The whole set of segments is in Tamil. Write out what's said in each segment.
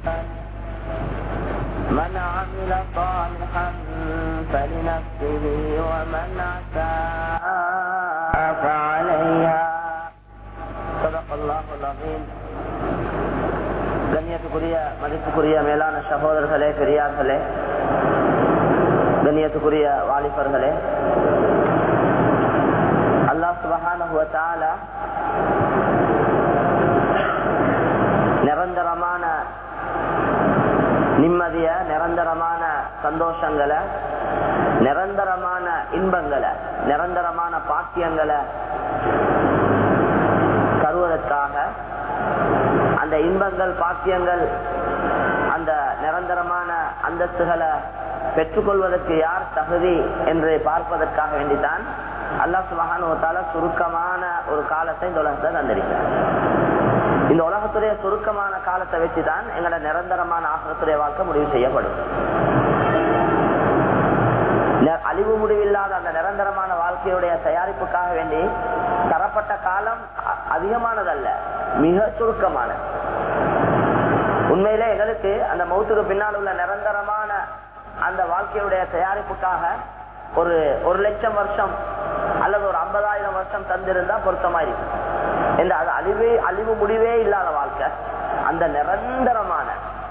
من عمل صالحا فلنفسه ومن أساء فعليها صدق الله العظيم கண்ணியத்துக்குரிய மதிப்புக்குரிய மேலான சகோதரர்களே பெரியார்களே கண்ணியத்துக்குரிய வாலிபர்களே அல்லாஹ் சுபகான நிரந்தரமான நிம்மதிய நிரந்தரமான சந்தோஷங்களை நிரந்தரமான இன்பங்களை நிரந்தரமான பாக்கியங்களை தருவதற்காக அந்த இன்பங்கள் பாக்கியங்கள் அந்த நிரந்தரமான அந்தஸ்துகளை பெற்றுக்கொள்வதற்கு யார் தகுதி என்று பார்ப்பதற்காக வேண்டித்தான் அல்லா சுபகானுவத்தால சுருக்கமான ஒரு காலத்தை இந்த உலகத்தை தந்திருக்கிறார் இந்த உலகத்துடைய சுருக்கமான காலத்தை வச்சுதான் எங்களோட நிரந்தரமான ஆசிரத்துடைய வாழ்க்கை முடிவு செய்யப்படும் அழிவு முடிவில்லாத அந்த நிரந்தரமான வாழ்க்கையுடைய தயாரிப்புக்காக வேண்டி தரப்பட்ட காலம் அதிகமானதல்ல மிக சுருக்கமானது உண்மையிலே எங்களுக்கு அந்த மௌத்துக்கு பின்னால் உள்ள நிரந்தரமான அந்த வாழ்க்கையுடைய தயாரிப்புக்காக ஒரு ஒரு லட்சம் வருஷம் அல்லது ஒரு ஐம்பதாயிரம் வருஷம் தந்திருந்தா பொருத்தமா இருக்கும் இந்த அது அழிவே அழிவு முடிவே இல்லாத வாழ்க்கை அந்த நிரந்தரமான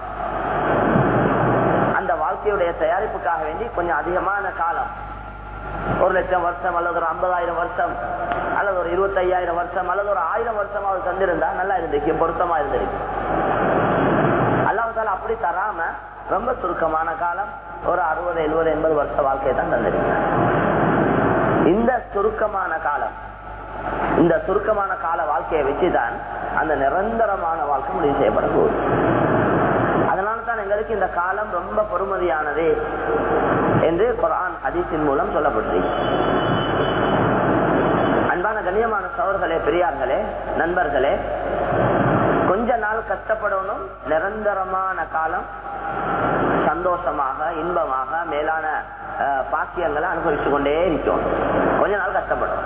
அந்த வாழ்க்கையுடைய தயாரிப்புக்காக வேண்டி கொஞ்சம் அதிகமான காலம் ஒரு லட்சம் வருஷம் அல்லது ஒரு ஐம்பதாயிரம் வருஷம் அல்லது ஒரு இருபத்தி ஐயாயிரம் வருஷம் அல்லது ஒரு ஆயிரம் வருஷம் அவர் தந்திருந்தா நல்லா இருந்திருக்கு பொருத்தமா இருந்திருக்கு அல்லாஹால அப்படி தராம ரொம்ப சுருக்கமான காலம் ஒரு அறுபது எழுபது எண்பது வருஷ வாழ்க்கையை தான் தந்திருக்கு இந்த சுருக்கமான காலம் இந்த சுருக்கமான கால வாழ்க்கையை வச்சுதான் அந்த நிரந்தரமான வாழ்க்கை முடிவு செய்யப்பட போகுது அதனால தான் எங்களுக்கு இந்த காலம் ரொம்ப பொறுமதியானது என்று குரான் ஹதீஸின் மூலம் சொல்லப்பட்டிருக்கு அன்பான கண்ணியமான சவர்களே பெரியார்களே நண்பர்களே கொஞ்ச நாள் கஷ்டப்படணும் நிரந்தரமான காலம் சந்தோஷமாக இன்பமாக மேலான பாக்கியங்களை அனுபவிச்சு கொண்டே இருக்கும் கொஞ்ச நாள் கஷ்டப்படும்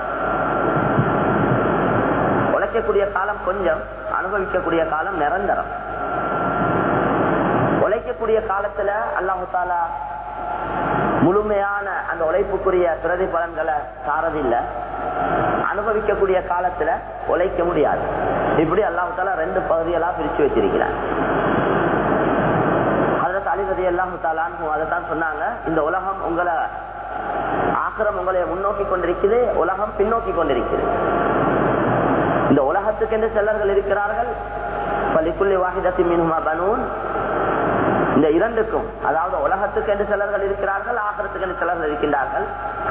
உழைக்கக்கூடிய காலம் கொஞ்சம் அனுபவிக்கக்கூடிய காலம் நிரந்தரம் உழைக்கக்கூடிய காலத்துல அல்லாஹு தாலா முழுமையான அந்த உழைப்புக்குரிய பிரதிபலன்களை தாரதில்லை அனுபவிக்கக்கூடிய காலத்துல உழைக்க முடியாது இப்படி அல்லாஹு தாலா ரெண்டு பகுதிகளா பிரிச்சு வச்சிருக்கிறார் அதுல தலைவதி எல்லாம் அதைத்தான் சொன்னாங்க இந்த உலகம் உங்களை ஆக்கிரம் உங்களை முன்னோக்கி கொண்டிருக்குது உலகம் பின்னோக்கி கொண்டிருக்குது இந்த உலகத்துக்கு என்று செல்லர்கள் இருக்கிறார்கள் பலிக்குள்ளி வாகிதத்தி மின்ஹுமா பனூன் இந்த இரண்டுக்கும் அதாவது உலகத்துக்கு என்று சிலர்கள் இருக்கிறார்கள் ஆகரத்துக்கு என்று சிலர்கள் இருக்கின்றார்கள்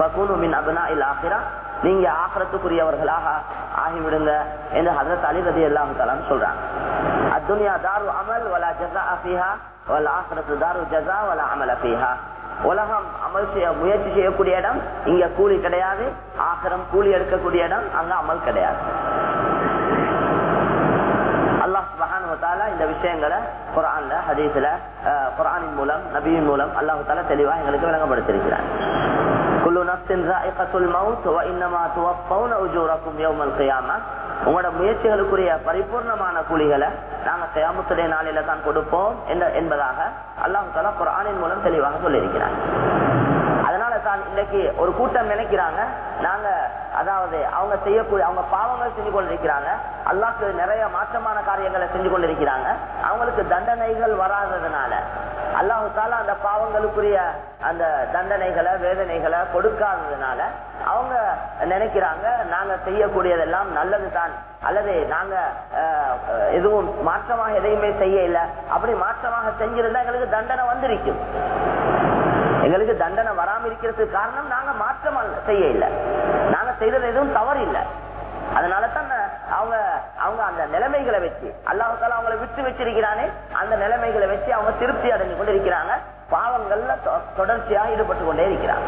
நீங்க ஆகரத்துக்குரியவர்களாக ஆகிவிடுங்க என்று ஹசரத் அலி ரதி எல்லாம் சொல்றாங்க அத்துனியா தாரு அமல் வலா ஜசா அபிஹா வல் ஆகரத்து தாரு ஜசா வலா அமல் அபிஹா உலகம் அமல் செய்ய முயற்சி செய்யக்கூடிய இடம் இங்க கூலி கிடையாது ஆகரம் கூலி எடுக்கக்கூடிய இடம் அங்க அமல் கிடையாது இந்த விஷயங்களை குரான்ல ஹதீஸ்ல குரானின் மூலம் நபியின் மூலம் அல்லாஹு தாலா தெளிவா எங்களுக்கு விளங்கப்படுத்திருக்கிறார் குல்லு நப்சின் ராயிகத்துல் மவுத் வ இன்னமா துவஃபௌன உஜூரக்கும் யௌமல் கியாமா உங்களோட முயற்சிகளுக்குரிய பரிபூர்ணமான கூலிகளை நாங்க கயாமத்துடைய நாளில தான் கொடுப்போம் என்பதாக அல்லாஹு தாலா குரானின் மூலம் தெளிவாக சொல்லியிருக்கிறார் அதனால தான் இன்னைக்கு ஒரு கூட்டம் நினைக்கிறாங்க நாங்க அதாவது அவங்க செய்யக்கூடிய அவங்க பாவங்கள் செஞ்சு கொண்டிருக்கிறாங்க அல்லாக்கு நிறைய மாற்றமான காரியங்களை செஞ்சு கொண்டிருக்கிறாங்க அவங்களுக்கு தண்டனைகள் வராததுனால அல்லாஹு தாலா அந்த பாவங்களுக்குரிய அந்த தண்டனைகளை வேதனைகளை கொடுக்காததுனால அவங்க நினைக்கிறாங்க நாங்க செய்யக்கூடியதெல்லாம் நல்லது தான் அல்லது நாங்க எதுவும் மாற்றமாக எதையுமே செய்ய இல்லை அப்படி மாற்றமாக செஞ்சிருந்தா எங்களுக்கு தண்டனை வந்திருக்கும் எங்களுக்கு தண்டனை வராம இருக்கிறதுக்கு காரணம் நாங்க மாற்றம் செய்ய இல்லை நாங்க செய்தது எதுவும் தவறு இல்லை அதனால தான் அவங்க அவங்க அந்த நிலைமைகளை வச்சு அல்லாஹால அவங்களை விட்டு வச்சிருக்கிறானே அந்த நிலைமைகளை வச்சு அவங்க திருப்தி அடைஞ்சு கொண்டு இருக்கிறாங்க பாவங்கள்ல தொடர்ச்சியாக ஈடுபட்டு கொண்டே இருக்கிறாங்க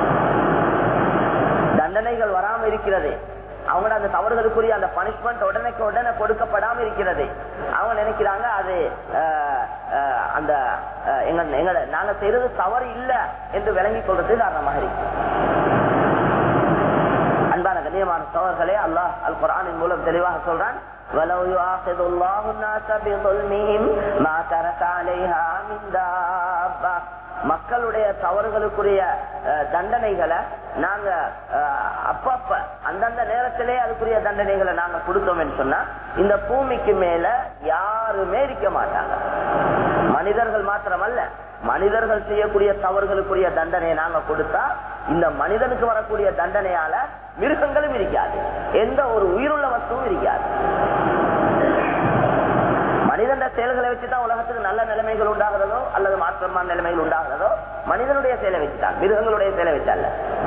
தண்டனைகள் வராம இருக்கிறது அவங்களோட அந்த தவறுகளுக்குரிய அந்த பனிஷ்மெண்ட் உடனே உடனே கொடுக்கப்படாம இருக்கிறது அவங்க நினைக்கிறாங்க அது அந்த எங்க எங்களோட நாங்க செய்யறது தவறு இல்ல என்று விளங்கிக் கொள்றது காரணமாக இருக்கு அன்பான கண்ணியமான சோழர்களே அல்லாஹ் அல் குரானின் மூலம் தெளிவாக சொல்றான் ولو يؤاخذ الله الناس بظلمهم ما ترك عليها من دابة மக்களுடைய தவறுகளுக்குரிய அஹ், தண்டனைகளை நாங்க அஹ், அப்பப்ப அந்தந்த நேரத்திலே அதுக்குரிய தண்டனைகளை நாங்க கொடுத்தோம் சொன்னா இந்த பூமிக்கு மேல யாருமே இருக்க மாட்டாங்க மனிதர்கள் மாத்திரமல்ல மனிதர்கள் செய்யக்கூடிய தவறுகளுக்குரிய தண்டனையை நாங்க கொடுத்தா இந்த மனிதனுக்கு வரக்கூடிய தண்டனையால மிருகங்களும் இருக்காது எந்த ஒரு உயிருள்ள வஸ்துவும் இருக்காது மனிதன செயல்களை வச்சுதான் உலகத்துக்கு நல்ல நிலைமைகள் உண்டாகிறதோ அல்லது மாற்றமான நிலைமைகள் உண்டாகிறதோ மனிதனுடைய செயலை வச்சுதான் மிருகங்களுடைய செயலை வச்சல்ல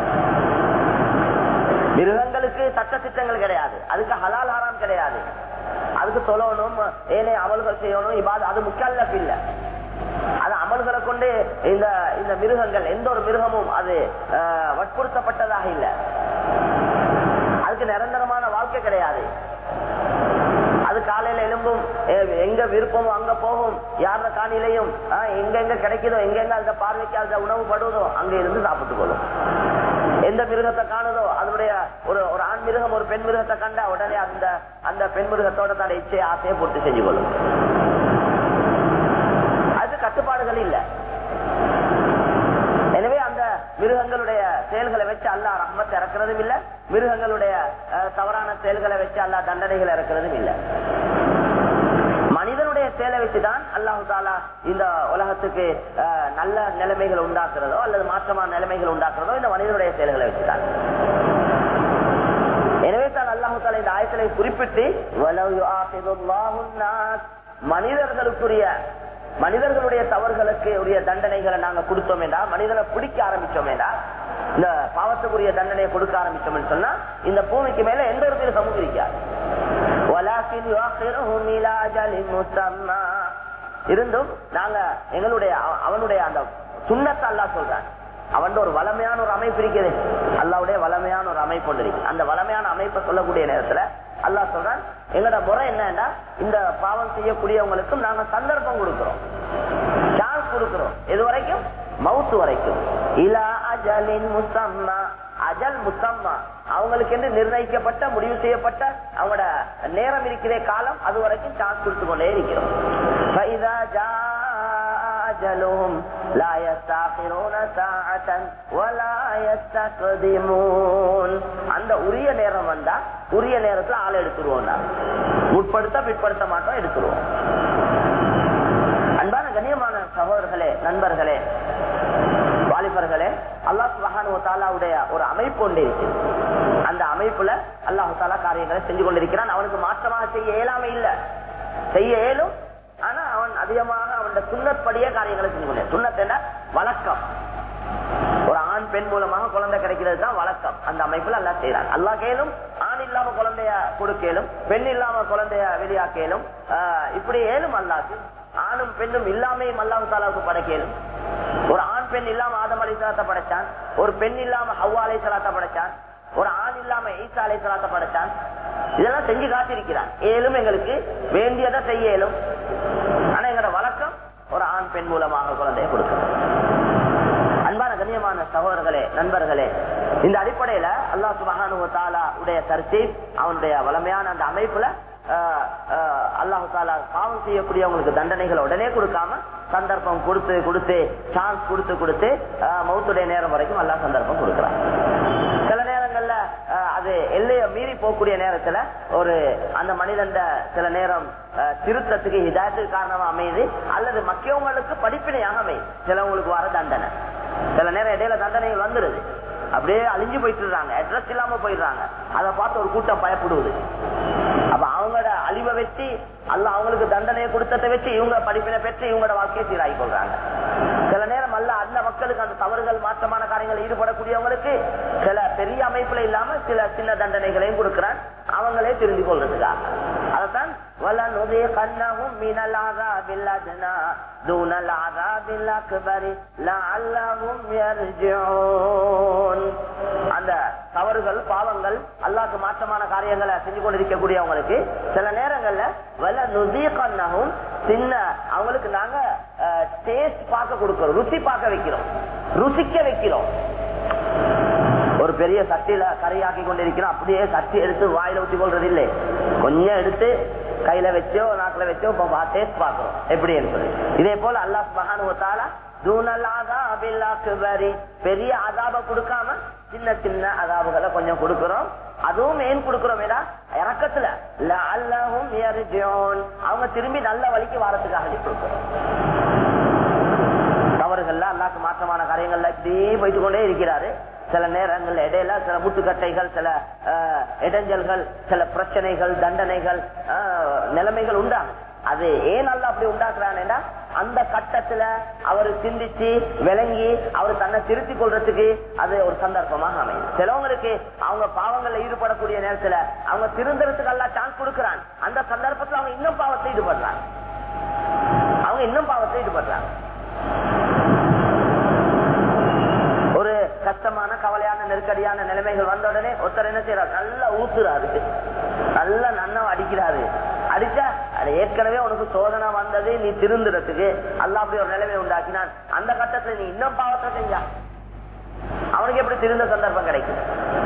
மிருகங்களுக்கு சட்ட திட்டங்கள் கிடையாது அதுக்கு ஹலால் ஹராம் கிடையாது அதுக்கு தொழணும் ஏனே அமல்கள் செய்யணும் இபாது அது முக்கல்ல இல்ல அது அமல்களை கொண்டு இந்த இந்த மிருகங்கள் எந்த ஒரு மிருகமும் அது அஹ், வற்புறுத்தப்பட்டதாக இல்ல அதுக்கு நிரந்தரமான வாழ்க்கை கிடையாது அது காலையில எலும்பும் எ- எங்க விருப்பமோ அங்க போகும் யார காணிலையும் ஆஹ், எங்க எங்க கிடைக்குதோ எங்க எங்க அந்த பார்வைக்கு அந்த உணவு படுவதோ அங்க இருந்து சாப்பிட்டு கொள்ளும் எந்த மிருகத்தை காணுதோ அதனுடைய ஒரு ஒரு ஆண் மிருகம் ஒரு பெண் மிருகத்தை கண்டா உடனே அந்த அந்த பெண் மிருகத்தோட தன்னை இச்சையை ஆசையை பூர்த்தி செஞ்சு கொள்ளும் அது கட்டுப்பாடுகள் இல்ல எனவே அந்த மிருகங்களுடைய செயல்களை வச்சு அல்லாஹ் ரஹ்மத் இறக்குறதும் இல்ல மிருகங்களுடைய அஹ், தவறான செயல்களை வச்சு அல்லாஹ் தண்டனைகள் இறக்குறதும் இல்ல மனிதனுடைய செயலை வச்சுதான் அல்லாஹு தாலா இந்த உலகத்துக்கு அஹ், நல்ல நிலைமைகள் உண்டாக்குறதோ அல்லது மாற்றமான நிலைமைகள் உண்டாக்குறதோ இந்த மனிதனுடைய செயல்களை வச்சுதான் எனவே தான் அல்லாஹு தாலா இந்த ஆயத்திலை குறிப்பிட்டு "வலவ் யுஆகிதுல்லாஹு النَّاسَ" மனிதர்களுக்குரிய மனிதர்களுடைய தவறுகளுக்கு உரிய தண்டனைகளை நாங்க கொடுத்தோம் என்றா மனிதனை பிடிக்க ஆரம்பிச்சோம் என்றா இந்த பாவத்துக்குரிய தண்டனையை கொடுக்க ஆரம்பிச்சோம் சொன்னா இந்த பூமிக்கு மேல எந்த ஒரு மிருகமும் இருக்காது وَلَكِنْ يُؤَخِّرُهُمْ إِلَى أَجَلٍ مُّسَمًّى இருந்தும் நாங்க எங்களுடைய அவ- அவனுடைய அந்த சுண்ணத்தை அல்லாஹ் சொல்றான் அவன் ஒரு வளமையான ஒரு அமைப்பு இருக்குது அல்லாவுடைய வளமையான ஒரு அமைப்பு ஒன்று இருக்கு அந்த வளமையான அமைப்பை சொல்லக்கூடிய நேரத்துல அல்லாஹ் சொல்றான் எங்களோட முறை என்னன்னா இந்த பாவம் செய்யக்கூடியவங்களுக்கும் நாங்க சந்தர்ப்பம் கொடுக்கிறோம் சான்ஸ் கொடுக்கிறோம் எது வரைக்கும் மவுத்து வரைக்கும் இலா அஜலின் முசம்மா அஜல் முசம்மா அவங்களுக்கு என்று நிர்ணயிக்கப்பட்ட முடிவு செய்யப்பட்ட அவங்களோட நேரம் இருக்கிற காலம் அது வரைக்கும் சான்ஸ் கொடுத்து கொண்டே இருக்கிறோம் فإذا جاء أجلهم لا يستأخرون ساعة ولا يستقدمون அந்த உரிய நேரம் வந்தா உரிய நேரத்துல ஆளை எடுத்துருவோம் நாங்க. முற்படுத்த பிற்படுத்த மாட்டோம் எடுத்துருவோம் அன்பான கண்ணியமான சகோதரர்களே நண்பர்களே வாலிபர்களே அல்லாஹ் சுபஹானு தாலாவுடைய ஒரு அமைப்பு ஒன்று இருக்கு அந்த அமைப்புல அல்லாஹு தாலா காரியங்களை செஞ்சு கொண்டிருக்கிறான் அவனுக்கு மாற்றமாக செய்ய இயலாமை இல்ல செய்ய இயலும் ஆனா அவன் அதிகமாக அவன் சுண்ணப்படியே காரியங்களை செஞ்சு கொண்டே சுண்ணத்தை வழக்கம் ஒரு ஆண் பெண் மூலமாக குழந்தை கிடைக்கிறது தான் வழக்கம் அந்த அமைப்புல அல்லா செய்யறாங்க அல்லா கேளும் ஆண் இல்லாம குழந்தைய கொடுக்கலும் பெண் இல்லாம குழந்தைய வெளியாக்கலும் ஆஹ் இப்படி ஏலும் அல்லாக்கு ஆணும் பெண்ணும் இல்லாமையும் அல்லாஹு தாலாவுக்கு படைக்கலும் ஒரு ஆண் பெண் இல்லாம ஆதம் அலை சலாத்தை படைச்சான் ஒரு பெண் இல்லாம ஹவ்வா அலை சலாத்தை படைச்சான் ஒரு ஆண் இல்லாம ஈசா அலை சலாத்தை படைச்சான் இதெல்லாம் செஞ்சு காட்டியிருக்கிறான் ஏலும் எங்களுக்கு வேண்டியதை செய்ய இயலும் ஆனா எங்களோட வழக்கம் ஒரு ஆண் பெண் மூலமாக குழந்தையை கொடுக்கணும் அன்பான கண்ணியமான சகோதரர்களே நண்பர்களே இந்த அடிப்படையில அல்லாஹ் சுபஹானு தாலா உடைய கருத்தை அவனுடைய வளமையான அந்த அமைப்புல ஆஹ், ஆஹ், அல்லாஹு தாலா பாவம் செய்யக்கூடியவங்களுக்கு தண்டனைகளை உடனே கொடுக்காம சந்தர்ப்பம் கொடுத்து கொடுத்து சான்ஸ் கொடுத்து கொடுத்து ஆஹ், மௌத்துடைய நேரம் வரைக்கும் அல்லாஹ் சந்தர்ப்பம் கொடுக்கிறான் சில நேரங்கள்ல ஆஹ், அது எல்லையை மீறி போகக்கூடிய நேரத்துல ஒரு அந்த மனிதன் சில நேரம் ஆஹ், திருத்தத்துக்கு இதாயத்துக்கு காரணமா அமையுது அல்லது மக்கியவங்களுக்கு படிப்பினையாக அமையுது சிலவங்களுக்கு வர தண்டனை சில நேரம் இடையில தண்டனைகள் வந்துருது அப்படியே அழிஞ்சு போயிட்டு இருக்காங்க அட்ரஸ் இல்லாம போயிடுறாங்க அதை பார்த்து ஒரு கூட்டம் பயப்படுவது அப்ப அவங்களோட அழிவை வச்சு அல்ல அவங்களுக்கு தண்டனையை கொடுத்ததை வச்சு இவங்க படிப்பினை பெற்று இவங்களோட வாழ்க்கையை சீராகி கொள்றாங்க சில நேரம் அல்ல அந்த மக்களுக்கு அந்த தவறுகள் மாற்றமான காரியங்கள் ஈடுபடக்கூடியவங்களுக்கு சில பெரிய அமைப்புல இல்லாம சில சின்ன தண்டனைகளையும் கொடுக்கிறான் அவங்களே திருந்தி கொள்றதுக்காக அதைத்தான் وَلَنُذِيقَنَّهُمْ مِنَ الْعَذَابِ الْأَدْنَى دُونَ الْعَذَابِ الْأَكْبَرِ لَعَلَّهُمْ يَرْجِعُونَ அந்த தவறுகள் பாவங்கள் அல்லாஹ்க்கு மாற்றமான காரியங்களை செஞ்சு கொண்டிருக்கக்கூடியவங்களுக்கு சில நேரங்கள்ல வல நுதீகன்னகும் சின்ன அவங்களுக்கு நாங்க டேஸ்ட் பார்க்க கொடுக்கிறோம் ருசி பார்க்க வைக்கிறோம் ருசிக்க வைக்கிறோம் ஒரு பெரிய சட்டியில கரையாக்கி கொண்டிருக்கிறோம் அப்படியே சட்டி எடுத்து வாயில ஊத்தி கொள்றது இல்லை கொஞ்சம் எடுத்து கையில வச்சோ நாக்குல வச்சோ டேஸ்ட் பாக்குறோம் எப்படி என்பது இதே போல அல்லாஹ் மகானுவத்தால பெரிய அதாப கொடுக்காம சின்ன சின்ன அதாபுகளை கொஞ்சம் கொடுக்கிறோம் அதுவும் ஏன் கொடுக்கிறோம் இறக்கத்துல அவங்க திரும்பி நல்ல வழிக்கு வாரத்துக்காக கொடுக்கிறோம் தவறுகள்ல அல்லாக்கு மாற்றமான காரியங்கள்ல இப்படியே போயிட்டு கொண்டே இருக்கிறாரு சில நேரங்கள் இடையில சில முட்டுக்கட்டைகள் சில இடைஞ்சல்கள் சில பிரச்சனைகள் தண்டனைகள் நிலைமைகள் உண்டாகும் அது ஏன் அல்ல அப்படி உண்டாக்குறான்னா அந்த கட்டத்துல அவர் சிந்திச்சு விளங்கி அவர் தன்னை திருத்திக் கொள்றதுக்கு அது ஒரு சந்தர்ப்பமாக அமையும் சிலவங்களுக்கு அவங்க பாவங்கள்ல ஈடுபடக்கூடிய நேரத்துல அவங்க திருந்துறதுக்கு எல்லாம் சான்ஸ் கொடுக்கிறான் அந்த சந்தர்ப்பத்துல அவங்க இன்னும் பாவத்தை ஈடுபடுறாங்க அவங்க இன்னும் பாவத்தை ஈடுபடுறாங்க ஒரு கஷ்டமான கவலையான நெருக்கடியான நிலைமைகள் வந்த உடனே ஒருத்தர் என்ன செய்யறாரு நல்லா ஊத்துறாரு நல்லா நன்னம் அடிக்கிறாரு அடிச்சா அது ஏற்கனவே உனக்கு சோதனை வந்தது நீ திருந்துறதுக்கு அல்ல அப்படி ஒரு நிலைமை உண்டாக்கினான் அந்த கட்டத்துல நீ இன்னும் பாவத்தை செஞ்சா அவனுக்கு எப்படி திருந்த சந்தர்ப்பம் கிடைக்கும்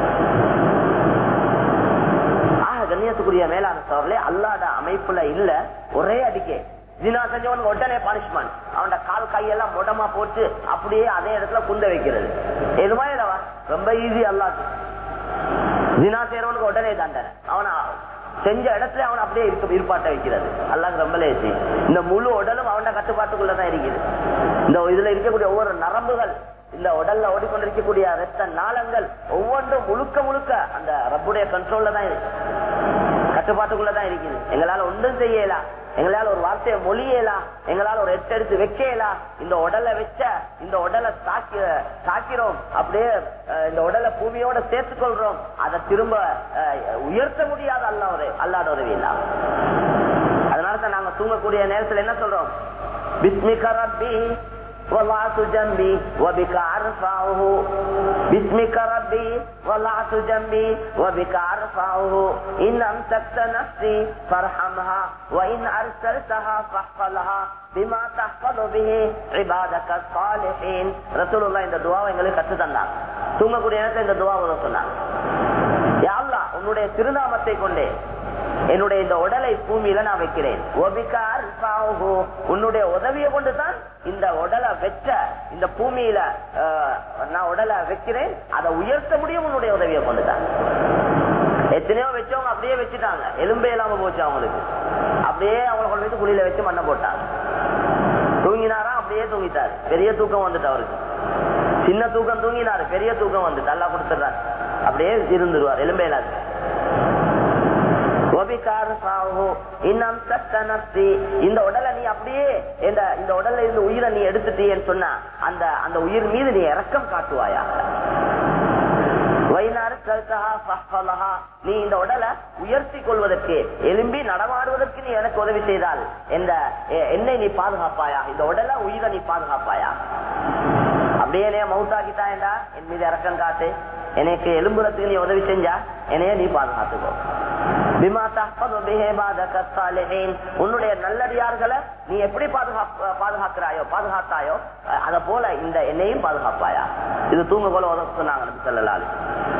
ஆக கண்ணியத்துக்குரிய மேலான சோழர்களே அல்லாத அமைப்புல இல்ல ஒரே அடிக்கே ஜினா செஞ்சவனுக்கு உடனே பனிஷ்மெண்ட் அவனோட கால் கையெல்லாம் முடமா போட்டு அப்படியே அதே இடத்துல குந்த வைக்கிறது எதுமா இல்லவா ரொம்ப ஈஸி அல்லாது ஜினா செய்யறவனுக்கு உடனே தண்டனை அவனா செஞ்ச இடத்துல அவன் அப்படியே இருக்க இருப்பாட்ட வைக்கிறது அல்லாஹ் ரொம்ப லேசி இந்த முழு உடலும் அவன கட்டுப்பாட்டுக்குள்ளதான் இருக்குது இந்த இதுல இருக்கக்கூடிய ஒவ்வொரு நரம்புகள் இந்த உடல்ல ஓடிக்கொண்டிருக்கக்கூடிய ரத்த நாளங்கள் ஒவ்வொன்றும் முழுக்க முழுக்க அந்த ரப்புடைய கண்ட்ரோல்ல தான் இருக்கு கட்டுப்பாட்டுக்குள்ளதான் இருக்குது எங்களால ஒன்றும் செய்யலாம் எங்களால ஒரு வார்த்தையை மொழியலாம் எங்களால ஒரு எட்டு எடுத்து வைக்கலாம் இந்த உடலை வச்ச இந்த உடலை தாக்கி தாக்கிறோம் அப்படியே இந்த உடலை பூமியோட சேர்த்துக் கொள்றோம் அதை திரும்ப உயர்த்த முடியாத அல்ல ஒரு அல்லாத உதவி இல்லாம அதனாலதான் நாங்க தூங்கக்கூடிய நேரத்துல என்ன சொல்றோம் பிஸ்மிக ரப்பி وضعت جنبي وبك ارفعه باسمك ربي وضعت جنبي وبك ارفعه ان امسكت نفسي فارحمها وان ارسلتها فاحفظها بما تحفظ به عبادك الصالحين رسول الله இந்த துவாவை எங்களுக்கு கற்று தந்தாங்க தூங்கக்கூடிய நேரத்தில் இந்த துவாவை சொன்னாங்க யா அல்லாஹ் உன்னுடைய திருநாமத்தை கொண்டே என்னுடைய இந்த உடலை பூமியில நான் வைக்கிறேன் உன்னுடைய உதவியை கொண்டுதான் இந்த உடலை வச்ச இந்த பூமியில நான் உடலை வைக்கிறேன் அதை உயர்த்த முடியும் உன்னுடைய உதவியை கொண்டுதான் எத்தனையோ வச்சவங்க அப்படியே வச்சுட்டாங்க எலும்பே இல்லாம போச்சு அவங்களுக்கு அப்படியே அவங்களை கொண்டு போய் குழியில வச்சு மண்ணை போட்டாங்க தூங்கினாரா அப்படியே தூங்கிட்டாரு பெரிய தூக்கம் வந்துட்டு அவருக்கு சின்ன தூக்கம் தூங்கினாரு பெரிய தூக்கம் வந்துட்டு நல்லா கொடுத்துடுறாரு அப்படியே இருந்துருவார் எலும்பே இல்லாது இந்த உடலை நீ அப்படியே இந்த உடல்ல இருந்து உயிரை நீ எடுத்துட்டீன்னு சொன்னா அந்த அந்த உயிர் மீது நீ இறக்கம் காட்டுவாயா நீ இந்த உடலை உயர்த்தி கொள்வதற்கு எலும்பி நடமாடுவதற்கு நீ எனக்கு உதவி செய்தால் இந்த என்னை நீ பாதுகாப்பாயா இந்த உடலை உயிரை நீ பாதுகாப்பாயா அப்படியே மவுத்தாக்கிட்டாயண்டா என் மீது இறக்கம் காட்டு எனக்கு எலும்புறத்துக்கு நீ உதவி செஞ்சா என்னைய நீ பாதுகாத்துக்கோ உன்னுடைய நல்லடியார்களை நீ எப்படி பாதுகாக்கிறாயோ பாதுகாத்தாயோ அத போல இந்த என்னையும் பாதுகாப்பாயா இது தூங்க போல உதவி சொன்னாங்க சொல்லலாது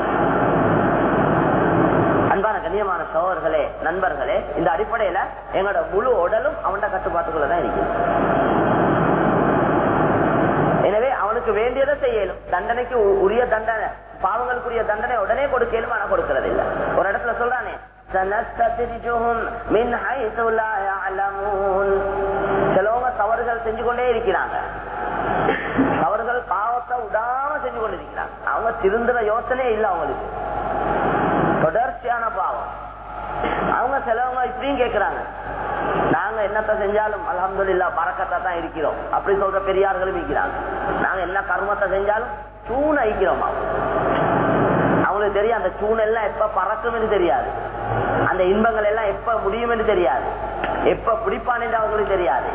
அன்பான கண்ணியமான சோழர்களே நண்பர்களே இந்த அடிப்படையில எங்களோட முழு உடலும் அவனோட கட்டுப்பாட்டுக்குள்ளதான் இருக்குது எனவே அவனுக்கு வேண்டியதை செய்யலும் தண்டனைக்கு உரிய தண்டனை பாவங்களுக்குரிய தண்டனை உடனே கொடுக்கலும் ஆனா கொடுக்கறது இல்ல ஒரு இடத்துல சொல்றானே சிலவங்க தவறுகள் செஞ்சு கொண்டே இருக்கிறாங்க தவறுகள் பாவத்தை விடாம செஞ்சு கொண்டு இருக்கிறாங்க அவங்க திருந்துற யோசனையே இல்லை அவங்களுக்கு தொடர்ச்சியான பாவம் அவங்க சிலவங்க இப்படியும் கேட்கிறாங்க நாங்க என்னத்த செஞ்சாலும் அலமதுல்லா பறக்கத்தை தான் இருக்கிறோம் அப்படி சொல்ற பெரியார்களும் இருக்கிறாங்க நாங்க என்ன கர்மத்தை செஞ்சாலும் சூன் ஐக்கிறோம் அவங்களுக்கு தெரியும் அந்த சூன் எல்லாம் எப்ப பறக்கும் தெரியாது அந்த இன்பங்கள் எல்லாம் எப்ப முடியும் என்று தெரியாது எப்ப பிடிப்பான் என்று அவங்களுக்கு தெரியாது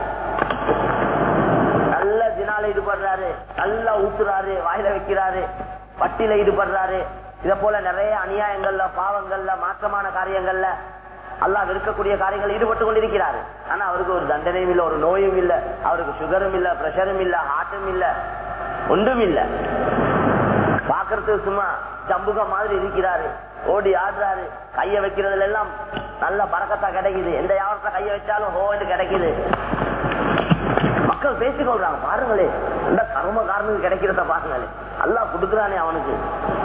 நல்ல தினால ஈடுபடுறாரு நல்லா ஊத்துறாரு வாயில வைக்கிறாரு பட்டியல ஈடுபடுறாரு இத போல நிறைய அநியாயங்கள்ல பாவங்கள்ல மாற்றமான காரியங்கள்ல அல்லாஹ் இருக்கக்கூடிய காரியங்கள் ஈடுபட்டு கொண்டிருக்கிறாரு ஆனா அவருக்கு ஒரு தண்டனையும் இல்ல ஒரு நோயும் இல்ல அவருக்கு சுகரும் இல்ல பிரஷரும் இல்ல ஹார்ட்டும் இல்ல ஒன்றும் இல்ல பாக்குறதுக்கு சும்மா ஜம்புக மாதிரி இருக்கிறாரு ஓடி ஆடுறாரு கைய வைக்கிறதுல எல்லாம் நல்ல பறக்கத்தா கிடைக்குது எந்த யாவரத்துல கைய வச்சாலும் ஹோன்னு கிடைக்குது மக்கள் பேசிக்கொள்றாங்க பாருங்களே இந்த கர்மகாரனுக்கு கிடைக்கிறத பாருங்களே அல்லா கொடுக்குறானே அவனுக்கு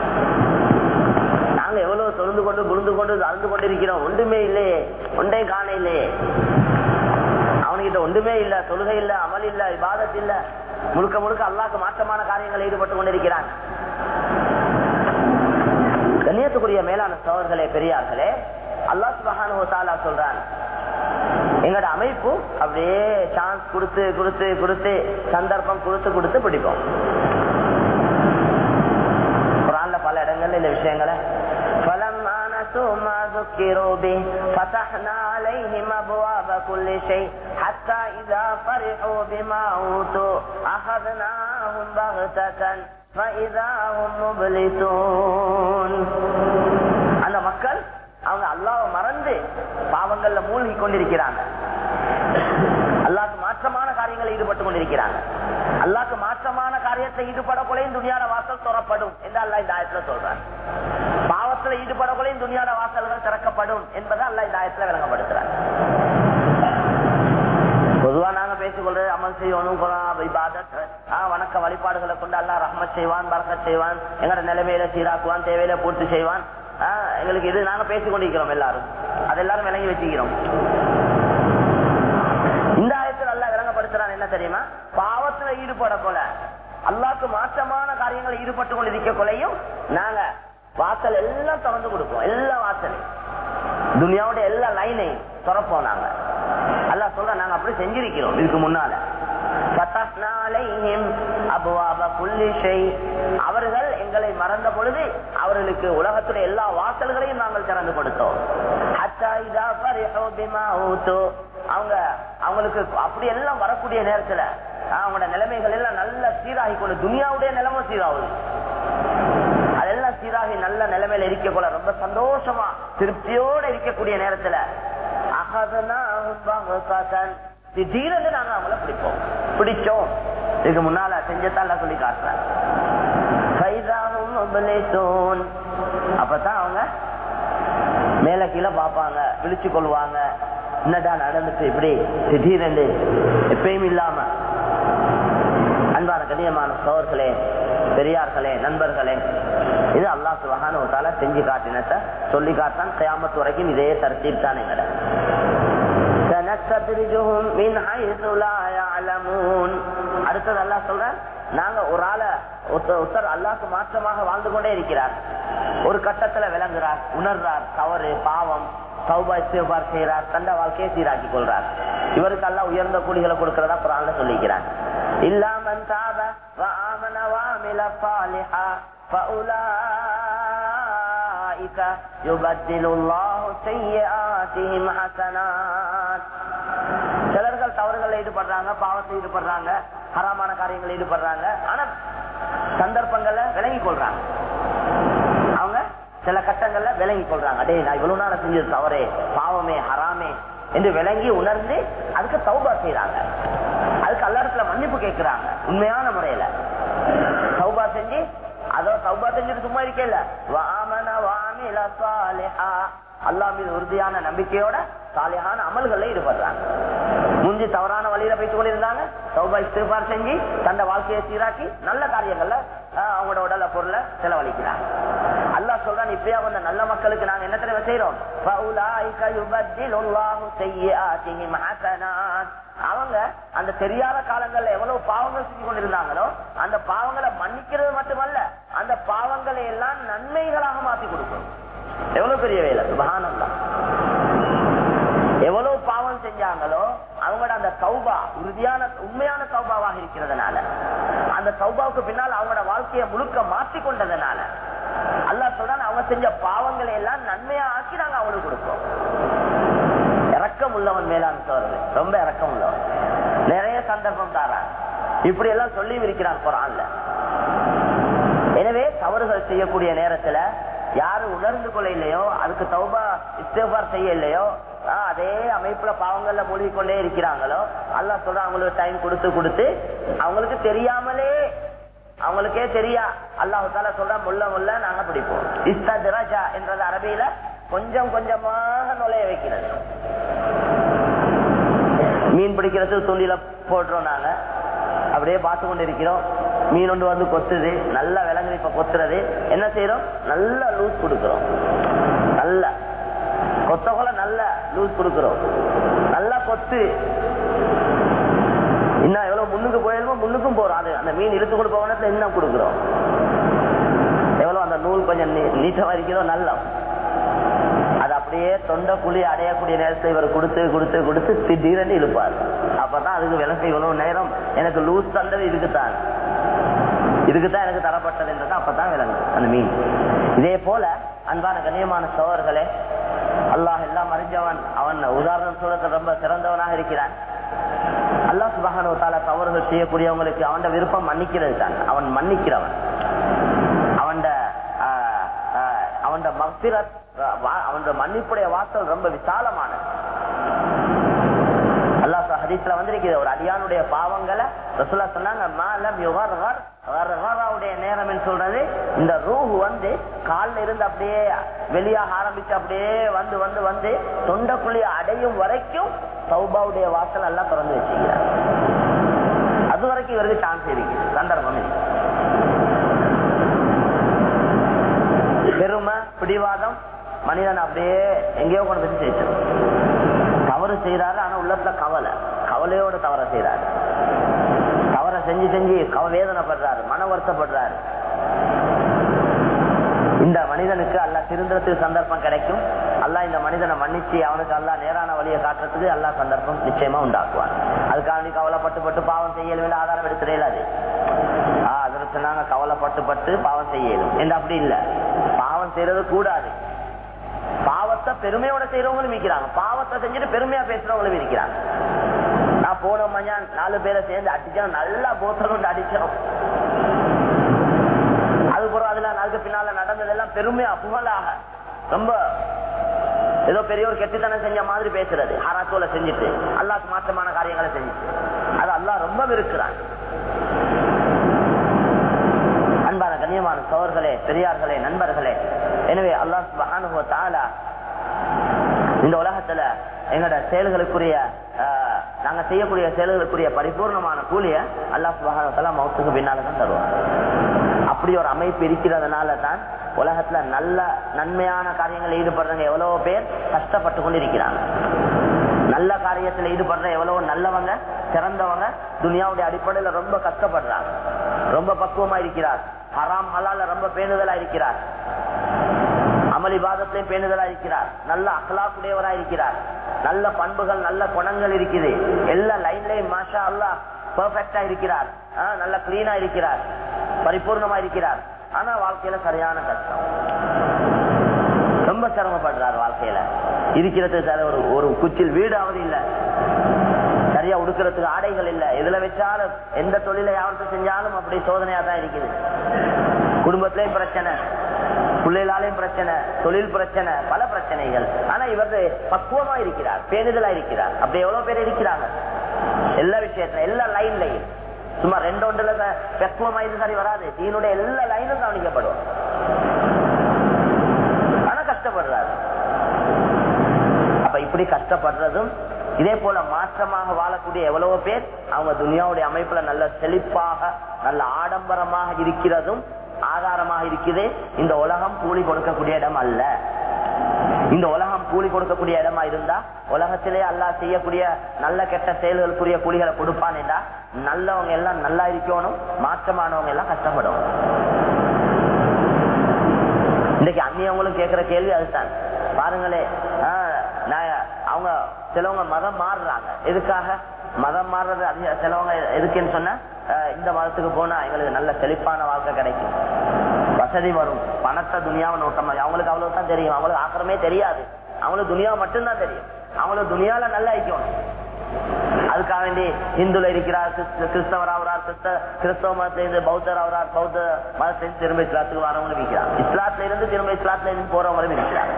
நாங்க எவ்வளவு தொழுந்து கொண்டு குழுந்து கொண்டு அழுந்து கொண்டிருக்கிறோம் ஒன்றுமே இல்லையே ஒன்றே காண இல்லையே அவனுக்கிட்ட ஒன்றுமே இல்ல தொழுகை இல்ல அமல் இல்ல விவாதத் இல்ல முழுக்க முழுக்க அல்லாக்கு மாற்றமான காரியங்களில் ஈடுபட்டு கொண்டிருக்கிறான் கண்ணியத்துக்குரிய மேலான சோழர்களே பெரியார்களே அல்லா சுபகான சொல்றான் எங்களோட அமைப்பு அப்படியே சான்ஸ் கொடுத்து கொடுத்து கொடுத்து சந்தர்ப்பம் கொடுத்து கொடுத்து பிடிப்போம் குரான்ல பல இடங்கள்ல இந்த விஷயங்களை فلما نسوا ما ذكروا به فتحنا عليهم ابواب كل شيء حتى اذا فرحوا بما اوتوا اخذناهم بغتة فاذا هم مبلسون அந்த மக்கள் அவங்க அல்லாவை மறந்து பாவங்கள்ல மூழ்கி கொண்டிருக்கிறாங்க அல்லாக்கு மாற்றமான காரியங்களில் ஈடுபட்டு கொண்டிருக்கிறாங்க அல்லாக்கு மாற்றமான காரியத்தை ஈடுபடக்குள்ளையும் துணியாட வாசல் துறப்படும் என்று அல்லா இந்த ஆயத்துல சொல்றாங்க பாவத்துல ஈடுபடக்குள்ளையும் துணியாட வாசல்கள் திறக்கப்படும் என்பதை அல்லா இந்த ஆயத்துல விளங்கப்படுத்துறாங்க பொதுவா நாங்க பேசிக்கொள்றது அமல் செய்யணும் வணக்க வழிபாடுகளை கொண்டு அல்லா ரஹ்மத் செய்வான் பறக்க செய்வான் எங்கட நிலைமையில சீராக்குவான் தேவையில பூர்த்தி செய்வான் எங்களுக்கு இது நாங்க பேசிக் கொண்டிருக்கிறோம் எல்லாரும் அது எல்லாரும் விளங்கி வச்சுக்கிறோம் இந்த ஆயத்தில் அல்ல விளங்கப்படுத்துறான் என்ன தெரியுமா பாவத்துல ஈடுபட கொல அல்லாக்கு மாற்றமான காரியங்களை ஈடுபட்டு கொண்டிருக்க கொலையும் நாங்க வாசல் எல்லாம் திறந்து கொடுப்போம் எல்லா வாசலையும் துனியாவோட எல்லா லைனையும் திறப்போம் நாங்க அல்லா சொல்ற நாங்க அப்படி செஞ்சிருக்கிறோம் இதுக்கு முன்னால அவர்கள் எங்களை மறந்த பொழுது அவர்களுக்கு உலகத்துடைய எல்லா வாசல்களையும் நாங்கள் திறந்து கொடுத்தோம் அவங்க அவங்களுக்கு அப்படி எல்லாம் வரக்கூடிய நேரத்துல அவங்களோட நிலைமைகள் எல்லாம் நல்ல சீராகி கொண்டு துனியாவுடைய நிலைமை சீராகுது அதெல்லாம் சீராகி நல்ல நிலைமையில இருக்க போல ரொம்ப சந்தோஷமா திருப்தியோட இருக்கக்கூடிய நேரத்துல திடீர்னு நாங்க அவங்கள பிடிப்போம் பிடிச்சோம் இதுக்கு முன்னால செஞ்சத்தால சொல்லி காட்டுறேன் அப்பதான் அவங்க மேல கீழே பாப்பாங்க விழிச்சு கொள்வாங்க என்னடா நடந்துட்டு இப்படி திடீரென்று எப்பயும் இல்லாம அன்பான கண்ணியமான சோர்களே பெரியார்களே நண்பர்களே இது அல்லா சுபகான செஞ்சு காட்டினத சொல்லி காட்டான் கயாமத்து வரைக்கும் இதே தரத்தீர் தான் எங்கட அடுத்தது அல்லா சொல்ற நாங்க ஒரு ஆளை ஒருத்தர் அல்லாக்கு மாற்றமாக வாழ்ந்து கொண்டே இருக்கிறார் ஒரு கட்டத்துல விளங்குறார் உணர்றார் தவறு பாவம் சௌபா இஸ்திஃபார் செய்யறார் தந்த வாழ்க்கையை சீராக்கி கொள்றார் இவருக்கு எல்லாம் உயர்ந்த கூலிகளை கொடுக்கிறதா குரான்ல சொல்லிக்கிறார் இல்லாமன் தாப وآمن وعمل صالحا فأولئك يبدل الله سيئاتهم حسنات சிலர்கள் தவறுகள் ஈடுபடுறாங்க பாவத்தில் ஈடுபடுறாங்க ஹராமான காரியங்கள் ஈடுபடுறாங்க ஆனா சந்தர்ப்பங்கள்ல விளங்கி கொள்றாங்க அவங்க சில கட்டங்கள்ல விளங்கி கொள்றாங்க அடே நான் இவ்வளவு நாள் செஞ்சது தவறே பாவமே ஹராமே என்று விளங்கி உணர்ந்து அதுக்கு தௌபா செய்யறாங்க அதுக்கு எல்லாத்துல மன்னிப்பு கேட்கிறாங்க உண்மையான முறையில சௌபா செஞ்சு அதோ சௌபா செஞ்சுட்டு சும்மா இருக்கல வாமன வாமில சாலிஹா அல்லா மீது உறுதியான நம்பிக்கையோட சாலியான அமல்கள்ல ஈடுபடுறாங்க முந்தி தவறான வழியில போயிட்டு கொண்டிருந்தாங்க சௌபா இஸ்திஃபார் செஞ்சு தந்த வாழ்க்கையை சீராக்கி நல்ல காரியங்கள்ல அவங்களோட உடல பொருளை செலவழிக்கிறாங்க அல்லாஹ் சொல்றான் இப்பயா வந்த நல்ல மக்களுக்கு நாங்க என்ன தெரியுமா செய்யறோம் அவங்க அந்த தெரியாத காலங்கள்ல எவ்வளவு பாவங்கள் செஞ்சு கொண்டிருந்தாங்களோ அந்த பாவங்களை மன்னிக்கிறது மட்டுமல்ல அந்த பாவங்களை எல்லாம் நன்மைகளாக மாத்தி கொடுக்கும் எவ்வளவு பெரிய வேலை சுபகானந்தா எவ்வளவு பாவம் செஞ்சாங்களோ அவங்களோட அந்த சௌபா உறுதியான உண்மையான சௌபாவாக இருக்கிறதுனால அந்த சௌபாவுக்கு பின்னால் அவங்களோட வாழ்க்கையை முழுக்க மாற்றி கொண்டதுனால அல்லா சொல்றாங்க அவங்க செஞ்ச பாவங்களை எல்லாம் நன்மையா ஆக்கி நாங்க அவங்களுக்கு கொடுப்போம் இறக்கம் உள்ளவன் மேலான சோழர்கள் ரொம்ப இறக்கம் உள்ளவன் நிறைய சந்தர்ப்பம் தாரான் இப்படி எல்லாம் சொல்லி இருக்கிறான் குரான்ல எனவே தவறுகள் செய்யக்கூடிய நேரத்துல யாரு உணர்ந்து கொள்ள இல்லையோ அதுக்கு தௌபா இஸ்தேபார் செய்ய இல்லையோ அதே அமைப்புல பாவங்கள்ல மூழ்கி கொண்டே இருக்கிறாங்களோ அல்லா சொல்ற அவங்களுக்கு டைம் கொடுத்து கொடுத்து அவங்களுக்கு தெரியாமலே அவங்களுக்கே தெரியா அல்லாஹு தாலா சொல்ற முள்ள முள்ள நாங்க பிடிப்போம் இஸ்தராஜா என்றது அரபியில கொஞ்சம் கொஞ்சமாக நுழைய வைக்கிறது மீன் பிடிக்கிறது துண்டில போடுறோம் நாங்க அப்படியே பார்த்து கொண்டு இருக்கிறோம் மீன் ஒன்று வந்து கொத்துது நல்லா விலங்கு இப்ப கொத்துறது என்ன செய்யறோம் நல்லா லூஸ் கொடுக்கிறோம் நல்ல கொத்த கொல நல்ல லூஸ் கொடுக்கிறோம் நல்லா கொத்து இன்னும் எவ்வளவு முன்னுக்கு போயிருமோ முன்னுக்கும் போறோம் அது அந்த மீன் இழுத்து கொடுப்ப நேரத்துல இன்னும் கொடுக்கிறோம் எவ்வளவு அந்த நூல் கொஞ்சம் நீட்டமா இருக்கிறதோ நல்ல அது அப்படியே தொண்டை குழி அடையக்கூடிய நேரத்தை இவர் கொடுத்து கொடுத்து கொடுத்து திடீரென்று இழுப்பார் அப்பதான் அதுக்கு விளக்கு இவ்வளவு நேரம் எனக்கு லூஸ் தந்தது இதுக்குத்தான் இதுக்குத்தான் எனக்கு தரப்பட்டது என்றது அப்பதான் விளங்கு அந்த மீன் இதே போல அன்பான கண்ணியமான சோழர்களே அல்லாஹ் எல்லாம் அறிஞ்சவன் அவன் உதாரணம் சொல்றது ரொம்ப சிறந்தவனாக இருக்கிறான் அல்லாஹ் சுபகான தவறுகள் செய்யக்கூடியவங்களுக்கு அவன் விருப்பம் மன்னிக்கிறது தான் அவன் மன்னிக்கிறவன் அவன் அவன் மக்திரத் அவன் மன்னிப்புடைய வாசல் ரொம்ப விசாலமானது அல்லாஹ் ஹதீஸ்ல வந்திருக்கிறது ஒரு அடியானுடைய பாவங்களை ரசுல்லா சொன்னாங்க மாலம் யுகர்ஹருடைய நேரம் சொல்றது இந்த ரூஹ் வந்து காலில் இருந்து அப்படியே வெளியாக ஆரம்பிச்சு அப்படியே வந்து வந்து வந்து தொண்டக்குழி அடையும் வரைக்கும் சௌபாவுடைய வாசல் எல்லாம் திறந்து வச்சுக்கிறார் அது வரைக்கும் இவருக்கு சான்ஸ் இருக்கு சந்தர்ப்பம் இருக்கு பெருமை பிடிவாதம் மனிதன் அப்படியே எங்கேயோ கொண்டு போய் சேர்த்து தவறு செய்யறாரு ஆனா உள்ளத்துல கவலை கவலையோட தவற செய்யறாரு தவறை செஞ்சு செஞ்சு கவ வேதனைப்படுறாரு மன வருத்தப்படுறாரு இந்த மனிதனுக்கு அல்ல திருந்தறதுக்கு சந்தர்ப்பம் கிடைக்கும் அல்ல இந்த மனிதனை மன்னிச்சு அவனுக்கு அல்ல நேரான வழியை காட்டுறதுக்கு எல்லா சந்தர்ப்பம் நிச்சயமா உண்டாக்குவான் அதுக்காக நீ கவலைப்பட்டு பட்டு பாவம் செய்யலும் ஆதாரம் எடுத்துடல அது ஆஹ் அதற்கு நாங்க கவலைப்பட்டு பட்டு பாவம் செய்யலும் என்று அப்படி இல்ல பாவம் செய்யறது கூடாது பாவத்தை பெருமையோட செய்யறவங்களும் இருக்கிறாங்க பாவத்தை செஞ்சுட்டு பெருமையா பேசுறவங்களும் இருக்கிறாங்க நான் போன மஞ்சான் நாலு பேரை சேர்ந்து அடிச்சோம் நல்லா போத்தணும் அடிச்சோம் அதுக்கப்புறம் அதுல அதுக்கு பின்னால நடந்ததெல்லாம் பெருமையா புகழாக ரொம்ப ஏதோ பெரிய ஒரு கெட்டுத்தனம் செஞ்ச மாதிரி பேசுறது ஹராத்தோல செஞ்சுட்டு அல்லாக்கு மாற்றமான காரியங்களை செஞ்சுட்டு அது அல்லா ரொம்ப விருக்கிறான் அன்பான கண்ணியமான சோர்களே பெரியார்களே நண்பர்களே எனவே அல்லாஹ் சுபஹானுஹு தஆலா இந்த உலகத்துல எங்களோட செயல்களுக்குரிய நாங்க செய்யக்கூடிய செயல்களுக்குரிய பரிபூர்ணமான கூலிய அல்லாஹ் சுபஹானு தஆலா மௌத்துக்கு பின்னால தான் தருவார் அப்படி ஒரு அமைப்பு இருக்கிறதுனால தான் உலகத்துல நல்ல நன்மையான காரியங்களில் ஈடுபடுறவங்க எவ்வளவு பேர் கஷ்டப்பட்டு கொண்டு இருக்கிறாங்க நல்ல காரியத்துல ஈடுபடுற எவ்வளவு நல்லவங்க சிறந்தவங்க துனியாவுடைய அடிப்படையில ரொம்ப கஷ்டப்படுறாங்க ரொம்ப பக்குவமா இருக்கிறார் ஹராம் ஹலால ரொம்ப பேணுதலா இருக்கிறார் அமளிபாதத்தையும் பேணுதலா இருக்கிறார் நல்ல அகலாக்குடையவரா இருக்கிறார் நல்ல பண்புகள் நல்ல குணங்கள் இருக்குது எல்லா லைன்லயும் மாஷா அல்லா பெர்ஃபெக்டா இருக்கிறார் நல்ல கிளீனா இருக்கிறார் பரிபூர்ணமா இருக்கிறார் ஆனா வாழ்க்கையில சரியான கஷ்டம் ரொம்ப சிரமப்படுறார் வாழ்க்கையில இருக்கிறதுக்கு ஒரு ஒரு குச்சில் வீடாவது இல்ல சரியா உடுக்கிறதுக்கு ஆடைகள் இல்ல எதுல வச்சாலும் எந்த தொழிலை யாவரத்தை செஞ்சாலும் அப்படி சோதனையா தான் இருக்குது குடும்பத்திலையும் பிரச்சனை பிள்ளைகளாலையும் பிரச்சனை தொழில் பிரச்சனை பல பிரச்சனைகள் ஆனா இவர் பக்குவமா இருக்கிறார் பேணுதலா இருக்கிறார் அப்படி எவ்வளவு பேர் இருக்கிறாங்க எல்லா விஷயத்துல எல்லா லைன்லையும் சும்மா ரெண்டு ஒன்றுல பக்குவமா இது சரி வராது தீனுடைய எல்லா லைனும் கவனிக்கப்படும் ஆனா கஷ்டப்படுறாரு அப்ப இப்படி கஷ்டப்படுறதும் இதே போல மாற்றமாக வாழக்கூடிய எவ்வளவோ பேர் அவங்க துனியாவுடைய அமைப்புல நல்ல செழிப்பாக நல்ல ஆடம்பரமாக இருக்கிறதும் ஆதாரமாக இருக்குது இந்த உலகம் கூலி கொடுக்கக்கூடிய இடம் அல்ல இந்த உலகம் கூலி கொடுக்கக்கூடிய இடமா இருந்தா உலகத்திலே அல்லா செய்யக்கூடிய நல்ல கெட்ட செயல்களுக்குரிய கூலிகளை கொடுப்பான் என்றா நல்லவங்க எல்லாம் நல்லா இருக்கணும் மாற்றமானவங்க எல்லாம் கஷ்டப்படும் இன்னைக்கு அந்நியவங்களும் கேட்கிற கேள்வி அதுதான் பாருங்களே அவங்க சிலவங்க மதம் மாறுறாங்க எதுக்காக மதம் மாறுறது அதிக சிலவங்க எதுக்குன்னு சொன்ன இந்த மதத்துக்கு போனா எங்களுக்கு நல்ல செழிப்பான வாழ்க்கை கிடைக்கும் வசதி வரும் பணத்தை துணியாவை நோட்டம் அவங்களுக்கு அவ்வளவு தான் தெரியும் அவங்களுக்கு ஆக்கிரமே தெரியாது அவங்களுக்கு துணியாவை மட்டும்தான் தெரியும் அவங்களுக்கு துணியால நல்லா ஐக்கணும் அதுக்காக வேண்டி இந்துல இருக்கிறார் கிறிஸ்தவர் ஆகிறார் கிறிஸ்த கிறிஸ்தவ மதத்துல இருந்து பௌத்தர் ஆகிறார் பௌத்த மதத்திலிருந்து திரும்ப இஸ்லாத்துக்கு வரவங்களும் இருக்கிறார் இஸ்லாத்துல இருந்து திரும்ப இஸ்லாத்துல இருந்து போறவங்களும் இருக்கிறார்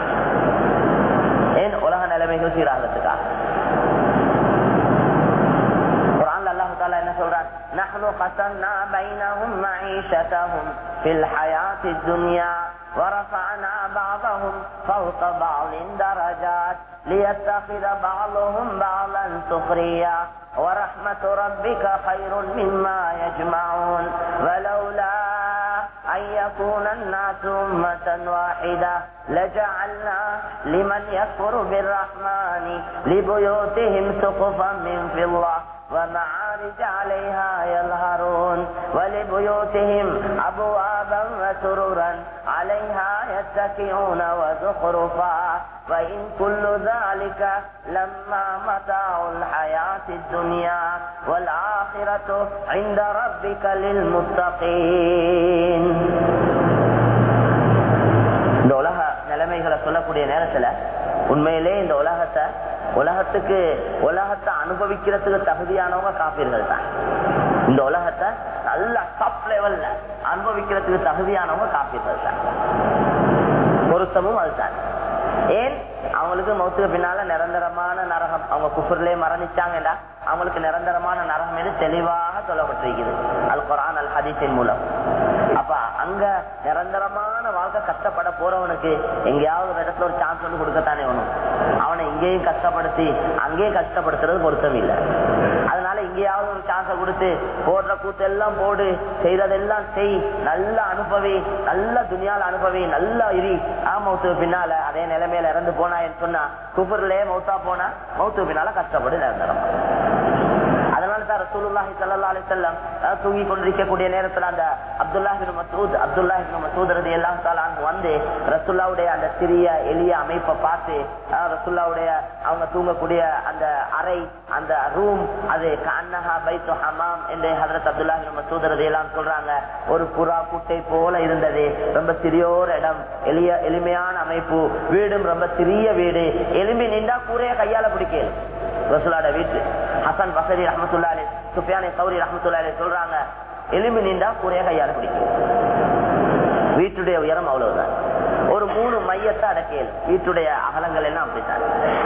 ஏன் உலக நிலைமைகள் சீராகிறதுக்காக என்ன சொல்றான் نحن قسمنا بينهم معيشتهم في الحياة الدنيا ورفعنا بعضهم فوق بعض درجات ليتخذ بعضهم بعضا سخريا ورحمة ربك خير مما يجمعون ولولا أن يكون الناس أمة واحدة لجعلنا لمن يكفر بالرحمن لبيوتهم سقفا من فضة ومعارج عليها يظهرون ولبيوتهم أبوابا وسررا عليها يتكئون وزخرفا وإن كل ذلك لما متاع الحياة الدنيا والآخرة عند ربك للمتقين இந்த உலக நிலைமைகளை சொல்லக்கூடிய நேரத்துல உண்மையிலே இந்த உலகத்தை உலகத்துக்கு உலகத்தை அனுபவிக்கிறதுக்கு தகுதியானவங்க காப்பீர்கள் தான் இந்த உலகத்தை நல்ல டாப் லெவல்ல அனுபவிக்கிறதுக்கு தகுதியானவங்க காப்பீர்கள் தான் பொருத்தமும் அதுதான் ஏன் அவங்களுக்கு மௌத்துக்கு பின்னால நிரந்தரமான நரகம் அவங்க குஃபர்லயே மரணிச்சாங்கடா அவங்களுக்கு நிரந்தரமான நரகம் என்று தெளிவாக சொல்லப்பட்டிருக்கிறது அல் குரான் அல் ஹதீஸின் மூலம் அப்ப அங்க நிரந்தரமான வாழ்க்கை கஷ்டப்பட போறவனுக்கு எங்கேயாவது ஒரு இடத்துல ஒரு சான்ஸ் வந்து கொடுக்கத்தானே வேணும் அவனை இங்கேயும் கஷ்டப்படுத்தி அங்கேயும் கஷ்டப்படுத்துறது பொருத்தம் இல்லை அதனால இங்கேயாவது ஒரு சான்ஸை கொடுத்து போடுற கூத்து எல்லாம் போடு செய்ததெல்லாம் செய் நல்ல அனுபவி நல்ல துணியால அனுபவி நல்லா இரி ஆ மௌத்துக்கு பின்னால அதே நிலைமையில இறந்து போனான்னு சொன்னா குபர்லயே மௌத்தா போனா மௌத்துக்கு பின்னால கஷ்டப்படு நிரந்தரம் அதனால தான் ரசூலுல்லாஹி ஸல்லல்லாஹு அலைஹி வஸல்லம் தூங்கி கொண்டிருக்கக்கூடிய நேரத்துல அந்த அப்துல்லாஹ் இப்னு மஸ்ஊத் அப்துல்லாஹ் இப்னு மஸ்ஊத் ரலியல்லாஹு தஆலா அன்ஹு வந்து ரசூலுல்லாஹ்வுடைய அந்த சிறிய எளிய அமைப்பை பார்த்து ரசூலுல்லாஹ்வுடைய அவங்க தூங்கக்கூடிய அந்த அறை அந்த ரூம் அது கண்ணஹா பைத்து ஹமாம் என்று ஹஜரத் அப்துல்லாஹ் இப்னு மஸ்ஊத் ரலியல்லாஹு சொல்றாங்க ஒரு புறா குட்டை போல இருந்தது ரொம்ப சிறியோர் இடம் எளிய எளிமையான அமைப்பு வீடும் ரொம்ப சிறிய வீடு எலும்பி நின்றா கூரைய கையால பிடிக்கல ரசூலாட வீட்டு ஹசன் பசரி ரஹமத்துல்லா அலி சுஃபியானி சௌரி ரஹமத்துல்லா அலி சொல்றாங்க எலும்பி நின்றா கூரைய கையால பிடிக்கும் வீட்டுடைய உயரம் அவ்வளவுதான் ஒரு மூணு மையத்தை அடக்கியல் வீட்டுடைய அகலங்கள் எல்லாம் அப்படித்தான்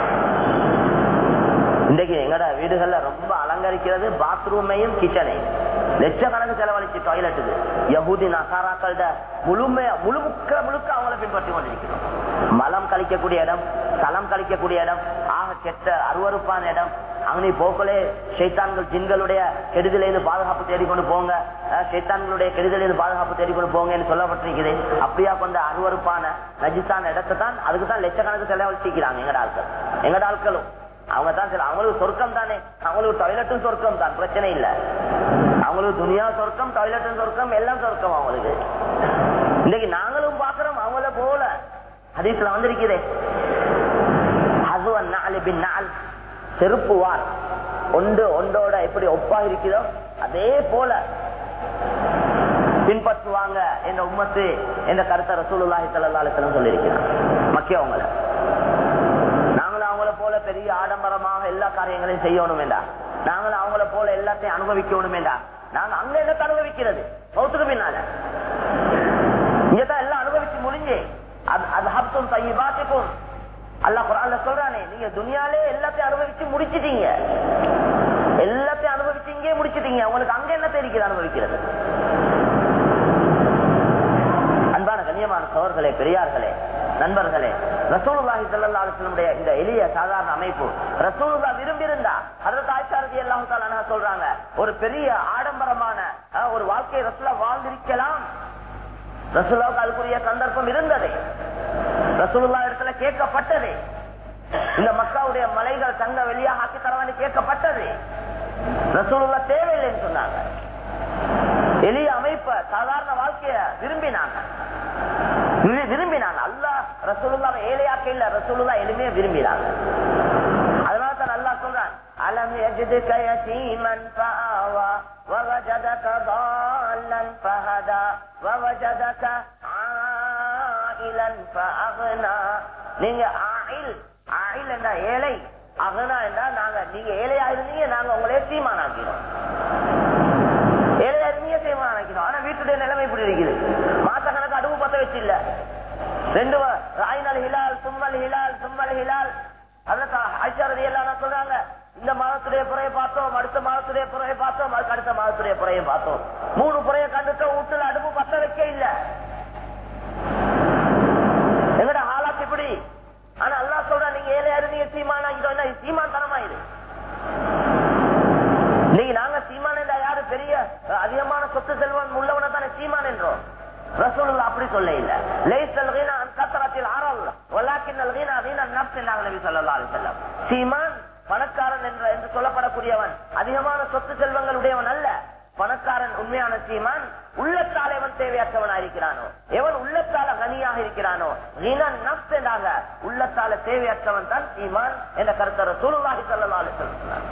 இன்றைக்கு எங்கட வீடுகள்ல ரொம்ப அலங்கரிக்கிறது பாத்ரூமையும் கிச்சனையும் லட்சக்கணக்கு செலவழிச்சு டாய்லெட்டுக்கு யகுதி நசாராக்கள முழுமையா முழு முக்க முழுக்க அவங்கள பின்பற்றி கொண்டிருக்கிறோம் மலம் கழிக்கக்கூடிய இடம் தலம் கழிக்கக்கூடிய இடம் ஆக கெட்ட அருவறுப்பான இடம் அங்கே போக்களே சைத்தான்கள் ஜின்களுடைய கெடுதலிருந்து பாதுகாப்பு தேடிக்கொண்டு போங்க சைத்தான்களுடைய கெடுதலிருந்து பாதுகாப்பு தேடிக்கொண்டு போங்கன்னு சொல்லப்பட்டிருக்குது அப்படியா கொண்ட அருவறுப்பான நஜித்தான இடத்தை தான் அதுக்கு தான் லட்சக்கணக்கு செலவழிச்சிக்கிறாங்க எங்கட ஆட்கள் எங்கட ஆட்களும் அவங்க தான் சில அவங்களுக்கு சொர்க்கம் தானே அவங்களுக்கு டாய்லெட்டும் சொர்க்கம் தான் பிரச்சனை இல்ல அவங்களுக்கு துணியா சொர்க்கம் டாய்லெட்டும் சொர்க்கம் எல்லாம் சொர்க்கம் அவங்களுக்கு இன்னைக்கு நாங்களும் பாக்குறோம் அவங்கள போல ஹதீஸ்ல வந்திருக்கிறே ஹசுவன் நாலு பின் நாள் செருப்பு வார் ஒன்று ஒன்றோட எப்படி ஒப்பா இருக்குதோ அதே போல பின்பற்றுவாங்க என்ற உம்மத்து என்ற கருத்தை ரசூலுல்லாஹி ஸல்லல்லாஹு அலைஹி வஸல்லம் சொல்லியிருக்கிறார் மக்கிய அவங்கள நாங்களும் அவங்கள போல பெரிய ஆடம்பரமாக எல்லா காரியங்களையும் செய்யணும் வேண்டா நாங்களும் அவங்கள போல எல்லாத்தையும் அனுபவிக்கணும் வேண்டா நாங்க அங்க என்னத்தை அனுபவிக்கிறது பௌத்துக்கு பின்னால இங்கதான் எல்லாம் அனுபவிச்சு முடிஞ்சு அது ஹப்தும் தையிபாத்துக்கும் அல்லாஹ் குரான்ல சொல்றானே நீங்க துனியாலே எல்லாத்தையும் அனுபவிச்சு முடிச்சிட்டீங்க எல்லாத்தையும் அனுபவிச்சு இங்கே முடிச்சிட்டீங்க உங்களுக்கு அங்க என்ன தெரிகிறது அனுபவிக்கிறது அன்பான கண்ணியமான சோர்களே பெரியார்களே நண்பர்களே ரசூலுல்லாஹி ஸல்லல்லாஹு அலைஹி வஸல்லம் இந்த எளிய சாதாரண அமைப்பு ரசூலுல்லா விரும்பி இருந்தா ஹஜ்ரத் ஆயிஷா ரலியல்லாஹு தஆலா சொல்றாங்க ஒரு பெரிய ஆடம்பரமான ஒரு வாழ்க்கையை ரசூலா வாழ்ந்திருக்கலாம் ரசூலுல்லாவுக்கு அதுக்குரிய சந்தர்ப்பம் இருந்தது ரசூலுல்லா இடத்துல கேட்கப்பட்டது இந்த மக்காவுடைய மலைகள் தங்க வெளியாக ஆக்கி தரவான்னு கேட்கப்பட்டது ரசூலுல்லா தேவையில்லைன்னு சொன்னாங்க எளிய அமைப்ப சாதாரண வாழ்க்கைய விரும்பினாங்க விரும்பினாங்க அல்லா ரசூலுல்லா ஏழையாக்க இல்ல ரசூலுல்லா எளிமைய விரும்பினாங்க அதனால தான் அல்லா சொல்றான் அலம் يجدك يتيما فآوى ووجدك ضالا فهدى ووجدك عائلا فأغنى நீங்க ஆயில் ஆயில் என்ற ஏழை அகனா என்றா நாங்க நீங்க ஏழையா இருந்தீங்க நாங்க உங்களே சீமானாக்கிறோம் ஏழையா இருந்தீங்க சீமானாக்கிறோம் ஆனா வீட்டுடைய நிலைமை இப்படி இருக்குது மாச கணக்கு அடுவு பத்த வச்சு இல்ல ரெண்டு ராயினல் ஹிலால் சும்மல் ஹிலால் சும்மல் ஹிலால் அதற்கு ஐச்சாரதி எல்லாம் சொல்றாங்க இந்த மாதத்துடைய புறையை பார்த்தோம் அடுத்த மாதத்துடைய புறையை பார்த்தோம் அதுக்கு அடுத்த மாதம் வியாபாரத்துடைய புறையை பார்த்தோம் மூணு புறைய கண்டுட்ட வீட்டுல அடுப்பு பத்த வைக்க இல்ல எங்கட ஹாலாத் இப்படி ஆனா அல்லா சொல்ற நீங்க ஏழையா இருந்தீங்க சீமானா இது என்ன சீமான் தனமா இது நீங்க நாங்க சீமான் என்றா யாரு பெரிய அதிகமான சொத்து செல்வம் உள்ளவனை தானே சீமான் என்றோம் ரசூலுல்லாஹ் அப்படி சொல்ல இல்ல லைஸல் கீனா அன் கத்ரத்தில் அரல் வலாக்கின்னல் கீனா கீனா நஃப்ஸ் என்றாங்க நபி ஸல்லல்லாஹு அலைஹி வஸல்லம் சீமான் பணக்காரன் என்ற என்று சொல்லப்படக்கூடியவன் அதிகமான சொத்து செல்வங்கள் உடையவன் அல்ல பணக்காரன் உண்மையான சீமான் உள்ளத்தால் எவன் தேவையற்றவனா இருக்கிறானோ எவன் உள்ளத்தால கனியாக இருக்கிறானோ நீனான் நப்ஸ் என்றாக உள்ளத்தால தேவையற்றவன் தான் சீமான் என்ற கருத்தர சூழ்நாகி சொல்லலாம் சொன்னார்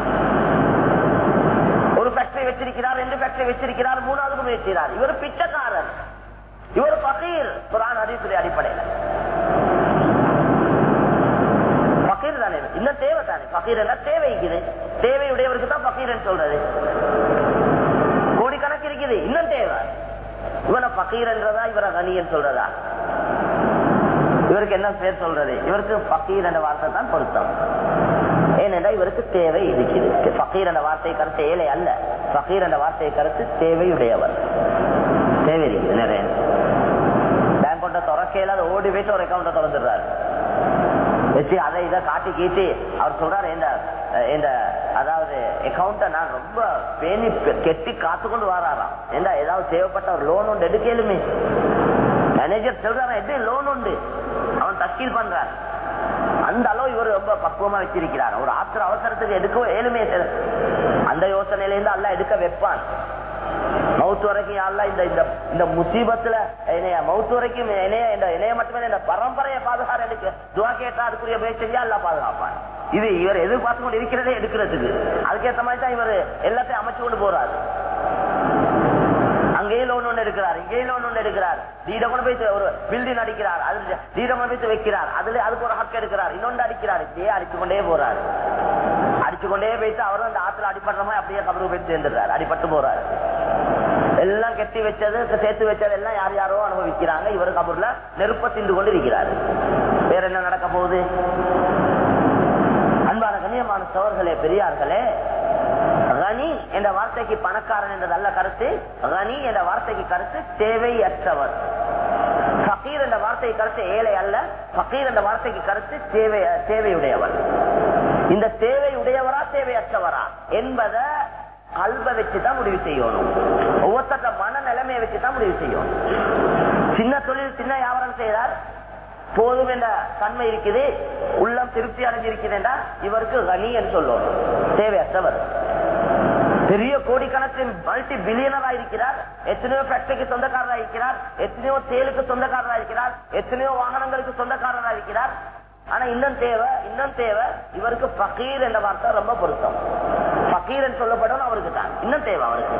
ஒரு ஃபேக்டரி வச்சிருக்கிறார் ரெண்டு ஃபேக்டரி வச்சிருக்கிறார் மூணாவது முயற்சிக்கிறார் இவர் பிச்சைக்காரர் இவர் பகீர் குரான் அதிசுடைய அடிப்படையில் பகீர் தானே இன்னும் தேவை தானே பகீர் என்ன தேவை இருக்குது தேவையுடையவருக்கு தான் பகீர் சொல்றது கோடிக்கணக்கு இருக்குது இன்னும் தேவை இவனை பகீர் என்றதா இவரை கனியன் சொல்றதா இவருக்கு என்ன பேர் சொல்றது இவருக்கு பகீர் என்ற வார்த்தை தான் பொருத்தம் ஏனென்றால் இவருக்கு தேவை இருக்குது பகீர் என்ற வார்த்தை கருத்து ஏழை அல்ல பகீர் என்ற வார்த்தை கருத்து தேவையுடையவர் தேவை இருக்குது நிறைய பேங்க் கொண்ட துறக்கையில அதை ஓடி போயிட்டு ஒரு அக்கௌண்ட்டை திறந்துடுறாரு வச்சு அதை இதை காட்டி கீட்டி அவர் சொல்றாரு இந்த இந்த அதாவது அக்கௌண்ட நான் ரொம்ப பேணி கெட்டி காத்து கொண்டு வராராம் ஏண்டா ஏதாவது தேவைப்பட்ட ஒரு லோன் உண்டு எடுக்கலுமே மேனேஜர் சொல்றாரு எது லோன் உண்டு அவன் தஸ்கீல் பண்றான் அந்த அளவு இவர் ரொம்ப பக்குவமா வச்சிருக்கிறார் ஒரு ஆத்திர அவசரத்துக்கு எடுக்க ஏழுமே அந்த யோசனையில இருந்து அல்ல எடுக்க வைப்பான் மவுத்து வரைக்கும் யாருல இந்த இந்த முசீபத்துல என்னைய மவுத்து வரைக்கும் என்னைய இந்த இணைய மட்டுமே இந்த பரம்பரையை பாதுகார எனக்கு துவா கேட்டா அதுக்குரிய முயற்சியா எல்லாம் பாதுகாப்பான் இது இவர் எதிர்பார்த்து கொண்டு இருக்கிறதே எடுக்கிறதுக்கு அதுக்கேற்ற மாதிரி தான் இவர் எல்லாத்தையும் அமைச்சு கொண்டு போறாரு அங்கேயே லோன் ஒன்று எடுக்கிறார் இங்கேயே லோன் ஒன்று எடுக்கிறார் தீட கொண்டு போய் ஒரு பில்டிங் அடிக்கிறார் அது தீட கொண்டு போய் வைக்கிறார் அதுல அதுக்கு ஒரு ஹக்கு எடுக்கிறார் இன்னொன்று அடிக்கிறார் இப்படியே அடிச்சு கொண்டே போறாரு அடிச்சு கொண்டே போயிட்டு அவரும் அந்த ஆத்துல அடிப்படுற மாதிரி அப்படியே கபருக்கு போய் சேர்ந்துடுறாரு அடிபட்டு போறாரு எல்லாம் கெட்டி வச்சது சேர்த்து வச்சது எல்லாம் யார் யாரோ அனுபவிக்கிறாங்க இவர் கபூர்ல நெருப்ப திண்டு கொண்டு இருக்கிறாரு வேற என்ன நடக்க போகுது அன்பான கண்ணியமான சோர்களே பெரியார்களே கனி என்ற வார்த்தைக்கு பணக்காரன் என்ற நல்ல கருத்து கனி என்ற வார்த்தைக்கு கருத்து தேவையற்றவர் பக்கீர் என்ற வார்த்தைக்கு கருத்து ஏழை அல்ல பக்கீர் என்ற வார்த்தைக்கு கருத்து தேவை தேவையுடையவர் இந்த தேவையுடையவரா தேவையற்றவரா என்பதை கல்வ வச்சுதான் முடிவு செய்யணும் ஒவ்வொருத்தர மன நிலைமையை வச்சுதான் முடிவு செய்யணும் சின்ன தொழில் சின்ன வியாபாரம் செய்யறார் போதும் என்ற தன்மை இருக்குது உள்ளம் திருப்தி அடைஞ்சிருக்கிறதா இவருக்கு கனி என்று சொல்லணும் தேவையற்றவர் பெரிய கோடிக்கணக்கில் மல்டி பில்லியனரா இருக்கிறார் எத்தனையோ ஃபேக்டரிக்கு சொந்தக்காரரா இருக்கிறார் எத்தனையோ தேலுக்கு சொந்தக்காரரா இருக்கிறார் எத்தனையோ வாகனங்களுக்கு சொந்தக்காரரா இருக்கிறார் ஆனா இன்னும் தேவை இன்னும் தேவை இவருக்கு பகீர் என்ற வார்த்தை ரொம்ப பொருத்தம் பகீர் என்று சொல்லப்படும் அவருக்கு தான் இன்னும் தேவை அவருக்கு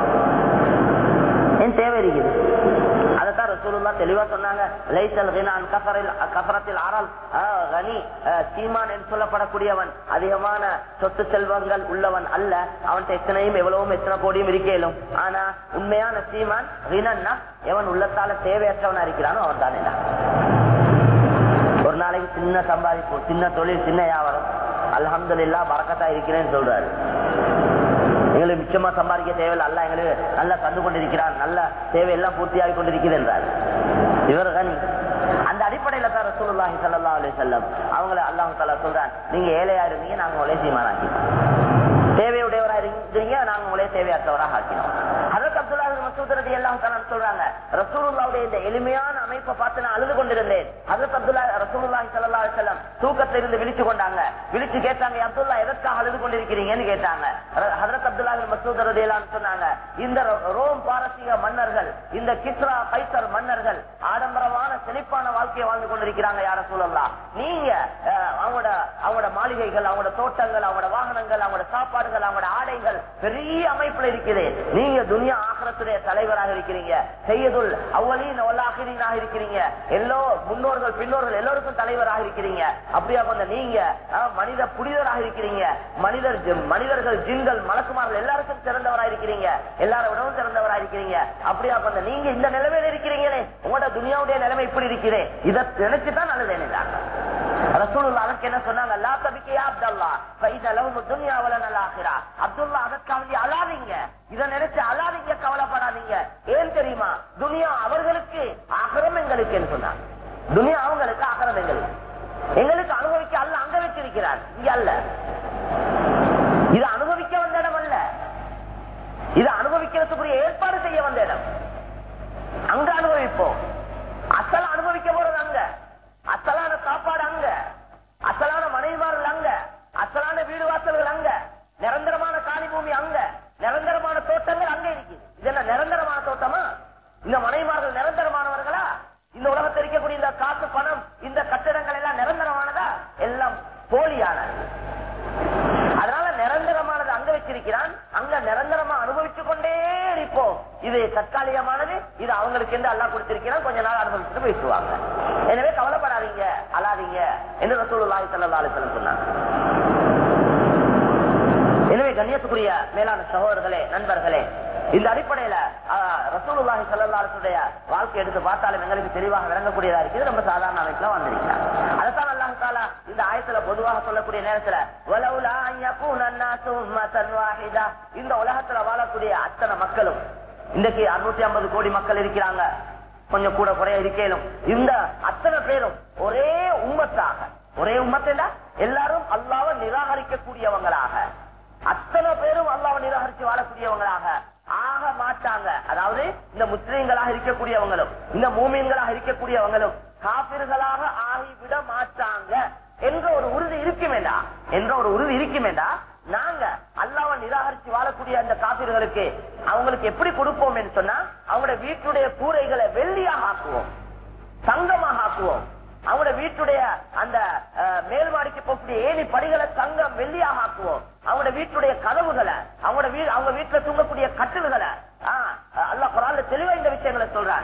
ஏன் தேவை இருக்குது அதைத்தான் ரசூலுல்லா தெளிவா சொன்னாங்க லைசல் கினான் கசரில் கசரத்தில் ஆறால் கனி சீமான் என்று சொல்லப்படக்கூடியவன் அதிகமான சொத்து செல்வங்கள் உள்ளவன் அல்ல அவன்கிட்ட எத்தனையும் எவ்வளவும் எத்தனை கோடியும் இருக்கலும் ஆனா உண்மையான சீமான் ரினன்னா எவன் உள்ளத்தால தேவையற்றவனா இருக்கிறானோ அவன் தான் என்ன ஒரு நாளைக்கு சின்ன சம்பாதிப்பு சின்ன தொழில் சின்ன வியாபாரம் அல்ஹம்துலில்லா பறக்கத்தா இருக்கிறேன்னு சொல்றாரு எங்களுக்கு மிச்சமா சம்பாதிக்க தேவையில்லை அல்ல எங்களுக்கு நல்லா தந்து கொண்டிருக்கிறார் நல்ல தேவையெல்லாம் பூர்த்தியாகி கொண்டிருக்கிறது என்றார் இவர் கனி அந்த அடிப்படையில தான் ரசூலுல்லாஹி ஸல்லல்லாஹு அலைஹி வஸல்லம் அவங்கள அல்லாஹ் தஆலா சொல்றான் நீங்க ஏழையா இருந்தீங்க நாங்க உங்களை சீமானாக்கி தேவையுடையவரா இருந்தீங்க நாங்க உங்களே தேவையற்றவராக ஆக்கினோம் ஹஜரத் அப்துல்லா மசூத் ரதி எல்லாம் சொல்றாங்க ரசூலுல்லாவுடைய இந்த எளிமையான அமைப்பை பார்த்து நான் அழுது கொண்டிருந்தேன் ஹஜரத் அப்துல்லா ரசூலுல்லாஹி ஸல்லல்லாஹு அலைஹி வஸல்லம் தூக்கத்துல இருந்து விழிச்சு கொண்டாங்க விழிச்சு கேட்டாங்க அப்துல்லா எதற்காக அழுது கொண்டிருக்கிறீங்கன்னு கேட்டாங்க ஹஜரத் அப்துல்லா மசூத் ரதி எல்லாம் சொன்னாங்க இந்த ரோம் பாரசீக மன்னர்கள் இந்த கிஸ்ரா கைசர் மன்னர்கள் ஆடம்பரமான செழிப்பான வாழ்க்கையை வாழ்ந்து கொண்டிருக்கிறாங்க யார சூழல்லாம் நீங்க அவங்களோட அவங்களோட மாளிகைகள் அவங்களோட தோட்டங்கள் அவங்களோட வாகனங்கள் அவங்களோட சாப்பாடுகள் அவங்களோட ஆடைகள் பெரிய அமைப்புல இருக்குது நீங்க துனியா ஆகரத்துடைய தலைவராக இருக்கிறீங்க செய்யதுல் அவ்வளீன் ஒல்லாகிரீனாக இருக்கிறீங்க எல்லோ முன்னோர்கள் பின்னோர்கள் எல்லோருக்கும் தலைவராக இருக்கிறீங்க அப்படியா கொஞ்ச நீங்க மனித புனிதராக இருக்கிறீங்க மனிதர் மனிதர்கள் ஜின்கள் மலக்குமார்கள் எல்லாருக்கும் சிறந்தவராக இருக்கிறீங்க எல்லாரை விடவும் சிறந்தவராக இருக்கிறீங்க அப்படியா கொஞ்ச நீங்க இந்த நிலைமையில இருக்கிறீங்களே உங்களோட துனியாவுடைய நிலைமை இப்படி இருக்கிறேன் இதை நினைச்சுதான் நல்லது நினைச்சாங்க ரசூலுல்லா அதற்கு என்ன சொன்னாங்க லா தபிக்கையா அப்துல்லா ஃபைத லஹும் துன்யா வல நல் ஆখিরা அப்துல்லா அதற்காக அழாதீங்க இதை நினைச்சு அழாதீங்க கவலைப்படாதீங்க ஏன் தெரியுமா துனியா அவர்களுக்கு அகரம் எங்களுக்கு சொன்னாங்க துனியா அவங்களுக்கு அகரம் எங்களுக்கு எங்களுக்கு அனுபவிக்க அல்ல அங்க வச்சிருக்கிறார் இங்க அல்ல இது அனுபவிக்க வந்த இடம் அல்ல இது அனுபவிக்கிறதுக்குரிய ஏற்பாடு செய்ய வந்த இடம் அங்க அனுபவிப்போம் அசல அனுபவிக்க போறது அங்க அசலான சாப்பாடு அங்க அசலான மனைவிமார்கள் அங்க அசலான வீடு வாசல்கள் அங்க நிரந்தரமான காலி பூமி அங்க நிரந்தரமான தோட்டங்கள் அங்க இருக்குது இது என்ன நிரந்தரமான தோட்டமா இந்த மனைவிமார்கள் நிரந்தரமானவர்களா இந்த உலகத்தில் இருக்கக்கூடிய இந்த காசு பணம் இந்த கட்டிடங்கள் எல்லாம் நிரந்தரமானதா எல்லாம் போலியானது அதனால நிரந்தரமானது அங்க வச்சிருக்கிறான் அங்க நிரந்தரமா அனுபவித்துக் கொண்டே இருப்போம் இது தற்காலிகமானது இது அவங்களுக்கு என்று அல்லா கொடுத்திருக்கிறான் கொஞ்ச நாள் அனுபவிச்சுட்டு பேசுவாங்க எனவே கவலைப்படாதீங்க அழாதீங்க என்று ரசூலுல்லாஹி ஸல்லல்லாஹு அலைஹி வஸல்லம் சொன்னாங்க எனவே கண்ணியத்துக்குரிய மேலான சகோதரர்களே நண்பர்களே இந்த அடிப்படையில ரசூலுல்லாஹி ஸல்லல்லாஹு அலைஹி வஸல்லம் வாழ்க்கை எடுத்து பார்த்தாலும் எங்களுக்கு தெளிவாக விளங்கக்கூடியதா இருக்குது ரொம்ப சாதாரண அமைப்புல வந்திருக்கிறார் அதைத்தான் அல்லாஹ் தஆலா இந்த ஆயத்துல பொதுவாக சொல்லக்கூடிய நேரத்துல வலவுலா அன் யகூன النَّاسُ أُمَّةً وَاحِدَةً இந்த உலகத்துல வாழக்கூடிய அத்தனை மக்களும் இன்னைக்கு 650 கோடி மக்கள் இருக்கிறாங்க கொஞ்சம் கூட குறைய இருக்கேனும் இந்த அத்தனை பேரும் ஒரே உம்மத்தாக ஒரே உம்மத்தா எல்லாரும் அல்லாவை நிராகரிக்கக்கூடியவங்களாக அத்தனை பேரும் அல்லாவை நிராகரித்து வாழக்கூடியவங்களாக ஆக மாட்டாங்க அதாவது இந்த முஸ்லீம்களாக இருக்கக்கூடியவங்களும் இந்த மூமீன்களாக இருக்கக்கூடியவங்களும் காபிர்களாக ஆகிவிட மாட்டாங்க என்ற ஒரு உறுதி இருக்குமேடா என்ற ஒரு உறுதி இருக்குமேடா நாங்க அல்லாவை நிராகரித்து வாழக்கூடிய அந்த காபிர்களுக்கு அவங்களுக்கு எப்படி கொடுப்போம் என்று சொன்னா அவங்களோட வீட்டுடைய கூரைகளை வெள்ளியாக ஆக்குவோம் தங்கமாக ஆக்குவோம் அவங்களோட வீட்டுடைய அந்த மேல் மாடிக்கு போகக்கூடிய ஏணி படிகளை தங்கம் வெள்ளியாக ஆக்குவோம் அவங்களோட வீட்டுடைய கதவுகளை அவங்களோட வீ அவங்க வீட்டுல தூங்கக்கூடிய கட்டில்களை அல்ல குரான்ல தெளிவா இந்த விஷயங்களை சொல்றான்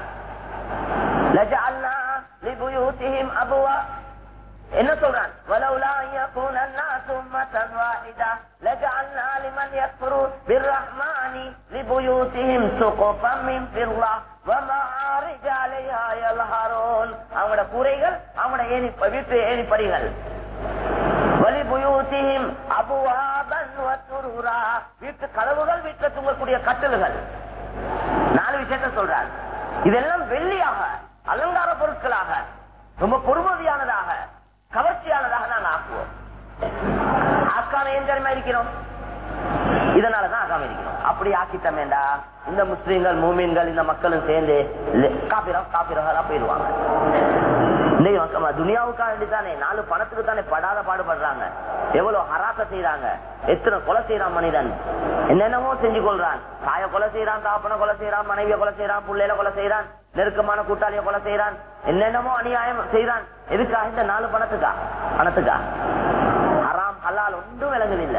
என்ன சொல்றான் ولولا ان يكون الناس امه واحده لجعلنا لمن يكفر بالرحمن لبيوتهم سقفا من فضه ومعارج عليها يظهرون அவங்களோட கூரைகள் அவங்களோட ஏணி வீட்டு ஏணிப்படிகள் வலிபுயூத்திஹிம் அபுவாபன் வசுரூரா வீட்டு கதவுகள் வீட்டுல தூங்கக்கூடிய கட்டில்கள் நாலு விஷயத்த சொல்றார் இதெல்லாம் வெள்ளியாக அலங்கார பொருட்களாக ரொம்ப பொறுமதியானதாக கவர்ச்சியானதாக நாங்கள் ஆக்குவோம் ஆக்காம ஏன் தெரியுமா இருக்கிறோம் இதனாலதான் ஆக்காம இருக்கிறோம் அப்படி ஆக்கிட்டமேண்டா இந்த முஸ்லீம்கள் மூமீன்கள் இந்த மக்களும் சேர்ந்து காப்பிரா காப்பிரா போயிடுவாங்க துனியாவுக்காக வேண்டித்தானே நாலு பணத்துக்கு தானே படாத பாடுபடுறாங்க எவ்வளவு ஹராத்த செய்யறாங்க எத்தனை கொலை செய்யறான் மனிதன் என்னென்னமோ செஞ்சு கொள்றான் தாய கொலை செய்யறான் தாப்பனை கொலை செய்யறான் மனைவிய கொலை செய்யறான் பிள்ளையில கொலை செய்யறான் நெருக்கமான கூட்டாளிய கொலை செய்யறான் என்னென்னமோ அநியாயம் செய்யறான் எதுக்காக இந்த நாலு பணத்துக்கா பணத்துக்கா ஹராம் ஹலால் ஒன்றும் விளங்குதில்லை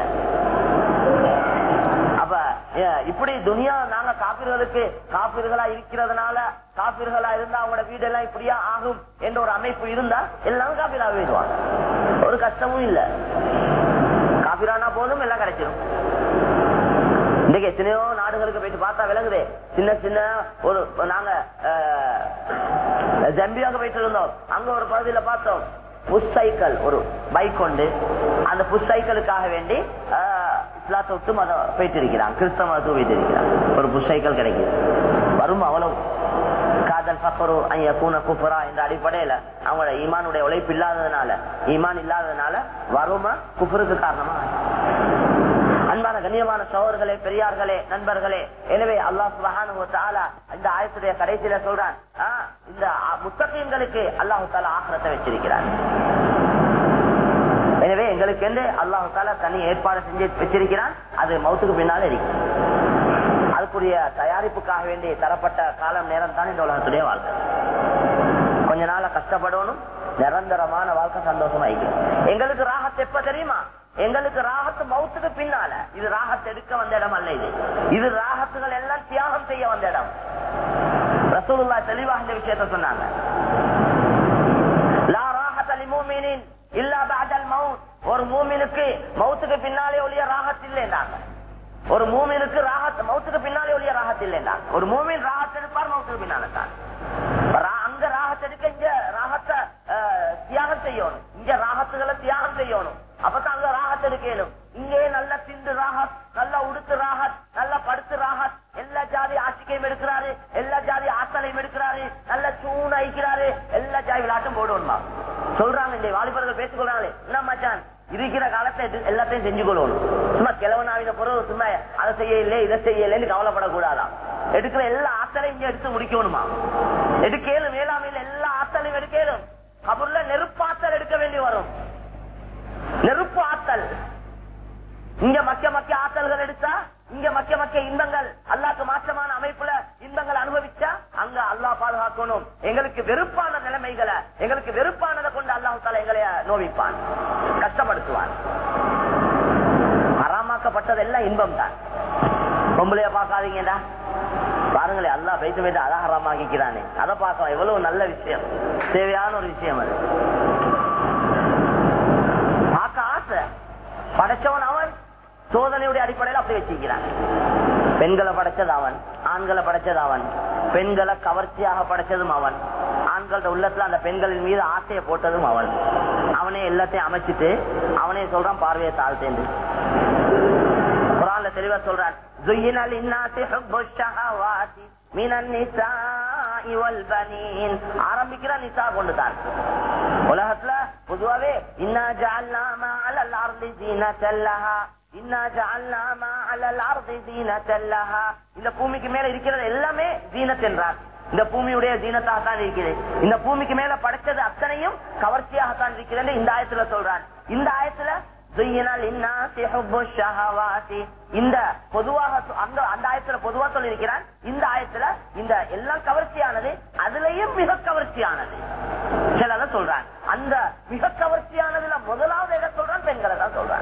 அப்ப இப்படி துனியா நாங்க காப்பீர்களுக்கு காப்பீர்களா இருக்கிறதுனால காப்பீர்களா இருந்தா அவங்களோட வீடெல்லாம் இப்படியா ஆகும் என்ற ஒரு அமைப்பு இருந்தா எல்லாம் காப்பீரா போயிடுவாங்க ஒரு கஷ்டமும் இல்ல காப்பீரானா போதும் எல்லாம் கிடைச்சிடும் இன்னைக்கு எத்தனையோ நாடுகளுக்கு போயிட்டு பார்த்தா விளங்குதே சின்ன சின்ன ஒரு நாங்க ஜம்பியாக போயிட்டு இருந்தோம் அங்க ஒரு பகுதியில பார்த்தோம் புஷ் சைக்கிள் ஒரு பைக் கொண்டு அந்த புஷ் சைக்கிளுக்காக வேண்டி இஸ்லாத்தை விட்டு மதம் போயிட்டு இருக்கிறான் கிறிஸ்தவ மதத்தை போயிட்டு இருக்கிறான் ஒரு புஷ் சைக்கிள் கிடைக்குது வரும் அவ்வளவு காதல் பக்கரு ஐயா கூன குப்பரா என்ற அடிப்படையில அவங்களோட ஈமானுடைய உழைப்பு இல்லாததுனால ஈமான் இல்லாததுனால வறுமை குப்பருக்கு காரணமா அன்பான கண்ணியமான சோழர்களே பெரியார்களே நண்பர்களே எனவே அல்லாஹ் சுபஹானு தாலா இந்த ஆயத்துடைய கடைசியில சொல்றான் இந்த முத்தகீன்களுக்கு அல்லாஹு தாலா ஆக்கிரத்தை வச்சிருக்கிறான் எனவே எங்களுக்கு என்று அல்லாஹு தாலா தனி ஏற்பாடு செஞ்சு வச்சிருக்கிறான் அது மௌத்துக்கு பின்னால இருக்கு அதுக்குரிய தயாரிப்புக்காக வேண்டி தரப்பட்ட காலம் நேரம் தான் இந்த உலகத்துடைய வாழ்க்கை கொஞ்ச நாள கஷ்டப்படணும் நிரந்தரமான வாழ்க்கை சந்தோஷமா இருக்கும் எங்களுக்கு ராகத்து எப்ப தெரியுமா எங்களுக்கு ராகத்து மௌத்துக்கு பின்னால இது ராகத்து எடுக்க வந்த இடம் அல்ல இது இது ராகத்துகள் எல்லாம் தியாகம் செய்ய வந்த இடம் ரசூலுல்லா தெளிவாக இந்த விஷயத்த சொன்னாங்க லா ராகத் அலி மூமினின் இல்லா பாதல் மவுத் ஒரு மூமினுக்கு மௌத்துக்கு பின்னாலே ஒளிய ராகத் இல்லைன்னாங்க ஒரு மூமினுக்கு ராகத் மௌத்துக்கு பின்னாலே ஒளிய ராகத் இல்லைன்னாங்க ஒரு மூமின் ராகத் எடுப்பார் மௌத்துக்கு பின்னால தான் அங்க ராகத்தை எடுக்க இங்க ராகத்தை தியாகம் செய்யணும் இங்க ராகத்துகளை தியாகம் செய்யணும் அப்பதான் அங்க ராகத்தை எடுக்கணும் இங்கே நல்ல திண்டு ராகத் நல்ல உடுத்து ராகத் நல்ல படுத்து ராகத் ஆட்களையும் எடுக்கிறாரு எல்லா ஜாதி ஆட்களையும் எடுக்கிறாரு நல்ல சூன் அழிக்கிறாரு எல்லா ஜாதி விளையாட்டும் போடுவோம்மா சொல்றாங்க இந்த வாலிபர்கள் பேசிக்கொள்றாங்களே என்ன மச்சான் இருக்கிற காலத்தை எது- எல்லாத்தையும் செஞ்சு கொள்ளணும் சும்மா கிழவனாவின பொருள் சும்மா அதை செய்யல இதை செய்யலன்னு கவலைப்படக்கூடாதாம் எடுக்கிற எல்லா ஆத்தலையும் இங்க எடுத்து முடிக்கணுமா எடுக்கலும் மேலாமையில எல்லா ஆத்தலையும் எடுக்கலும் கபூர்ல நெருப்பாத்தல் எடுக்க வேண்டி வரும் நெருப்பு ஆத்தல் இங்க மக்க மக்க ஆத்தல்கள் எடுத்தா இங்க மக்க மக்க இன்பங்கள் அல்லாக்கு மாற்றமான அமைப்புல இன்பங்கள் அனுபவிச்சா அங்க அல்லாஹ் பாதுகாக்கணும் எங்களுக்கு வெறுப்பான நிலைமைகளை எங்களுக்கு வெறுப்பானதை கொண்டு அல்லாஹ் தால எங்களை நோவிப்பான் கஷ்டப்படுத்துவான் அறாமாக்கப்பட்டதெல்லாம் இன்பம் தான் பொம்பளைய பார்க்காதீங்கடா பாருங்களேன் அல்லாஹ் பேச்சு பேச்சு அதான் ஹராமாக்கிக்கிறானே அதை பார்க்கலாம் எவ்வளவு நல்ல விஷயம் தேவையான ஒரு விஷயம் அது பார்க்க ஆசை படைச்சவன் அவன் சோதனையுடைய அடிப்படையில் அப்படி வச்சிருக்கிறான் பெண்களை படைச்சது அவன் ஆண்களை படைச்சது அவன் பெண்களை கவர்ச்சியாக படைச்சதும் அவன் ஆண்களோட உள்ளத்துல அந்த பெண்களின் மீது ஆசையை போட்டதும் அவன் அவனே எல்லாத்தையும் அமைச்சிட்டு அவனே சொல்றான் பார்வையை தாழ்த்தேன் குரான்ல தெளிவா சொல்றான் زين للناس حب الشهوات من النساء والبنين ஆரம்பிக்கிற நிசா கொண்டுதான் உலகத்துல பொதுவாவே இன்னா ஜஅல்னா மா அலல் அர்தி ஜீனத்தல் லஹா இன்னா ஜஅல்னா மா அலல் அர்தி ஜீனத்தல் லஹா இந்த பூமிக்கு மேல இருக்கிறது எல்லாமே ஜீனத் என்றார் இந்த பூமியுடைய ஜீனத்தாக தான் இருக்கிறது இந்த பூமிக்கு மேல படைச்சது அத்தனையும் கவர்ச்சியாகத்தான் இருக்கிறது இந்த ஆயத்துல சொல்றான் இந்த ஆயத்துல زين للناس حب الشهوات இந்த பொதுவாக சொ- அந்த அந்த ஆயத்துல பொதுவா சொல்லியிருக்கிறான் இந்த ஆயத்துல இந்த எல்லாம் கவர்ச்சியானது அதுலயும் மிக கவர்ச்சியானது சிலத சொல்றான் அந்த மிக கவர்ச்சியானதுல முதலாவது எதை சொல்றான் பெண்களை தான் சொல்றான்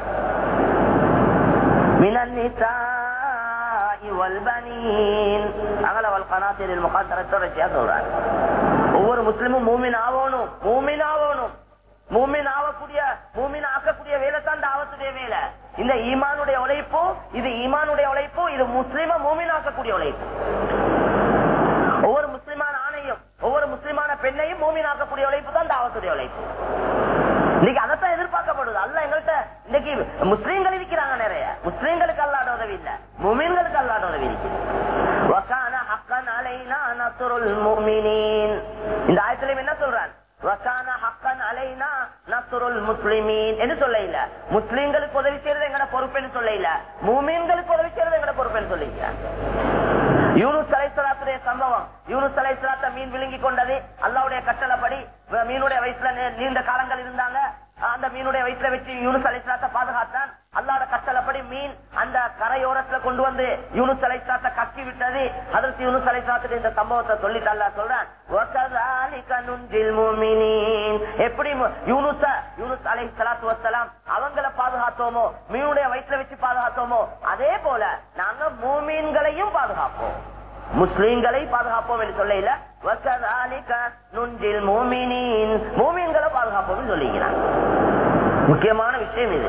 من النساء والبنين அகல والقناطر المقنطرة தொடர்ச்சியா சொல்றான் ஒவ்வொரு முஸ்லிமும் மூமின் ஆகணும் மூமின் ஆகணும் மூமின் ஆகக்கூடிய மூமின் ஆக்கக்கூடிய வேலை தான் தாவத்துடைய வேலை இந்த ஈமானுடைய உழைப்பு இது ஈமானுடைய உழைப்பு இது முஸ்லிம மூமின் ஆக்கக்கூடிய உழைப்பு ஒவ்வொரு முஸ்லிமான ஆணையும் ஒவ்வொரு முஸ்லிமான பெண்ணையும் மூமின் ஆக்கக்கூடிய உழைப்பு தான் தாவத்துடைய உழைப்பு இன்னைக்கு அதைத்தான் எதிர்பார்க்கப்படுது அல்ல எங்கள்கிட்ட இன்னைக்கு முஸ்லீம்கள் இருக்கிறாங்க நிறைய முஸ்லீம்களுக்கு அல்லாட உதவி இல்ல முமீன்களுக்கு அல்லாட உதவி இருக்குது وَكَانَ حَقًّا عَلَيْنَا نَصْرُ الْمُؤْمِنِينَ இந்த ஆயத்திலையும் என்ன சொல்றான் وَكَانَ حَقًّا عَلَيْنَا نَصْرُ الْمُسْلِمِينَ என்று சொல்ல இல்ல முஸ்லீம்களுக்கு உதவி செய்யறது எங்கட பொறுப்புன்னு சொல்ல இல்ல மூமீன்களுக்கு உதவி செய்யறது எங்கட பொறுப்புன்னு சொல்லிக்கிறான் யூனுஸ் அலைசலாத்துடைய சம்பவம் யூனுஸ் அலைசலாத்த மீன் விழுங்கி கொண்டது அல்லாவுடைய கட்டளைப்படி மீனுடைய வயசுல நீ- நீண்ட காலங்கள் இருந்தாங்க அந்த மீனுடைய வயிற்றுல வச்சு யூனுஸ் அலைசலாத்த பாதுகாத்தான் அல்லாட கட்டளைப்படி மீன் அந்த கரையோரத்துல கொண்டு வந்து யூனுஸ் அலைசலாத்த கக்கி விட்டது அதற்கு யூனுஸ் அலைசலாத்துக்கு இந்த சம்பவத்தை சொல்லிட்டு அல்லா சொல்றான் "வகதாலிக நுஞ்சில் முஃமினீன்." எப்படி மு- யூனுஸ யூனுஸ் அலை சலாத்து வசலாம் அவங்கள பாதுகாத்தோமோ மீனுடைய வயிற்றுல வச்சு பாதுகாத்தோமோ அதே போல நாங்க மூமீன்களையும் பாதுகாப்போம் முஸ்லீம்களை பாதுகாப்போம் என்று சொல்ல இல்ல "வகதாலிக நுஞ்சில் முஃமினீன்." மூமீன்களை பாதுகாப்போம் சொல்லிக்கிறான் முக்கியமான விஷயம் இது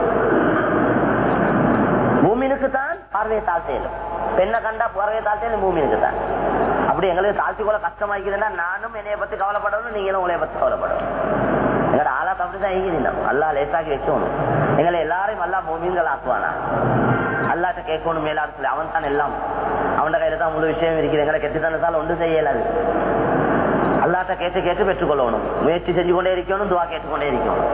மூமினுக்கு தான் பார்வையை தாழ்த்தையிலும் பெண்ணை கண்டா பார்வையை தாழ்த்தையிலும் மூமினுக்கு தான் அப்படி எங்களுக்கு தாழ்த்தி கொள்ள கஷ்டமாக்குதுன்னா நானும் என்னைய பத்தி கவலைப்படணும் நீங்களும் உங்களைய பத்தி கவலைப்படணும் எங்களோட ஆளா அப்படிதான் ஈகிருந்தோம் அல்லா லேசாக்கி வச்சோணும் எங்களை எல்லாரையும் அல்லா மூமீன்கள் ஆக்குவானா அல்லாட்ட கேட்கணும் மேலாடு சொல்லி அவன் தான் எல்லாம் அவன் கையில தான் முழு விஷயம் இருக்குது எங்களை கெட்டுத்தனத்தால் ஒன்று செய்யலாது அல்லாட்ட கேட்டு கேட்டு பெற்றுக்கொள்ளணும் முயற்சி செஞ்சு கொண்டே இருக்கணும் துவா கேட்டுக்கொண்டே இருக்கணும்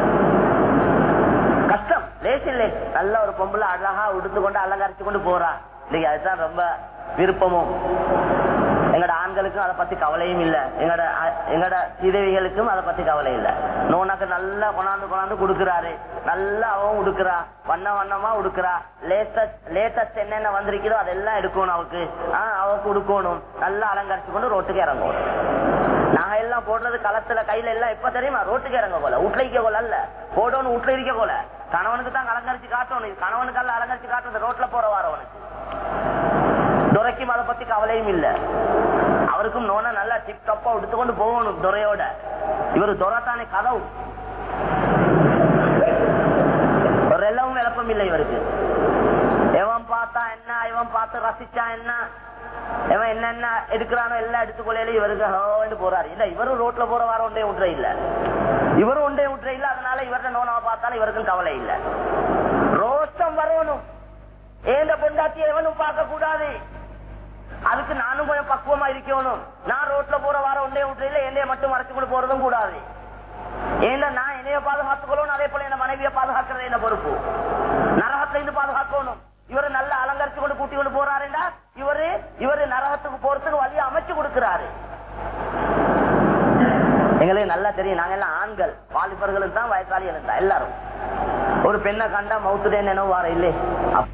கஷ்டம் லேசில்லை நல்ல ஒரு பொம்பளை அழகா உடுத்து கொண்டு அலங்கரிச்சு கொண்டு போறா இன்னைக்கு அதுதான் ரொம்ப விருப்பமும் எங்கட ஆண்களுக்கும் அதை பத்தி கவலையும் இல்ல எங்கட அ- எங்கட சீதவிகளுக்கும் அதை பத்தி கவலை இல்ல நோனாக்கு நல்லா கொண்டாந்து கொண்டாந்து கொடுக்கறாரு நல்லா அவன் உடுக்குறா வண்ண வண்ணமா உடுக்குறா லேட்டஸ்ட் லேட்டஸ்ட் என்னென்ன வந்திருக்கிறோ அதெல்லாம் எடுக்கணும் அவக்கு ஆஹ் அவக்கு உடுக்கணும் நல்லா அலங்கரிச்சு கொண்டு ரோட்டுக்கு இறங்கணும் நாங்க எல்லாம் போடுறது களத்துல கையில எல்லாம் எப்ப தெரியுமா ரோட்டுக்கு இறங்க போல வீட்டுல இருக்க போல அல்ல போடணும் வீட்டுல இருக்க போல கணவனுக்கு தான் அலங்கரிச்சு காட்டணும் இது கணவனுக்கு அல்ல அலங்கரிச்சு காட்டுறது ரோட்ல போற வாரவனுக்கு துரைக்கும் அதை பத்தி கவலையும் இல்ல அவருக்கும் நோனா நல்லா டிப் டப்பா எடுத்துக்கொண்டு போகணும் துரையோட இவரு துரத்தானே கதவு ஒரு எல்லாம் விளப்பம் இல்லை இவருக்கு எவன் பார்த்தா என்ன இவன் பார்த்து ரசிச்சா என்ன இவன் என்னென்ன எடுக்கிறானோ எல்லாம் எடுத்துக்கொள்ளையில இவருக்கு ஹோன்னு போறாரு இல்ல இவரும் ரோட்ல போற வாரம் ஒன்றே விட்டுற இல்ல இவரும் ஒன்றே விட்டுற இல்ல அதனால இவர்கிட்ட நோனாவை பார்த்தாலும் இவருக்கும் கவலை இல்ல ரோஷம் வரணும் ஏந்த பொண்டாட்டி எவனும் பார்க்க கூடாது அதுக்கு நானும் கொஞ்சம் பக்குவமா இருக்கணும் நான் ரோட்ல போற வார ஒன்றே விட்டுல என்னைய மட்டும் மறைச்சு கொண்டு போறதும் கூடாது ஏன்னா நான் என்னைய பாதுகாத்துக்கணும் அதே போல என் மனைவியை பாதுகாக்கிறது என்ன பொறுப்பு நரகத்துல இருந்து பாதுகாக்கணும் இவரு நல்ல அலங்கரிச்சு கொண்டு கூட்டி கொண்டு போறாருண்டா இவரு இவரு நரகத்துக்கு போறதுக்கு வழியை அமைச்சு கொடுக்கிறாரு எங்களுக்கு நல்லா தெரியும் நாங்க எல்லாம் ஆண்கள் வாலிபர்களும் தான் வயசாளிகளும் தான் எல்லாரும் ஒரு பெண்ணை கண்டா மவுத்துடே நினைவு வார இல்லே அப்-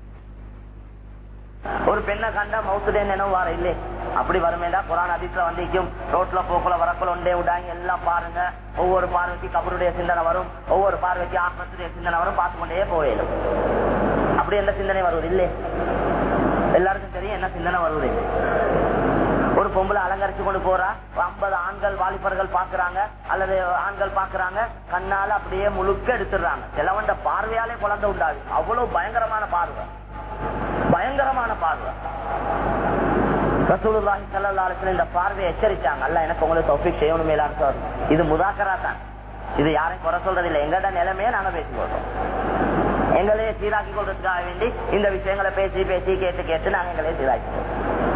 ஒரு பெண்ணை கண்டா மவுத்துடே நினைவு வார இல்லே அப்படி வருமேடா குரான் அதிசல வந்திக்கும் ரோட்ல போக்குல வரக்குள்ள ஒண்டே விடாங்க எல்லாம் பாருங்க ஒவ்வொரு பார்வைக்கு கபருடைய சிந்தனை வரும் ஒவ்வொரு பார்வைக்கு ஆத்மத்துடைய சிந்தனை வரும் பார்த்து கொண்டே போயிடும் அப்படி என்ன சிந்தனை வருவது இல்லை எல்லாருக்கும் தெரியும் என்ன சிந்தனை வருவது இல்லை ஒரு பொம்பளை அலங்கரிச்சு கொண்டு போறா ஐம்பது ஆண்கள் வாலிபர்கள் பாக்குறாங்க அல்லது ஆண்கள் பாக்குறாங்க கண்ணால அப்படியே முழுக்க எடுத்துடுறாங்க சிலவண்ட பார்வையாலே குழந்தை உண்டாது அவ்வளவு பயங்கரமான பார்வை பயங்கரமான பார்வை ரசூலுல்லாஹி ஸல்லல்லாஹு அலைஹி வஸல்லம் இந்த பார்வையை எச்சரிச்சாங்க அல்ல எனக்கு உங்களுக்கு தௌஃபீக் செய்யணும் மேலான்னு சார் இது முதாக்கரா தான் இது யாரையும் குறை சொல்றது இல்லை எங்கட நிலைமையை நாங்க பேசிக்கொள்றோம் எங்களையே சீராக்கி கொள்றதுக்காக வேண்டி இந்த விஷயங்களை பேசி பேசி கேட்டு கேட்டு நாங்க எங்களையே சீராக்கிக்கிறோம்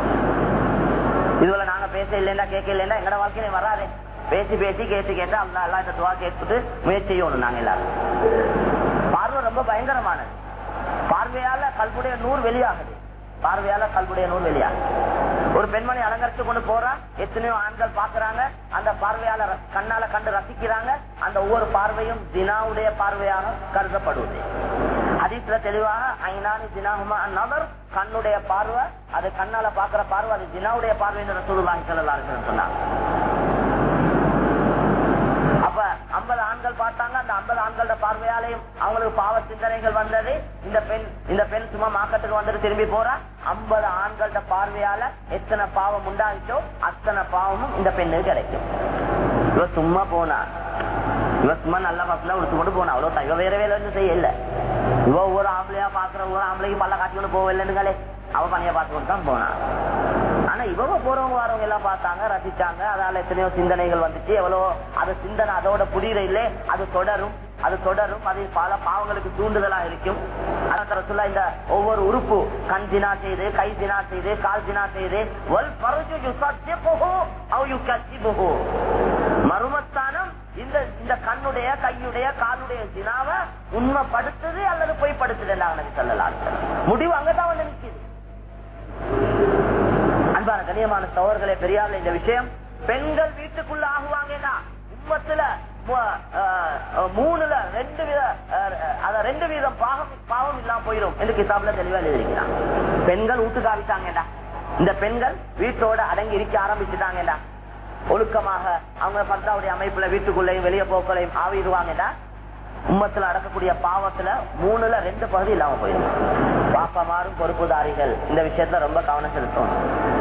இதுல நாங்க பேச இல்லைன்னா கேட்க இல்லைன்னா எங்கட வாழ்க்கையில வராது பேசி பேசி கேட்டு கேட்டு அல்லா எல்லாம் இந்த துவா கேட்டுட்டு முயற்சி செய்யணும் நாங்க எல்லாரும் பார்வை ரொம்ப பயங்கரமானது பார்வையால கல்புடைய நூறு வெளியாகுது பார்வையால கல்புடைய நூறு வெளியாகுது ஒரு பெண்மணி அலங்கரிச்சு கொண்டு போறா எத்தனையோ ஆண்கள் பாக்குறாங்க அந்த பார்வையால ர- கண்ணால கண்டு ரசிக்கிறாங்க அந்த ஒவ்வொரு பார்வையும் தினாவுடைய பார்வையாக கருதப்படுவது ஹதீஸ்ல தெளிவாக ஐநானி தினாகுமா நபர் கண்ணுடைய பார்வை அது கண்ணால பாக்குற பார்வை அது தினாவுடைய பார்வை என்று ரசூலுல்லாஹி ஸல்லல்லாஹு அலைஹி வஸல்லம் சொன்னாங்க அப்ப ஐம்பது ஆண்கள் பார்த்தாங்க அந்த ஐம்பது ஆண்களோட பார்வையாலையும் அவங்களுக்கு பாவ சிந்தனைகள் வந்தது இந்த பெண் இந்த பெண் சும்மா மார்க்கெட்டுக்கு வந்துட்டு திரும்பி போறா ஐம்பது ஆண்களோட பார்வையால எத்தனை பாவம் உண்டாகிச்சோ அத்தனை பாவமும் இந்த பெண்ணுக்கு கிடைக்கும் இவ சும்மா போனா இவ சும்மா நல்ல பசங்க உடுத்து கொண்டு போனா அவ்வளவு தான். இவ வேற வேலை ஒன்றும் செய்யல இவ ஒவ்வொரு ஆம்பளையா பாக்குற ஒவ்வொரு ஆம்பளைக்கு பல்ல காட்டி கொண்டு போகலன்னுங்களே அவ பணியை பார்த்து கொண்டு தான் போனா ஆனா இவங்க போறவங்க வரவங்க எல்லாம் பார்த்தாங்க ரசிச்சாங்க அதால எத்தனையோ சிந்தனைகள் வந்துச்சு எவ்வளவு அது சிந்தனை அதோட புரியுற இல்லை அது தொடரும் அது தொடரும் அது பல பாவங்களுக்கு தூண்டுதலா இருக்கும் அதற்கு சொல்ல இந்த ஒவ்வொரு உறுப்பு கண் தினா செய்து கை தினா செய்து கால் தினா செய்து வல் பரஜு யுசத்தியபுஹு அவ் யுகத்திபுஹு. மர்மஸ்தானம் இந்த இந்த கண்ணுடைய கையுடைய காலுடைய தினாவை உண்மைப்படுத்துது அல்லது பொய்ப்படுத்துது என்று சொல்லலாம் முடிவு அங்கதான் வந்து நிக்குது அன்பான கண்ணியமான சோர்களே பெரியார்ல இந்த விஷயம் பெண்கள் வீட்டுக்குள்ள ஆகுவாங்கன்னா உம்மத்துல மு- அஹ், மூணுல ரெண்டு வித அஹ், அத ரெண்டு வீதம் பாவம் பாவம் இல்லாம போயிடும் என்று கிதாப்ல தெளிவா எழுதியிருக்கிறான் பெண்கள் வீட்டுக்கு ஆவிட்டாங்கடா இந்த பெண்கள் வீட்டோட அடங்கி இருக்க ஆரம்பிச்சுட்டாங்கடா ஒழுக்கமாக அவங்க பர்தாவுடைய அமைப்புல வீட்டுக்குள்ளேயும் வெளியே போக்களையும் ஆவிடுவாங்கடா உம்மத்துல அடக்கக்கூடிய பாவத்துல மூணுல ரெண்டு பகுதி இல்லாம போயிடும் பாப்பமாரும் பொறுப்புதாரிகள் இந்த விஷயத்துல ரொம்ப கவனம் செலுத்தணும்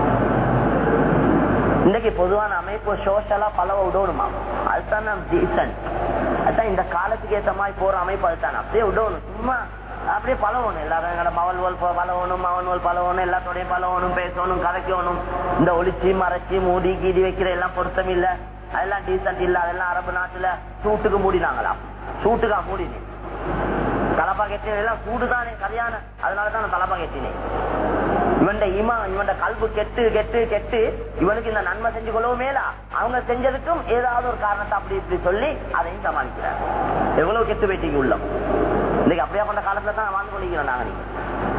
இன்னைக்கு பொதுவான அமைப்பு சோஷலா பலவ விடணுமா அதுதான் நம்ம டீசன்ட் அதுதான் இந்த காலத்துக்கு ஏத்த மாதிரி போற அமைப்பு அதுதான் அப்படியே விடணும் சும்மா அப்படியே பழகணும் எல்லாரும் எங்களோட மவல்வல் ப- பழகணும் மவன்வல் பழகணும் எல்லாத்தோடையும் பழகணும் பேசணும் கதைக்கணும் இந்த ஒளிச்சி மறைச்சி மூடி கீடி வைக்கிற எல்லாம் பொருத்தம் இல்ல அதெல்லாம் டீசன்ட் இல்ல அதெல்லாம் அரபு நாட்டுல சூட்டுக்கு மூடினாங்களாம் சூட்டுக்கா மூடினேன் தலப்பா கெட்டின எல்லாம் சூடுதானே கல்யாண அதனாலதான் நான் தலப்பா கெட்டினேன் இவன் இமா இவன் கல்பு கெட்டு கெட்டு கெட்டு இவனுக்கு இந்த நன்மை செஞ்சு கொள்ளவும் மேலா அவங்க செஞ்சதுக்கும் ஏதாவது ஒரு காரணத்தை அப்படி இப்படி சொல்லி அதையும் சமாளிக்கிறார் எவ்வளவு கெட்டு போயிட்டீங்க உள்ளம் இன்னைக்கு அப்படியே கொண்ட காலத்துல தான் வாழ்ந்து கொள்ளிக்கிறோம் நாங்க நீங்க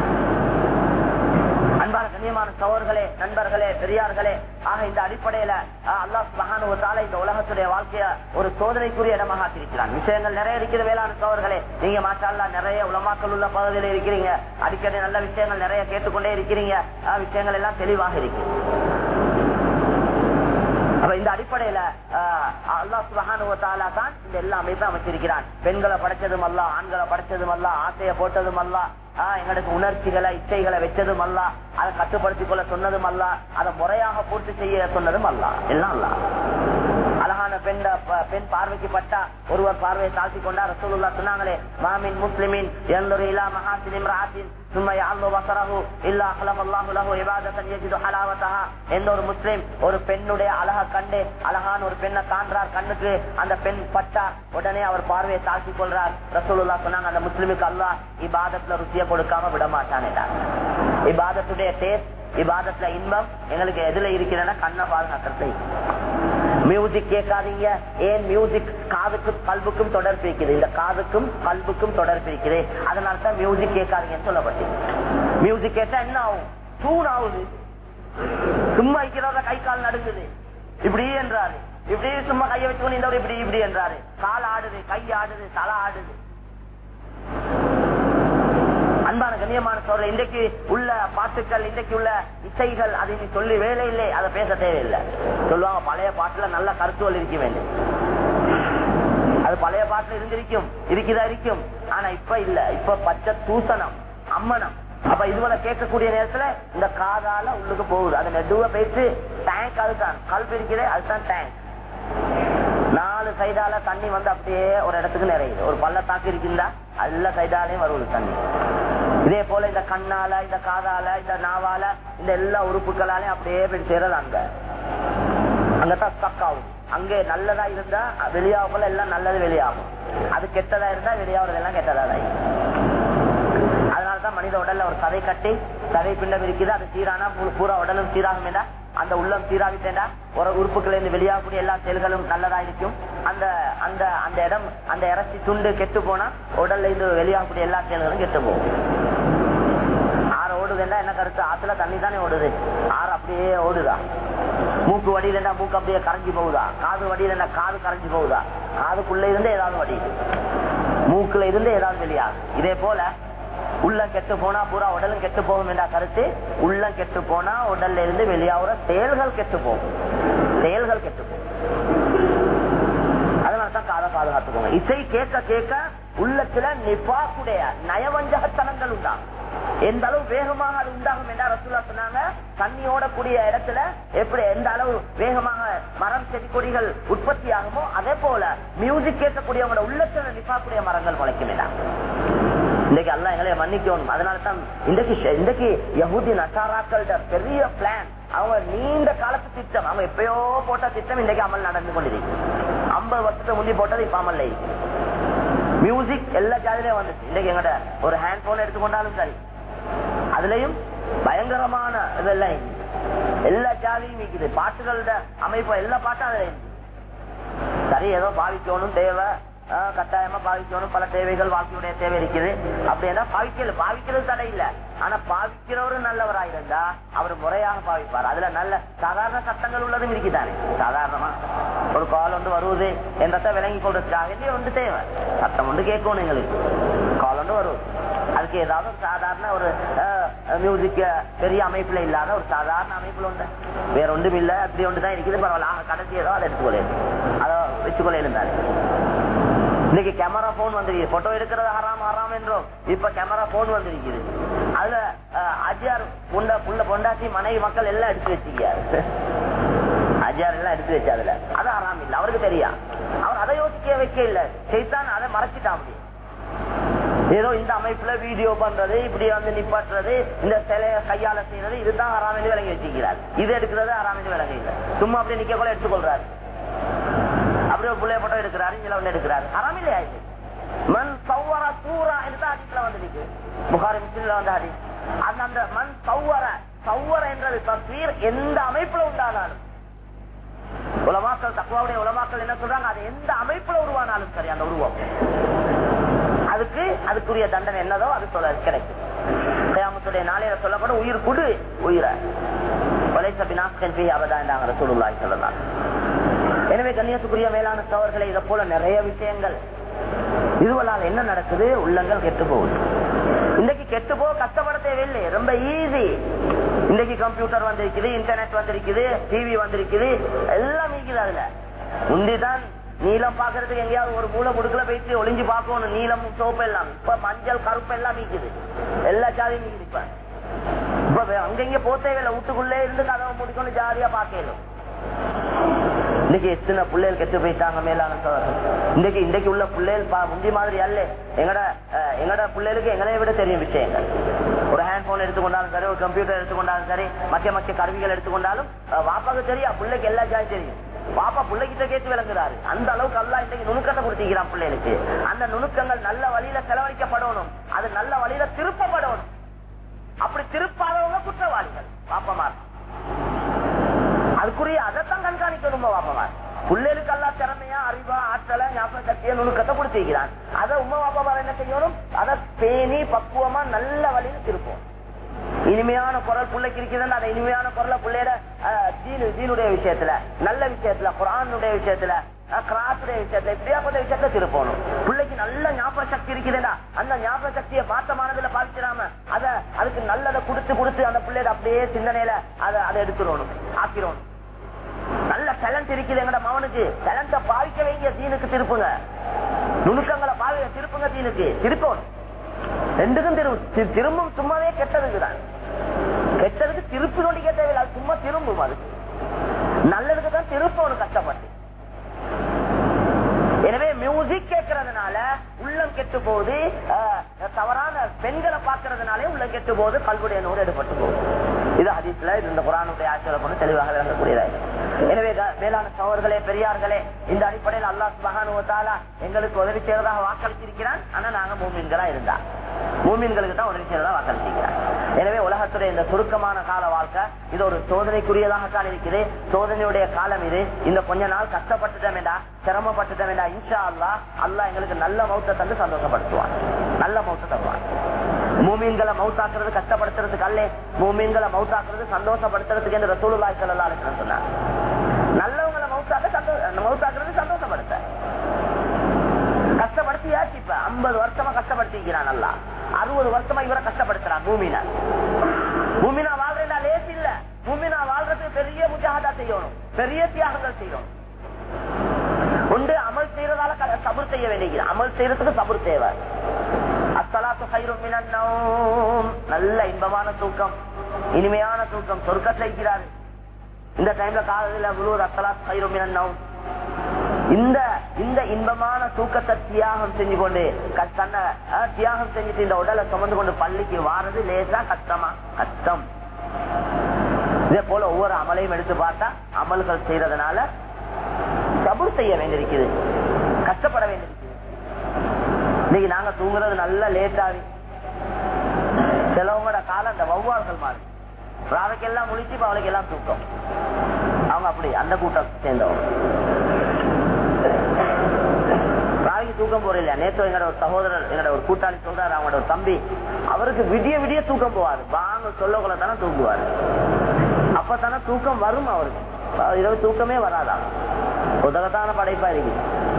அன்பான கண்ணியமான சோர்களே நண்பர்களே பெரியார்களே ஆக இந்த அடிப்படையில அஹ், அல்லாஹ் மகானுவத்தால இந்த உலகத்துடைய வாழ்க்கைய ஒரு சோதனைக்குரிய இடமாக ஆக்கியிருக்கிறான் விஷயங்கள் நிறைய இருக்கிற வேளாண் சோர்களே நீங்க மாஷால்லா நிறைய உலமாக்கள் உள்ள பகுதியில இருக்கிறீங்க அடிக்கடி நல்ல விஷயங்கள் நிறைய கேட்டுக்கொண்டே இருக்கிறீங்க அஹ், விஷயங்கள் எல்லாம் தெளிவாக இருக்கு அப்ப இந்த அடிப்படையில ஆஹ், அல்லாஹ் சுபஹானுவத்தாலா தான் இந்த எல்லா அமைப்பும் அமைச்சிருக்கிறான் பெண்களை படைச்சதும் அல்ல ஆண்களை படைச்சதும் அல்ல ஆசையை போட்டதும் அல்ல ஆஹ், எங்களுக்கு உணர்ச்சிகளை இச்சைகளை வச்சதும் அல்ல அதை கட்டுப்படுத்திக் கொள்ள சொன்னதும் அல்ல அதை முறையாக பூர்த்தி செய்ய சொன்னதும் அல்ல எல்லாம் அல்ல அழகான பெண் பெண் பார்வைக்கு பட்டா ஒருவர் பார்வையை தாழ்த்தி கொண்டா ரசூலுல்லா சொன்னாங்களே மாமின் முஸ்லிமின் எந்தொரு இலா மகாசின் இம்ராத்தின் சும்மா யாழ்லோ வசரஹு இல்லா அஹ்லம் அல்லாஹு லஹு இபாதத்தன் யஜிது ஹலாவத்தஹா எந்த ஒரு முஸ்லிம் ஒரு பெண்ணுடைய அழக கண்டு அழகான ஒரு பெண்ணை காண்றார் கண்ணுக்கு அந்த பெண் பட்டா உடனே அவர் பார்வையை தாழ்த்தி கொள்றார் ரசூலுல்லா சொன்னாங்க அந்த முஸ்லிமுக்கு அல்லாஹ் இபாதத்துல ருசியை கொடுக்காம விட மாட்டான் இபாதத்துடைய டேஸ்ட் இபாதத்துல இன்பம் எங்களுக்கு எதுல இருக்கிறன்னா கண்ணை பாதுகாக்கிறதுல மியூசிக் கேட்காதீங்க ஏன் மியூசிக் காதுக்கும் கல்புக்கும் தொடர்பு இருக்குது இந்த காதுக்கும் கல்புக்கும் தொடர்பு இருக்குது அதனால தான் மியூசிக் கேட்காதீங்கன்னு சொல்லப்பட்டு மியூசிக் கேட்டா என்ன ஆகும் சூன் ஆகுது சும்மா இருக்கிறவங்க கை கால் நடுங்குது இப்படி என்றாரு இப்படி சும்மா கையை வச்சுக்கணும் இந்த இப்படி இப்படி என்றாரு கால் ஆடுது கை ஆடுது தலை ஆடுது அன்பான கண்ணியமான சோழ இன்றைக்கு உள்ள பாட்டுக்கள் இன்றைக்கு உள்ள இசைகள் அதை நீ சொல்லி வேலை இல்லை அதை பேச தேவையில்லை சொல்லுவாங்க பழைய பாட்டுல நல்ல கருத்துவல் இருக்க வேண்டும் அது பழைய பாட்டுல இருந்திருக்கும் இருக்குதா இருக்கும் ஆனா இப்ப இல்ல இப்ப பச்சை தூசணம் அம்மனம் அப்ப இதுவரை கேட்கக்கூடிய நேரத்துல இந்த காதால உள்ளுக்கு போகுது அது நெடுவ பேச்சு டேங்க் அதுதான் கல்வி இருக்கிறே அதுதான் டேங்க் நாலு சைடால தண்ணி வந்து அப்படியே ஒரு இடத்துக்கு நிறையுது ஒரு பள்ளத்தாக்கு இருக்குந்தா எல்லா சைடாலையும் வருவது தண்ணி இதே போல இந்த கண்ணால இந்த காதால இந்த நாவால இந்த எல்லா உறுப்புகளாலையும் அப்படியே போய் சேரது அங்க அங்கதான் ஸ்டக் ஆகும் அங்கே நல்லதா இருந்தா வெளியாகும் எல்லாம் நல்லது வெளியாகும் அது கெட்டதா இருந்தா வெளியாகிறது எல்லாம் கெட்டதா தான் அதனாலதான் மனித உடல்ல ஒரு சதை கட்டி சதை பிண்டம் இருக்குது அது சீரானா பூரா உடலும் சீராகும் அந்த உள்ளம் சீராவிட்டேண்டா ஒரு உறுப்புகள் இருந்து வெளியாகக்கூடிய எல்லா செயல்களும் நல்லதா இருக்கும் அந்த அந்த அந்த இடம் அந்த இறைச்சி துண்டு கெட்டு போனா உடல்ல இருந்து வெளியாகக்கூடிய எல்லா செயல்களும் கெட்டு போகும் ஆறு ஓடுதுன்னா என்ன கருத்து ஆத்துல தண்ணி தானே ஓடுது ஆறு அப்படியே ஓடுதா மூக்கு வடியிலண்டா மூக்கு அப்படியே கரைஞ்சு போகுதா காது வடியிலண்டா காது கரைஞ்சு போகுதா காதுக்குள்ள இருந்து ஏதாவது வடியுது மூக்குல இருந்து ஏதாவது வெளியாகும் இதே போல உள்ளம் கெட்டு போனா பூரா உடலும் கெட்டு போகும் என்ற கருத்து உள்ளம் கெட்டு போனா உடல்ல இருந்து வெளியாகிற செயல்கள் கெட்டு போகும் செயல்கள் கெட்டு போகும் அதனாலதான் காதை பாதுகாத்துக்கோங்க இசை கேட்க கேட்க உள்ளத்துல நிபாக்குடைய நயவஞ்சகத்தனங்கள் உண்டாகும் எந்த அளவு வேகமாக அது உண்டாகும் என்றா ரசூலா சொன்னாங்க தண்ணி ஓடக்கூடிய இடத்துல எப்படி எந்த அளவு வேகமாக மரம் செடி கொடிகள் உற்பத்தி ஆகுமோ அதே போல மியூசிக் கேட்கக்கூடியவங்களோட உள்ளத்துல நிப்பாக்கூடிய மரங்கள் முளைக்கும் இன்னைக்கு அல்ல எங்களை மன்னிக்கணும் அதனால தான் இன்றைக்கு இன்றைக்கு யகுதி நசாராக்கள்ட பெரிய பிளான் அவங்க நீண்ட காலத்து திட்டம் அவங்க எப்பயோ போட்ட திட்டம் இன்றைக்கு அமல் நடந்து கொண்டிருக்கு ஐம்பது வருஷத்துக்கு முந்தி போட்டது இப்ப அமல் மியூசிக் எல்லா ஜாதியிலையும் வந்துச்சு இன்னைக்கு எங்கட ஒரு ஹேண்ட் போன் எடுத்துக்கொண்டாலும் சரி அதுலயும் பயங்கரமான இதெல்லாம் எல்லா ஜாதியும் இருக்குது பாட்டுகளோட அமைப்பு எல்லா பாட்டும் அதுல சரி ஏதோ பாவிக்கணும் தேவை கட்டாயமா பாவிக்கணும் பல தேவைகள் வாழ்க்கையுடைய தேவை இருக்குது அப்படின்னா பாவிக்கல பாவிக்கிறது தடை இல்ல ஆனா பாவிக்கிறவரும் நல்லவராயிருந்தா அவர் முறையாக பாவிப்பார் அதுல நல்ல சாதாரண சட்டங்கள் உள்ளதும் இருக்குதானே சாதாரணமா ஒரு கால் ஒன்று வருவது என்றத விளங்கி கொள்றதுக்காக இல்லையே ஒன்று தேவை சட்டம் ஒன்று கேட்கணும் எங்களுக்கு கால் ஒன்று வருவது அதுக்கு ஏதாவது ஒரு சாதாரண ஒரு மியூசிக் பெரிய அமைப்புல இல்லாத ஒரு சாதாரண அமைப்புல உண்டு வேற ஒன்றும் இல்ல அப்படி ஒன்றுதான் இருக்குது பரவாயில்ல கடைசி ஏதோ அதை எடுத்துக்கொள்ள அதை வச்சுக்கொள்ள இருந்தாரு இன்னைக்கு கேமரா போன் வந்திருக்கு போட்டோ எடுக்கிறது ஹராம் ஹராம் என்றோம் இப்ப கேமரா போன் வந்திருக்குது அதுல அஜியார் புண்ட புள்ள பொண்டாட்டி மனைவி மக்கள் எல்லாம் எடுத்து வச்சுக்க அஜியார் எல்லாம் எடுத்து வச்சு அதுல அது ஹராம் இல்ல அவருக்கு தெரியா அவர் அதை யோசிக்க வைக்க இல்ல செய்தான் அதை மறைச்சிட்டா அப்படி ஏதோ இந்த அமைப்புல வீடியோ பண்றது இப்படி வந்து நிப்பாட்டுறது இந்த சிலைய கையால செய்யறது இதுதான் ஹராம் என்று விளங்கி வச்சுக்கிறார் இது எடுக்கிறது ஹராம் என்று விளங்க இல்லை சும்மா அப்படியே நிக்க கூட எடுத்துக்கொள்றாரு அப்படியே பிள்ளைய போட்டோ எடுக்கிறாரு இதுல வந்து எடுக்கிறாரு அறம் இல்லையா இது மண் சௌவர தூரா என்றுதான் அதிகல வந்து நிற்கு புகாரி முஸ்லிம்ல வந்து அடி அந்த அந்த மண் சௌவர சௌவர என்றது தஸ்வீர் எந்த அமைப்புல உண்டானாலும் உலமாக்கள் தக்குவாவுடைய உலமாக்கள் என்ன சொல்றாங்க அது எந்த அமைப்புல உருவானாலும் சரி அந்த உருவம் அதுக்கு அதுக்குரிய தண்டனை என்னதோ அது சொல்ல கிடைக்கும் கயாமத்துடைய நாளையில சொல்லப்படும் உயிர் குடு உயிரை கொலை சபினாஸ்கன் பி அவதான் சொல்லுள்ளாய் சொல்லலாம் எனவே கண்ணியத்துக்குரிய மேலான சவர்களை இதை போல நிறைய விஷயங்கள் இதுவெல்லாம் என்ன நடக்குது உள்ளங்கள் கெட்டு போகுது இன்னைக்கு கெட்டு போக கஷ்டப்பட தேவையில்லை ரொம்ப ஈஸி இன்னைக்கு கம்ப்யூட்டர் வந்திருக்குது இன்டர்நெட் வந்திருக்குது டிவி வந்திருக்குது எல்லாம் இருக்குது அதுல முந்திதான் நீளம் பாக்குறதுக்கு எங்கேயாவது ஒரு மூளை முடுக்கல போயிட்டு ஒளிஞ்சு பார்க்கணும் நீளம் சோப்பு எல்லாம் இப்ப மஞ்சள் கருப்பு எல்லாம் மீக்குது எல்லா ஜாதியும் மீக்குது இப்ப இப்ப அங்கங்க போத்தேவையில்லை வீட்டுக்குள்ளே இருந்து கதவை முடிக்கணும் ஜாலியா பார்க்கணும் இன்னைக்கு எத்தனை பிள்ளைகள் கெட்டு போயிட்டாங்க மேலான இன்னைக்கு இன்னைக்கு உள்ள பிள்ளைகள் முந்தி மாதிரி அல்ல எங்கட எங்கட பிள்ளைகளுக்கு எங்களை விட தெரியும் விஷயங்கள் ஒரு ஹேண்ட் போன் எடுத்துக்கொண்டாலும் சரி ஒரு கம்ப்யூட்டர் எடுத்துக்கொண்டாலும் சரி மத்திய மத்திய கருவிகள் எடுத்துக்கொண்டாலும் வாப்பாக்கு தெரியும் பிள்ளைக்கு எல்லா ஜாயும் தெரியும் பாப்பா பிள்ளைகிட்ட கேட்டு விளங்குறாரு அந்த அளவுக்கு அல்லா இன்னைக்கு நுணுக்கத்தை கொடுத்திருக்கிறான் பிள்ளைகளுக்கு அந்த நுணுக்கங்கள் நல்ல வழியில செலவழிக்கப்படணும் அது நல்ல வழியில திருப்பப்படணும் அப்படி திருப்பாதவங்க குற்றவாளிகள் பாப்பா எப்படி அதைத்தான் கண்காணிக்கணும் வாப்பவா பிள்ளைகளுக்கு எல்லாம் திறமையா அறிவா ஆற்றல ஞாபக சக்திய நுணுக்கத்தை கொடுத்திருக்கிறான் அதை உமா பாப்பா என்ன செய்யணும் அதை பேணி பக்குவமா நல்ல வழியில் திருப்போம் இனிமையான குரல் பிள்ளைக்கு இருக்கிறது அந்த இனிமையான குரல பிள்ளையோட தீனுடைய விஷயத்துல நல்ல விஷயத்துல குரானுடைய விஷயத்துல கிராத்துடைய விஷயத்துல இப்படியாப்பட்ட விஷயத்துல திருப்பணும் பிள்ளைக்கு நல்ல ஞாபக சக்தி இருக்குதுடா அந்த ஞாபக சக்தியை மாற்றமானதுல பாதிச்சிடாம அத அதுக்கு நல்லதை கொடுத்து கொடுத்து அந்த பிள்ளையோட அப்படியே சிந்தனையில அதை அதை எடுத்துடணும் ஆக்கிடணும் நல்ல டேலண்ட் இருக்குது எங்கட மவனுக்கு டேலண்ட பாவிக்க வைங்க தீனுக்கு திருப்புங்க நுணுக்கங்களை பாவி திருப்புங்க தீனுக்கு திருப்பணும் ரெண்டுக்கும் திரு திரும்பும் சும்மாவே கெட்டதுக்கு தான் கெட்டதுக்கு திருப்பி நோண்டி தேவையில்லை அது சும்மா திரும்பும் அது நல்லதுக்கு தான் திருப்பணும் கஷ்டப்பட்டு எனவே மியூசிக் கேட்கறதுனால உள்ளம் கெட்டு போகுது தவறான பெண்களை பார்க்கறதுனாலே உள்ளம் கெட்டு போகுது கல்வுடைய நூறு எடுப்பட்டு போகுது இது ஹதீஸ்ல இது இந்த குரானுடைய ஆட்சியில் கொண்டு தெளிவாக விளங்கக்கூடியதாக எனவே மேலான சோழர்களே பெரியார்களே இந்த அடிப்படையில் அல்லாஹ் மகானுவத்தாலா எங்களுக்கு உதவி செய்வதாக வாக்களித்திருக்கிறான் ஆனா நாங்க மூமின்களா இருந்தா மூமின்களுக்கு தான் உதவி செய்வதாக வாக்களித்திருக்கிறான் எனவே உலகத்துடைய இந்த சுருக்கமான கால வாழ்க்கை இது ஒரு சோதனைக்குரியதாகத்தான் இருக்குது சோதனையுடைய காலம் இது இந்த கொஞ்ச நாள் கஷ்டப்பட்டுட்டோம் வேண்டா சிரமப்பட்டுட்டோம் வேண்டா இன்ஷா அல்லா அல்லா எங்களுக்கு நல்ல மௌத்த தந்து சந்தோஷப்படுத்துவான் நல்ல மௌத்த தருவான் மூமீன்களை மௌத்தாக்குறது கஷ்டப்படுத்துறதுக்கு அல்ல மூமீன்களை மௌத்தாக்குறது சந்தோஷப்படுத்துறதுக்கு என்று ரசூலுல்லாஹி ஸல்லல்லாஹு அலைஹி வஸல்லம் சொன்னார் நல்லவங்களை மௌத்தாக்க மௌத்தாக்குறது சந்தோஷப்படுத்த கஷ்டப்படுத்தியாச்சு இப்ப ஐம்பது வருஷமா கஷ்டப்படுத்திக்கிறான் நல்லா அறுபது வருஷமா இவரை கஷ்டப்படுத்துறான் பூமினா பூமினா வாழ்றா லேஸ் இல்ல பூமினா வாழ்றதுக்கு பெரிய முஜாகதா செய்யணும் பெரிய தியாகங்கள் செய்யணும் ஒன்று அமல் செய்யறதால சபுர் செய்ய வேண்டியது அமல் செய்யறதுக்கு சபுர் தேவை அத்தலாத்து கயிறும் நல்ல இன்பமான தூக்கம் இனிமையான தூக்கம் சொர்க்கத்தில் இருக்கிறாரு இந்த டைம்ல காலையில முழுவதும் அத்தலாத்து கயிறும் இந்த இந்த இன்பமான தூக்கத்தை தியாகம் செஞ்சு கொண்டு தன்னை தியாகம் செஞ்சுட்டு இந்த உடலை சுமந்து கொண்டு பள்ளிக்கு வாரது லேசா கஷ்டமா கஷ்டம் இதே போல ஒவ்வொரு அமலையும் எடுத்து பார்த்தா அமல்கள் செய்யறதுனால சபுர் செய்ய வேண்டியிருக்குது கஷ்டப்பட வேண்டியிருக்குது இன்னைக்கு நாங்க தூங்குறது நல்ல லேட்டாவி சிலவங்களோட காலம் அந்த வௌவால்கள் மாறி ராவைக்கு எல்லாம் முழிச்சு இப்ப அவளுக்கு எல்லாம் தூக்கம் அவங்க அப்படி அந்த கூட்டம் சேர்ந்தவங்க ராவிக்கு தூக்கம் போற இல்லையா நேற்று எங்களோட ஒரு சகோதரர் எங்களோட ஒரு கூட்டாளி சொல்றாரு அவங்களோட ஒரு தம்பி அவருக்கு விடிய விடிய தூக்கம் போவாரு வாங்க சொல்லக்குள்ள தானே தூங்குவாரு அப்பதானே தூக்கம் வரும் அவருக்கு இரவு தூக்கமே வராதா உதகத்தான படைப்பா இருக்கு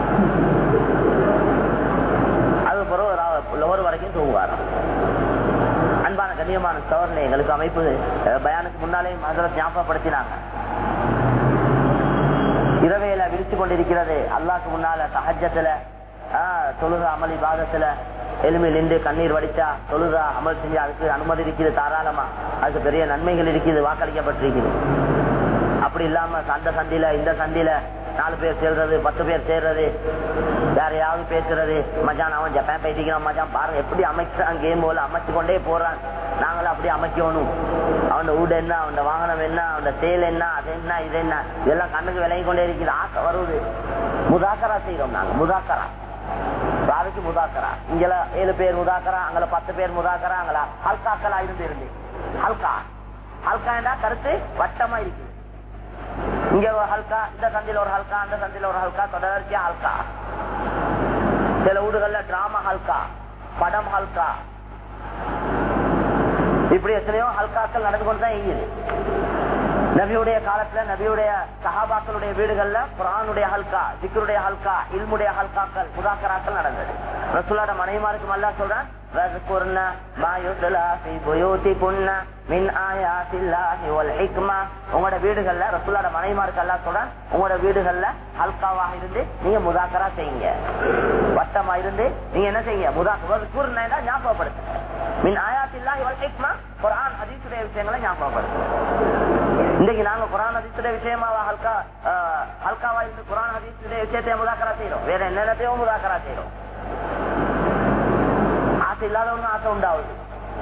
அது பிறகு லோர் வரைக்கும் தூங்குவாராம் அன்பான கண்ணியமான சோர்ல எங்களுக்கு அமைப்பு பயானுக்கு முன்னாலே மதரத் ஞாபகப்படுத்தினாங்க இரவையில விரிச்சு கொண்டிருக்கிறது அல்லாக்கு முன்னால சஹஜத்துல தொழுக அமளி பாதத்துல எலும்பி நின்று கண்ணீர் வடிச்சா தொழுதா அமல் செஞ்சு அதுக்கு அனுமதி இருக்குது தாராளமா அதுக்கு பெரிய நன்மைகள் இருக்குது வாக்களிக்கப்பட்டிருக்குது அப்படி இல்லாம அந்த சந்தில இந்த சந்தில நாலு பேர் சேர்றது பத்து பேர் சேர்றது யாரையாவது பேசுறது மச்சான் அவன் ஜப்பான் போயிட்டு மச்சான் பாருங்க எப்படி அமைச்சான் கேம் போல அமைச்சு கொண்டே போறான் நாங்களும் அப்படி அமைக்கணும் அவன் வீடு என்ன அவன் வாகனம் என்ன அவன் செயல் என்ன அது என்ன இது என்ன இதெல்லாம் கண்ணுக்கு விலகி கொண்டே இருக்குது ஆசை வருது முதாக்கரா செய்யறோம் நாங்க முதாக்கரா ராவிக்கு முதாக்கரா இங்கல ஏழு பேர் முதாக்கரா அங்கல பத்து பேர் முதாக்கரா அங்கல ஹல்காக்களா இருந்து இருந்து ஹல்கா ஹல்கா கருத்து வட்டமா இருக்கு இங்க ஒரு ஹல்கா இந்த சந்தில ஒரு ஹல்கா அந்த சந்தில ஒரு ஹல்கா தொடர்ச்சியா ஹல்கா சில வீடுகள்ல டிராமா ஹல்கா படம் ஹல்கா இப்படி எத்தனையோ ஹல்காக்கள் நடந்து கொண்டுதான் இயங்குது நபியுடைய காலத்துல நபியுடைய சஹாபாக்களுடைய வீடுகள்ல குரானுடைய ஹல்கா சிக்கருடைய ஹல்கா இல்முடைய ஹல்காக்கள் முதாக்கராக்கள் நடந்தது ரசூலோட மனைவிமாருக்கு அல்லா சொல்றான் உங்களோட வீடுகள்ல ரசூலோட மனைவிமாருக்கு அல்லா சொல்றான் உங்களோட வீடுகள்ல ஹல்காவாக இருந்து நீங்க முதாக்கரா செய்யுங்க வட்டமா இருந்து நீங்க என்ன செய்யுங்க முதாக்கரா ஞாபகப்படுத்துங்க மின் ஆயாத்தில்லா இவள் ஹிக்மா குரான் ஹதீசுடைய விஷயங்களை ஞாபகப்படுத்துங்க இன்னைக்கு நாங்க குரான் ஹதீசுடைய விஷயமாவா ஹல்கா ஹல்காவா இருந்து குரான் ஹதீசுடைய விஷயத்தை முதாக்கரா செய்யறோம் வேற என்னென்னத்தையும் முதாக்கரா செய்யறோம் ஆசை இல்லாதவங்க ஆசை உண்டாகுது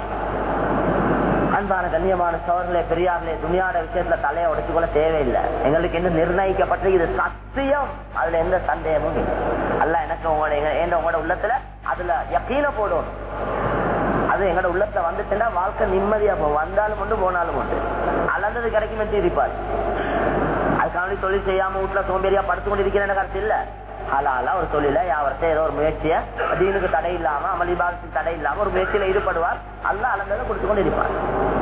அன்பான கண்ணியமான சவர்களே பெரியார்களே துணியாட விஷயத்துல தலையை உடைச்சு கொள்ள தேவையில்லை எங்களுக்கு என்ன நிர்ணயிக்கப்பட்டு இது சத்தியம் அதுல எந்த சந்தேகமும் இல்லை அல்ல எனக்கு உங்களோட எங்க உங்களோட உள்ளத்துல அதுல யக்கீன போடும் அது எங்களோட உள்ளத்துல வந்துச்சுன்னா வாழ்க்கை நிம்மதியா போகும் வந்தாலும் உண்டு போனாலும் உண்டு அளந்தது கிடைக்கும் இருப்பாரு அது அதுக்காண்டி தொழில் செய்யாம வீட்டுல சோம்பேறியா படுத்து கொண்டிருக்கிறேன் கருத்து இல்ல ஹலாலா ஒரு தொழில யாவரத்தை ஏதோ ஒரு முயற்சிய தீனுக்கு தடை இல்லாம அமளிபாகத்துக்கு தடை இல்லாம ஒரு முயற்சியில ஈடுபடுவார் அல்ல அளந்ததை கொடுத்து கொண்டு இருப்பார்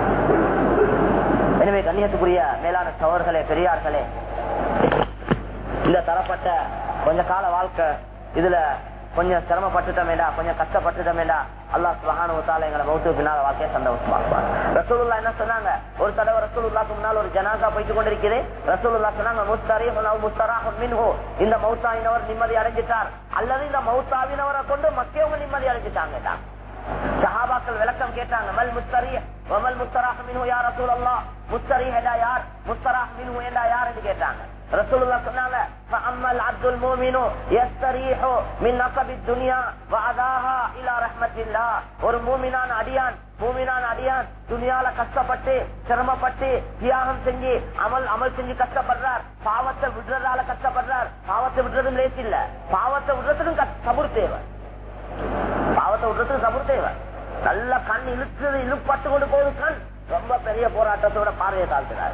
எனவே கண்ணியத்துக்குரிய மேலான சவர்களே பெரியார்களே இந்த தரப்பட்ட கொஞ்ச கால வாழ்க்கை இதுல கொஞ்சம் சிரமப்பட்டுட்டோமேடா கொஞ்சம் கஷ்டப்பட்டுட்டோமேடா அல்லாஹ் சுபஹானுவத்தால எங்களை மௌத்து பின்னால வாழ்க்கையை சந்தோஷமாக்குவார் ரசூலுல்லா என்ன சொன்னாங்க ஒரு தடவை ரசூலுல்லாக்கு முன்னால் ஒரு ஜனாசா போயிட்டு கொண்டிருக்கிறேன் ரசூலுல்லா சொன்னாங்க முஸ்தரி முஸ்தராக மின்ஹோ இந்த மௌத்தாவினவர் நிம்மதி அடைஞ்சிட்டார் அல்லது இந்த மௌத்தாவினவரை கொண்டு மக்கவங்க நிம்மதி அடைஞ்சிட்டாங்க சஹாபாக்கள் விளக்கம் கேட்டாங்க மல் முஸ்தரி வமல் முஸ்தராக மின்ஹு யார் ரசூல் அல்லா முஸ்தரி ஹெடா யார் முஸ்தராக மின்ஹு என்றா யார் என்று கேட்டாங்க ரசூலுல்லா சொன்னாங்க فأما العبد المؤمن يستريح من نصب الدنيا وعداها إلى رحمة الله ஒரு மூமினான அடியான் மூமினான அடியான் துனியால கஷ்டப்பட்டு சிரமப்பட்டு தியாகம் செஞ்சு அமல் அமல் செஞ்சு கஷ்டப்படுறார் பாவத்தை விடுறதால கஷ்டப்படுறார் பாவத்தை விடுறதும் லேசி இல்ல பாவத்தை விடுறதுக்கும் சபுர் தேவை பாவத்தை விடுறதுக்கு சபுர் தேவை நல்ல கண் இழுக்கிறது இழுப்பட்டு கொண்டு போகுது கண் ரொம்ப பெரிய போராட்டத்தோட பார்வையை தாழ்த்துறாரு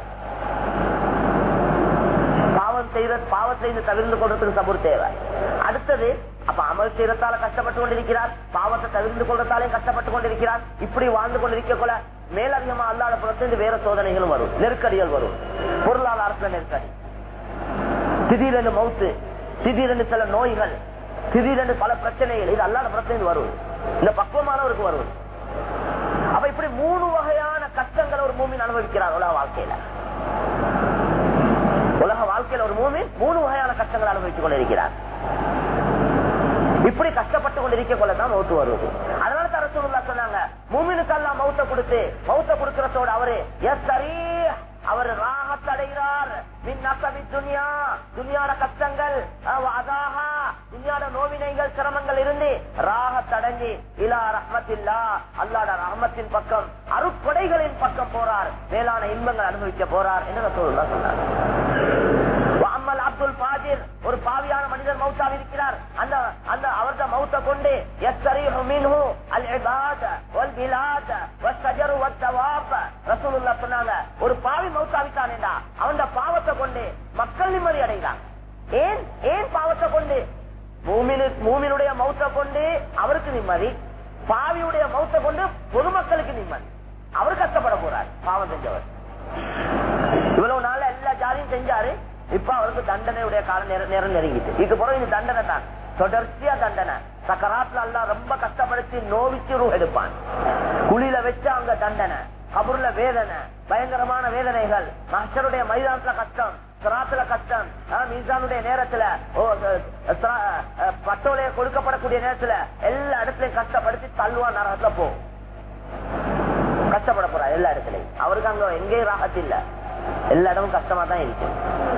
பாவம் செய்யற பாவத்தை தவிர்ந்து கொள்றதுக்கு சபுர் தேவை அடுத்தது அப்ப அமல் செய்யறதால கஷ்டப்பட்டு கொண்டிருக்கிறார் பாவத்தை தவிர்ந்து கொள்றதாலே கஷ்டப்பட்டு கொண்டிருக்கிறார் இப்படி வாழ்ந்து கொண்டிருக்க கொள்ள மேலதிகமா அல்லாத புறத்திலிருந்து வேற சோதனைகளும் வரும் நெருக்கடிகள் வரும் பொருளாதாரத்துல நெருக்கடி திடீரென்று மவுத்து திடீரென்று சில நோய்கள் திடீரென்று பல பிரச்சனைகள் இது அல்லாத புறத்திலிருந்து வரும் இந்த பக்குவமானவருக்கு வரும் அப்ப இப்படி மூணு வகையான கஷ்டங்களை ஒரு மூமின் அனுபவிக்கிறார் உலக வாழ்க்கையில உலக வாழ்க்கையில ஒரு மூமின் மூணு வகையான கஷ்டங்களை அனுபவித்துக் கொண்டிருக்கிறார் இப்படி கஷ்டப்பட்டு கொண்டிருக்க கொள்ளதான் மௌத்து வருவது அதனால தரசூல்லா சொன்னாங்க மூமினுக்கு எல்லாம் மௌத்த கொடுத்து மௌத்த கொடுக்கிறதோடு அவரு எஸ் சரி அவர் ராகத் அடைகிறார் மின் நசபி துனியா துனியாட கஷ்டங்கள் அதாகா துனியாட நோவினைகள் சிரமங்கள் இருந்து ராகத் அடைஞ்சி இலா ரஹ்மத்தில்லா அல்லாட ரஹமத்தின் பக்கம் அருப்படைகளின் பக்கம் போறார் மேலான இன்பங்கள் அனுபவிக்க போறார் என்று ரசூலுல்லா சொன்னார் அம்மல் அப்துல் பாஜிர் ஒரு பாவியான மனிதர் மௌத்தால் இருக்கிறார் அந்த அந்த அவரது மௌத்த கொண்டு எஸ்தரீஹு மின்ஹு அல் இபாத வல் பிலாத வஸ்ஸஜரு வத்தவாப் ரசூலுல்லாஹ் சொன்னாங்க ஒரு பாவி மௌத்தாவிட்டானேடா அவன் பாவத்தை கொண்டு மக்கள் நிம்மதி அடைகிறான் ஏன் ஏன் பாவத்தை கொண்டு மூமினுடைய மௌத்த கொண்டு அவருக்கு நிம்மதி பாவியுடைய மௌத்த கொண்டு பொதுமக்களுக்கு நிம்மதி அவர் கஷ்டப்பட போறார் பாவம் செஞ்சவர் இவ்வளவு நாள் எல்லா ஜாதியும் செஞ்சாரு இப்ப அவருக்கு தண்டனையுடைய காலம் நேரம் நெருங்கிட்டு இதுக்கு பிறகு இது தண்டனை தான் தொடர்ச்சியா தண்டனை சக்கராத்துல எல்லாம் ரொம்ப கஷ்டப்படுத்தி நோவிச்சு ரூ எடுப்பான் குழியில வச்சு அங்க தண்டனை கபூர்ல வேதனை பயங்கரமான வேதனைகள் மஸ்டருடைய மைதானத்துல கஷ்டம் சிராத்துல கஷ்டம் மீசானுடைய நேரத்துல பட்டோலைய கொடுக்கப்படக்கூடிய நேரத்துல எல்லா இடத்துலயும் கஷ்டப்படுத்தி தள்ளுவா நரகத்துல போ கஷ்டப்பட போறா எல்லா இடத்துலயும் அவருக்கு அங்க எங்கேயும் ராகத்து இல்ல எல்லா இடமும் கஷ்டமா தான் இருக்கு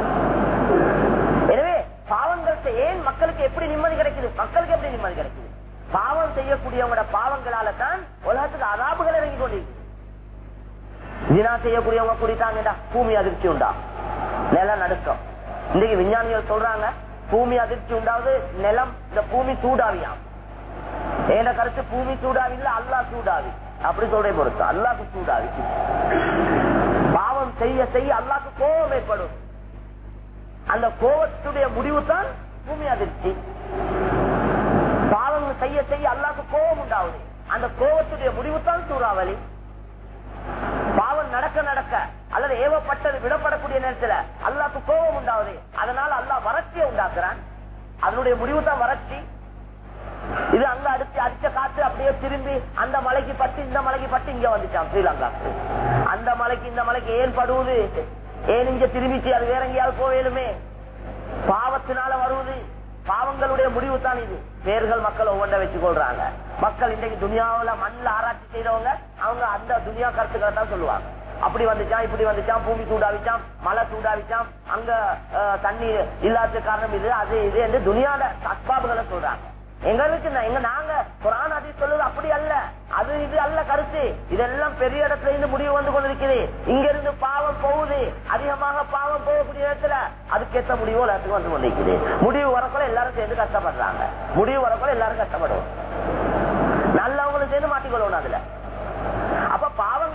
எனவே பாவங்களுக்கு ஏன் மக்களுக்கு எப்படி நிம்மதி கிடைக்குது மக்களுக்கு எப்படி நிம்மதி கிடைக்குது பாவம் செய்யக்கூடியவங்களோட பாவங்களால தான் உலகத்துக்கு அதாபுகள் இறங்கி கொண்டிருக்கு தினா செய்யக்கூடியவங்க குடித்தாங்கடா பூமி அதிர்ச்சி உண்டா நிலம் நடுக்கம் இன்னைக்கு விஞ்ஞானிகள் சொல்றாங்க பூமி அதிர்ச்சி உண்டாவது நிலம் இந்த பூமி சூடாவியாம் ஏன கருத்து பூமி சூடாவி இல்ல அல்லா சூடாவி அப்படி சொல்றேன் பொறுத்து அல்லாக்கு சூடாவி பாவம் செய்ய செய்ய அல்லாக்கு கோபம் ஏற்படும் அந்த கோபத்துடைய முடிவு தான் பூமி அதிர்ச்சி பாவம் செய்ய செய்ய அல்லாக்கு கோபம் உண்டாகுது அந்த கோபத்துடைய முடிவு தான் சூறாவளி பாவம் நடக்க நடக்க அல்லது ஏவப்பட்டது விடப்படக்கூடிய நேரத்துல அல்லாக்கு கோபம் உண்டாகுது அதனால அல்லாஹ் வறட்சியை உண்டாக்குறான் அதனுடைய முடிவு தான் வறட்சி இது அங்க அடிச்சு அடிச்ச காத்து அப்படியே திரும்பி அந்த மலைக்கு பட்டு இந்த மலைக்கு பட்டு இங்க வந்துச்சான் ஸ்ரீலங்கா அந்த மலைக்கு இந்த மலைக்கு ஏன் படுவது ஏன் இங்க திரும்பிச்சு அது வேற எங்கேயாவது போவேலுமே பாவத்தினால வருவது பாவங்களுடைய முடிவு தான் இது பேர்கள் மக்கள் ஒவ்வொன்றை வச்சு கொள்றாங்க மக்கள் இன்றைக்கு துனியாவில மண்ணில் ஆராய்ச்சி செய்தவங்க அவங்க அந்த துனியா கருத்துக்களை தான் சொல்லுவாங்க அப்படி வந்துச்சான் இப்படி வந்துச்சான் பூமி சூடாவிச்சான் மழை சூடாவிச்சான் அங்க தண்ணி இல்லாத காரணம் இது அது இது என்று துனியால அஸ்பாபுகளை சொல்றாங்க எங்களுக்கு எங்க நாங்க குரான் அதி சொல்லுது அப்படி அல்ல அது இது அல்ல கருத்து இதெல்லாம் பெரிய இடத்துல இருந்து முடிவு வந்து கொண்டிருக்குது இங்க இருந்து பாவம் போகுது அதிகமாக பாவம் போகக்கூடிய இடத்துல அதுக்கேற்ற முடிவு எல்லாத்துக்கும் வந்து கொண்டிருக்குது முடிவு வரக்குள்ள எல்லாரும் சேர்ந்து கஷ்டப்படுறாங்க முடிவு வரக்குள்ள எல்லாரும் கஷ்டப்படுவோம் நல்லவங்களும் சேர்ந்து மாட்டிக்கொள்ளணும் அதுல அப்ப பாவங்கள்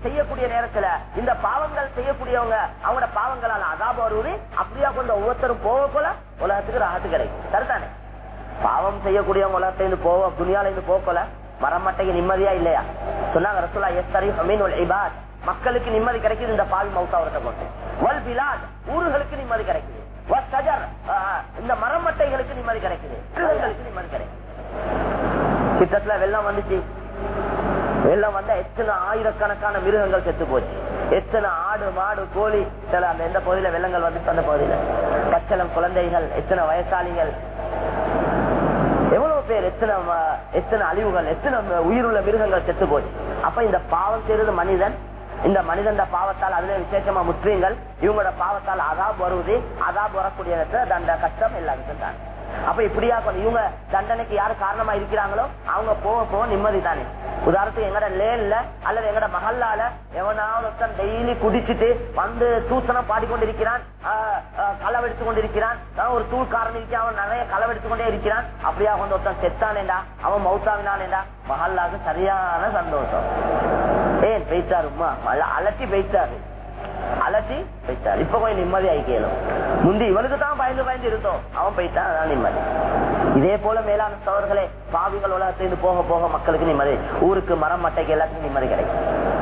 செய்யக்கூடிய நேரத்துல இந்த பாவங்கள் செய்யக்கூடியவங்க அவங்களோட பாவங்களால அதாப வருவது அப்படியா கொண்ட ஒவ்வொருத்தரும் போக போல உலகத்துக்கு ராகத்து கிடைக்கும் சரிதானே பாவம் செய்யக்கூடியவங்க உலகத்துல இருந்து போக துணியால இருந்து போக போல மரமட்டைக்கு நிம்மதியா இல்லையா சொன்னாங்க ரசூலா எஸ்தரி அமீன் இபாத் மக்களுக்கு நிம்மதி கிடைக்குது இந்த பாவி மௌத்தாவரத்தை கொண்டு வல் பிலாத் ஊர்களுக்கு நிம்மதி கிடைக்குது வல் ஷஜர், ஆஹ், இந்த மரமட்டைகளுக்கு நிம்மதி கிடைக்குது மிருகங்களுக்கு நிம்மதி கிடைக்குது கிட்டத்துல வெள்ளம் வந்துச்சு வெள்ளம் வந்தா எத்தனை ஆயிரக்கணக்கான மிருகங்கள் செத்து போச்சு எத்தனை ஆடு மாடு கோழி சில அந்த எந்த பகுதியில வெள்ளங்கள் வந்துச்சு அந்த பகுதியில பச்சளம் குழந்தைகள் எத்தனை வயசாளிகள் எவ்வளவு பேர் எத்தனை ம- எத்தனை அழிவுகள் எத்தனை ம- உயிருள்ள மிருகங்கள் செத்து போச்சு அப்ப இந்த பாவம் செய்யறது மனிதன் இந்த மனிதன் பாவத்தால் அதுல விசேஷமா முஸ்லீம்கள் இவங்களோட பாவத்தால் அதாப் வருவது அதாப் வரக்கூடிய இடத்துல தண்ட கஷ்டம் எல்லாருக்கும் தான் அப்ப இப்படியா கொஞ்சம் இவங்க தண்டனைக்கு யாரு காரணமா இருக்கிறாங்களோ அவங்க போக போக நிம்மதி தானே உதாரணத்துக்கு எங்கட லேன்ல அல்லது எங்கட மகல்லால எவனாவது ஒருத்தன் டெய்லி குடிச்சிட்டு வந்து தூசணம் பாடிக்கொண்டிருக்கிறான் ஆஹ், ஆஹ், களவெடுத்து கொண்டிருக்கிறான் ஆஹ், ஒரு தூள்காரன் இருக்கான் அவன் நிறைய களவெடுத்து கொண்டே இருக்கிறான் அப்படியா கொண்டு ஒருத்தன் செத்தானேண்டா அவன் மௌத்தாவினானேண்டா மகல்லாக்கு சரியான சந்தோஷம் ஏன் பெய்த்தாரு உமா மழை அலட்டி பெய்த்தாரு அலட்டி பெய்த்தாரு இப்ப கொஞ்சம் நிம்மதி ஆயிக்கலும் முந்தி இவனுக்கு தான் பயந்து பயந்து இருந்தோம் அவன் போயிட்டான் அதான் நிம்மதி இதே போல மேலான சோழர்களே பாவிகள் உலகத்திலிருந்து போக போக மக்களுக்கு நிம்மதி ஊருக்கு மரம் மட்டைக்கு எல்லாத்துக்கும் நிம்மதி கிடைக்கும்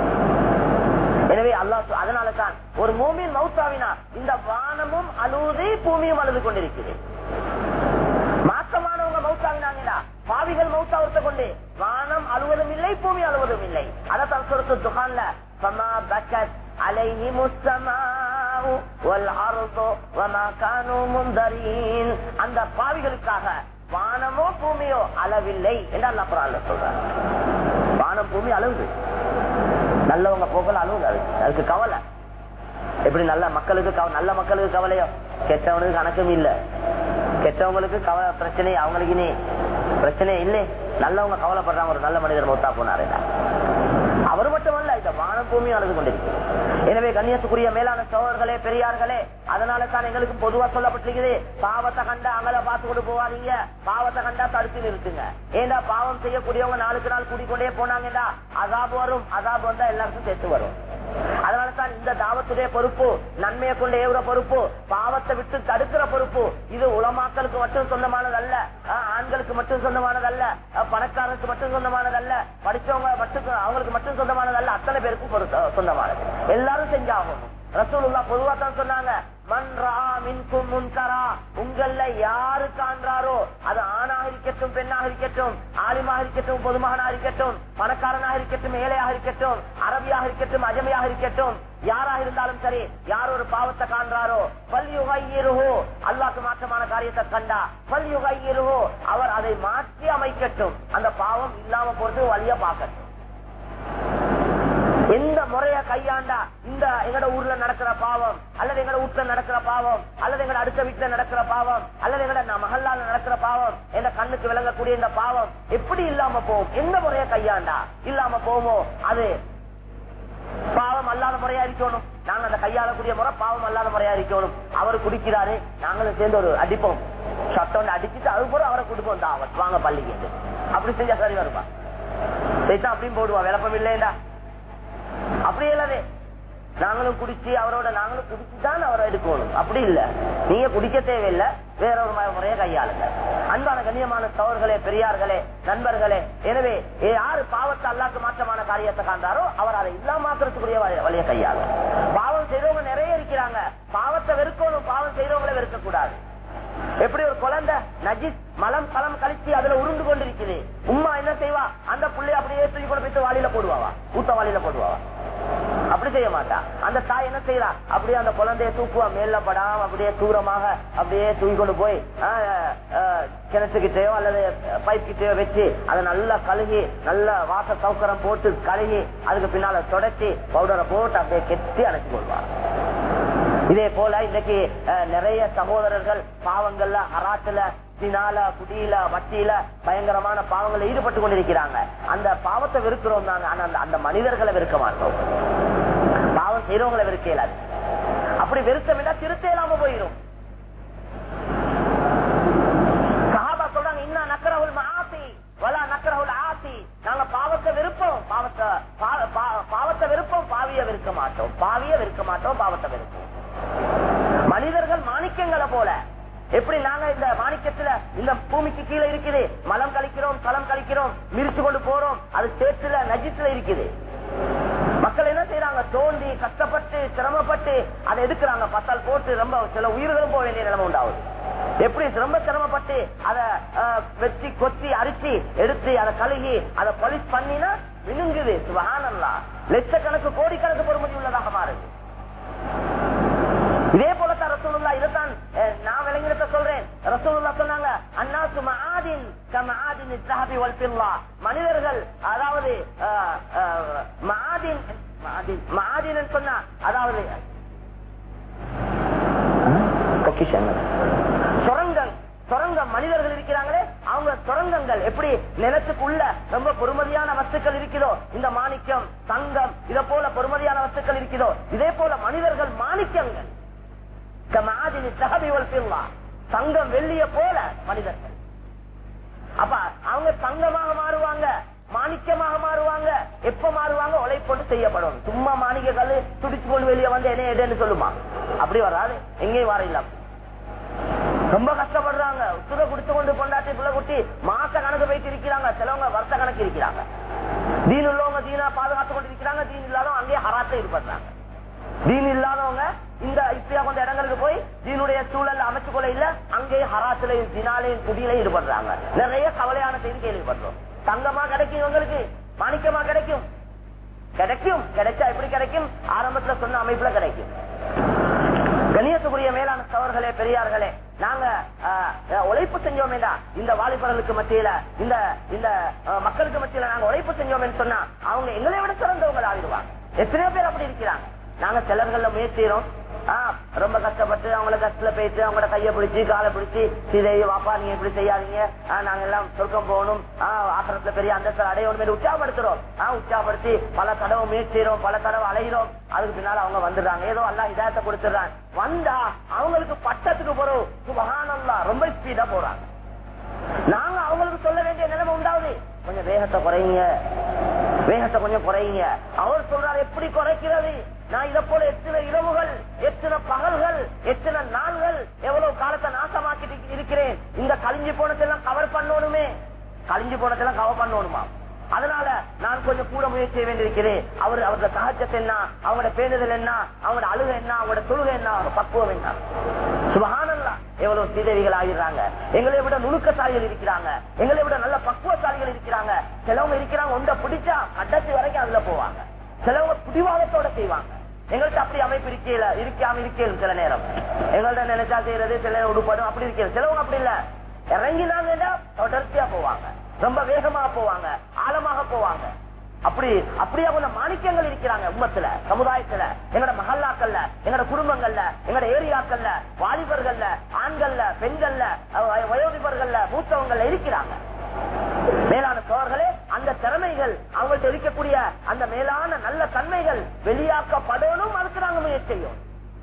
எனவே அல்லாஹ் அதனால தான் ஒரு மூமின் மௌத்தாவினா இந்த வானமும் அழுது பூமியும் அழுது கொண்டிருக்கிறது மாற்றமானவங்க மௌத்தாவினாங்கடா பாவிகள் மௌத்தாவத்தை கொண்டு வானம் அழுவதும் இல்லை பூமி அழுவதும் இல்லை அதான் சொல்றது துகான்ல فما بكت عليهم السماء والارض وما كانوا منذرين அந்த பாவிகளுக்காக வானமோ பூமியோ அளவில்லை என்று அல்லாஹ் குர்ஆன்ல சொல்றார் வானம் பூமி அழுகுது நல்லவங்க போகல அழுகுது அதுக்கு அதுக்கு கவலை எப்படி நல்ல மக்களுக்கு கவ- நல்ல மக்களுக்கு கவலையோ கெட்டவனுக்கு கணக்கும் இல்ல கெட்டவங்களுக்கு கவலை பிரச்சனை அவங்களுக்கு இனி பிரச்சனை இல்லை நல்லவங்க கவலைப்படுறாங்க ஒரு நல்ல மனிதர் மௌத்தா போனாரு அவர் மட்டுமல்ல இந்த வானம் பூமியும் அழுது கொண்டிருக்கு எனவே கண்ணியத்துக்குரிய மேலான சோழர்களே பெரியார்களே அதனால தான் எங்களுக்கு பொதுவா சொல்லப்பட்டிருக்குது பாவத்தை கண்டா அங்கல பார்த்து கொண்டு போவாதீங்க பாவத்தை கண்டா தடுத்து நிறுத்துங்க ஏண்டா பாவம் செய்யக்கூடியவங்க நாளுக்கு நாள் கூட்டிக்கொண்டே போனாங்கடா அதாபு வரும் அதாபு வந்தா எல்லாருக்கும் சேர்த்து வரும் அதனால தான் இந்த தாவத்துடைய பொறுப்பு நன்மையை கொண்டு ஏவுற பொறுப்பு பாவத்தை விட்டு தடுக்கிற பொறுப்பு இது உலமாக்களுக்கு மட்டும் சொந்தமானதல்ல ஆஹ், ஆண்களுக்கு மட்டும் சொந்தமானதல்ல ஆஹ், பணக்காரருக்கு மட்டும் சொந்தமானதல்ல படிச்சவங்க மட்டும் அவங்களுக்கு மட்டும் சொந்தமானதல்ல அத்தனை பேருக்கும் பொறுத்த- சொந்தமானது எல்லாரும் செஞ்சாகணும் ரசூலுல்லா பொதுவா தான் சொன்னாங்க மன்றா மின்கும் முன்கரா உங்கள யாரு காண்றாரோ அது ஆணாக இருக்கட்டும் பெண்ணாக இருக்கட்டும் ஆலிமாக இருக்கட்டும் பொதுமகனாக இருக்கட்டும் பணக்காரனாக இருக்கட்டும் ஏழையாக இருக்கட்டும் அரபியாக இருக்கட்டும் அஜமையாக இருக்கட்டும் யாராக இருந்தாலும் சரி யார் ஒரு பாவத்தை காண்றாரோ பல்யுகையிருஹோ அல்லாக்கு மாற்றமான காரியத்தை கண்டா பல்யுகையிருஹோ அவர் அதை மாற்றி அமைக்கட்டும் அந்த பாவம் இல்லாம போறது வழிய பார்க்கட்டும் எந்த முறைய கையாண்டா இந்த எங்கட ஊர்ல நடக்கிற பாவம் அல்லது எங்கட வீட்டுல நடக்கிற பாவம் அல்லது எங்கட அடுத்த வீட்டுல நடக்கிற பாவம் அல்லது எங்கட ந- மகல்லால நடக்கிற பாவம் எந்த கண்ணுக்கு விளங்கக்கூடிய இந்த பாவம் எப்படி இல்லாம போகும் எந்த முறைய கையாண்டா இல்லாம போமோ அது பாவம் அல்லாத முறையா இருக்கணும் நாங்க அந்த கையாளக்கூடிய முறை பாவம் அல்லாத முறையா இருக்கணும் அவர் குடிக்கிறாரு நாங்களும் சேர்ந்து ஒரு அடிப்போம் சட்டம் அடிச்சுட்டு அது போல அவரை கொடுப்போம் தாவத் வாங்க பள்ளிக்கு அப்படி செஞ்சா சரி வருவா சரிதான் அப்படின்னு போடுவா விளப்பம் இல்லையா அப்படி இல்லவே நாங்களும் குடிச்சு அவரோட நாங்களும் குடிச்சுதான் அவரை எடுக்கணும் அப்படி இல்ல நீங்க குடிக்க தேவையில்லை வேற ஒரு ம- முறையை கையாளுங்க அன்பான கண்ணியமான சோழர்களே பெரியார்களே நண்பர்களே எனவே யாரு பாவத்தை அல்லாக்கு மாற்றமான காரியத்தை காண்றாரோ அவர் அதை இல்லாமக்கிறதுக்குரிய வழி- வழியை கையாளும் பாவம் செய்றவங்க நிறைய இருக்கிறாங்க பாவத்தை வெறுக்கணும் பாவம் செய்றவங்களை வெறுக்க கூடாது எப்படி ஒரு குழந்தை நஜிஸ் மலம் களம் கழிச்சு அதுல உருண்டு கொண்டிருக்குது உம்மா என்ன செய்வா அந்த புள்ளைய அப்படியே தூக்கி கொண்டு போயிட்டு வாளியில போடுவாவா ஊத்த வாளியில போடுவாவா அப்படி செய்ய மாட்டா அந்த தாய் என்ன செய்யறா அப்படியே அந்த குழந்தைய தூக்குவா மேல படாம அப்படியே தூரமாக அப்படியே தூக்கி கொண்டு போய் ஆஹ், ஆஹ், கிணத்துக்கிட்டயோ அல்லது பைப் கிட்டயோ வச்சு அதை நல்லா கழுகி நல்ல வாச சவுக்கரம் போட்டு கழுகி அதுக்கு பின்னால தொடச்சி பவுடரை போட்டு அப்படியே கெட்டி அணைச்சு கொள்வார் இதே போல இன்னைக்கு அஹ், நிறைய சகோதரர்கள் பாவங்கள்ல அராட்டுல சினால குடியில வட்டியில பயங்கரமான பாவங்கள்ல ஈடுபட்டு கொண்டிருக்கிறாங்க அந்த பாவத்தை வெறுக்கிறோம் தாங்க ஆனா அந்த- அந்த மனிதர்களை வெறுக்க மாட்டோம் பாவம் செய்யறவங்களை வெறுக்க இயலாது அப்படி வெறுத்தமில்லா திருத்த இல்லாம போயிடும் சஹாபா சொல்றாங்க இன்ன நக்கரவுல் மாசி வலா நக்கரவுல் ஆசி நாங்க பாவத்தை வெறுப்போம் பாவத்தை பா- பா- பாவத்தை வெறுப்போம் பாவத்தை பாவிய வெறுக்க மாட்டோம் பாவிய வெறுக்க மாட்டோம் பாவத்தை வெறுப்போம் மனிதர்கள் மாணிக்கங்களை போல எப்படி நாங்க இந்த மாணிக்கத்துல இந்த பூமிக்கு கீழே இருக்குது மலம் கழிக்கிறோம் களம் கழிக்கிறோம் மிரிச்சு கொண்டு போறோம் அது சேத்துல நஜித்துல இருக்குது மக்கள் என்ன செய்யறாங்க தோண்டி கஷ்டப்பட்டு சிரமப்பட்டு அதை எடுக்கிறாங்க பத்தால் போட்டு ரொம்ப சில உயிர்களும் போக வேண்டிய நிலைமை உண்டாகுது எப்படி ரொம்ப சிரமப்பட்டு அதை வெட்டி கொத்தி அரிசி எடுத்து அதை கழுகி அதை பலிஸ் பண்ணினா விழுங்குது சுபகானல்லா லட்சக்கணக்கு கோடிக்கணக்கு பொறுமதி உள்ளதாக மாறுது இதே போலத்தான் ரசூலுல்லா இதைத்தான் அஹ், நான் விளங்கினத சொல்றேன் ரசூலுல்லா சொன்னாங்க அன்னாசு மஆதின் கமஆதின் الذهب والفضة மனிதர்கள் அதாவது அஹ், அஹ், மஆதின் மஆதின் மஆதின் சொன்னா அதாவது பொக்கிஷங்கள் சுரங்கம் சுரங்கம் மனிதர்கள் இருக்கிறாங்களே அவங்க சுரங்கங்கள் எப்படி நிலத்துக்குள்ள ரொம்ப பொறுமதியான வஸ்துக்கள் இருக்குதோ இந்த மாணிக்கம் தங்கம் இத போல பொறுமதியான வஸ்துக்கள் இருக்குதோ இதே போல மனிதர்கள் மாணிக்கங்கள் கமாதினி தகவிவல் பில்லா தங்கம் வெள்ளிய போல மனிதர்கள் அப்ப அவங்க தங்கமாக மாறுவாங்க மாணிக்கமாக மாறுவாங்க எப்ப மாறுவாங்க உழைப்போட்டு செய்யப்படும் சும்மா மாணிக்க கல்லு துடிச்சு கொண்டு வெளியே வந்து என்ன எடுன்னு சொல்லுமா அப்படி வராது எங்கேயும் வர இல்ல ரொம்ப கஷ்டப்படுறாங்க உசுர குடிச்சு கொண்டு பொண்டாட்டி புள்ள குட்டி மாச கணக்கு போயிட்டு இருக்கிறாங்க சிலவங்க வருஷ கணக்கு இருக்கிறாங்க தீன் உள்ளவங்க தீனா பாதுகாத்து கொண்டு இருக்கிறாங்க தீன் இல்லாதவங்க அங்கேயே ஹராத்தை ஈடுபடுறாங்க தீன் இல்லாதவங்க இந்த இப்படியா கொஞ்ச இடங்களுக்கு போய் தீனுடைய சூழல் அமைச்சு கொள்ள இல்ல அங்கேயே ஹராத்திலையும் தினாலையும் குடியிலையும் ஈடுபடுறாங்க நிறைய கவலையான செய்தி கேள்விப்படுறோம் தங்கமா கிடைக்கும் இவங்களுக்கு மாணிக்கமா கிடைக்கும் கிடைக்கும் கிடைச்சா எப்படி கிடைக்கும் ஆரம்பத்துல சொன்ன அமைப்புல கிடைக்கும் கணியத்துக்குரிய மேலான சவர்களே பெரியார்களே நாங்க அஹ், அஹ், உழைப்பு செஞ்சோம் இந்த வாலிபர்களுக்கு மத்தியில இந்த இந்த அஹ், மக்களுக்கு மத்தியில நாங்க உழைப்பு செஞ்சோம் சொன்னா அவங்க எங்களை விட சிறந்தவங்க ஆகிடுவாங்க எத்தனையோ பேர் அப்படி இருக்கிறாங்க நாங்க சிலர்கள்ல முயற்சிறோம் ரொம்ப கஷ்டப்பட்டு அவங்கள கஷ்டத்துல போயிட்டு அவங்களோட கைய பிடிச்சி காலை பிடிச்சி இதை வாப்பா நீங்க இப்படி செய்யாதீங்க ஆஹ், நாங்க எல்லாம் சொர்க்கம் போகணும் ஆஹ், ஆசிரத்துல பெரிய அந்தஸ்து அடையணும் மாதிரி உற்சாகப்படுத்துறோம் ஆஹ், உற்சாகப்படுத்தி பல தடவை முயற்சிறோம் பல தடவை அலைகிறோம் அதுக்கு பின்னால அவங்க வந்துடுறாங்க ஏதோ அல்லா இதாயத்தை கொடுத்துடுறாங்க வந்தா அவங்களுக்கு பட்டத்துக்கு போறோம் சுபகானல்லா ரொம்ப ஸ்பீடா போறாங்க நாங்க அவங்களுக்கு சொல்ல வேண்டிய நிலைமை உண்டாவது கொஞ்சம் வேகத்தை குறையுங்க வேகத்தை கொஞ்சம் குறையுங்க அவர் சொல்றாரு எப்படி குறைக்கிறது நான் இதை போல எத்தனை இரவுகள் எத்தனை பகல்கள் எத்தனை நாள்கள் எவ்வளவு காலத்தை நாசமாக்கிட்டு இருக்கிறேன் இந்த கழிஞ்சு போனதெல்லாம் கவர் பண்ணணுமே கழிஞ்சு போனதெல்லாம் கவர் பண்ணணுமா அதனால நான் கொஞ்சம் கூட முயற்சி செய்ய வேண்டியிருக்கிறேன் அவர் அவரோட சகஜத்தை என்ன அவங்களோட பேணுதல் என்ன அவங்களோட அழுகை என்ன அவங்களோட தொழுகை என்ன அவங்க பக்குவம் என்ன சுபகானல்லா எவ்வளவு சீதேவிகள் ஆகிடுறாங்க எங்களை விட நுணுக்கசாலிகள் இருக்கிறாங்க எங்களை விட நல்ல பக்குவசாலிகள் இருக்கிறாங்க சிலவங்க இருக்கிறாங்க ஒன்றை பிடிச்சா கடைசி வரைக்கும் அதுல போவாங்க சிலவங்க பிடிவாதத்தோட செய்வாங்க எங்கள்கிட்ட அப்படி அமைப்பு இருக்கல இருக்காம இருக்கலும் சில நேரம் எங்கள்ட்ட நினைச்சா செய்யறது சில நேரம் உடுப்படும் அப்படி இருக்கிறது சிலவங்க அப்படி இல்ல இறங்கினாங்கன்னா தொடர்ச்சியா போவாங்க ரொம்ப வேகமா போவாங்க ஆழமாக போவாங்க அப்படி அப்படியே அவங்க மாணிக்கங்கள் இருக்கிறாங்க உம்மத்துல சமுதாயத்துல எங்கட மகல்லாக்கள்ல எங்கட குடும்பங்கள்ல எங்கட ஏரியாக்கள்ல வாலிபர்கள்ல ஆண்கள்ல பெண்கள்ல அஹ் வயோதிபர்கள்ல மூத்தவங்கள்ல இருக்கிறாங்க மேலான சோழர்களே அந்த திறமைகள் அவங்கள்ட்ட இருக்கக்கூடிய அந்த மேலான நல்ல தன்மைகள் வெளியாக்கப்படணும் அதுக்கு நாங்க முயற்சி செய்யும்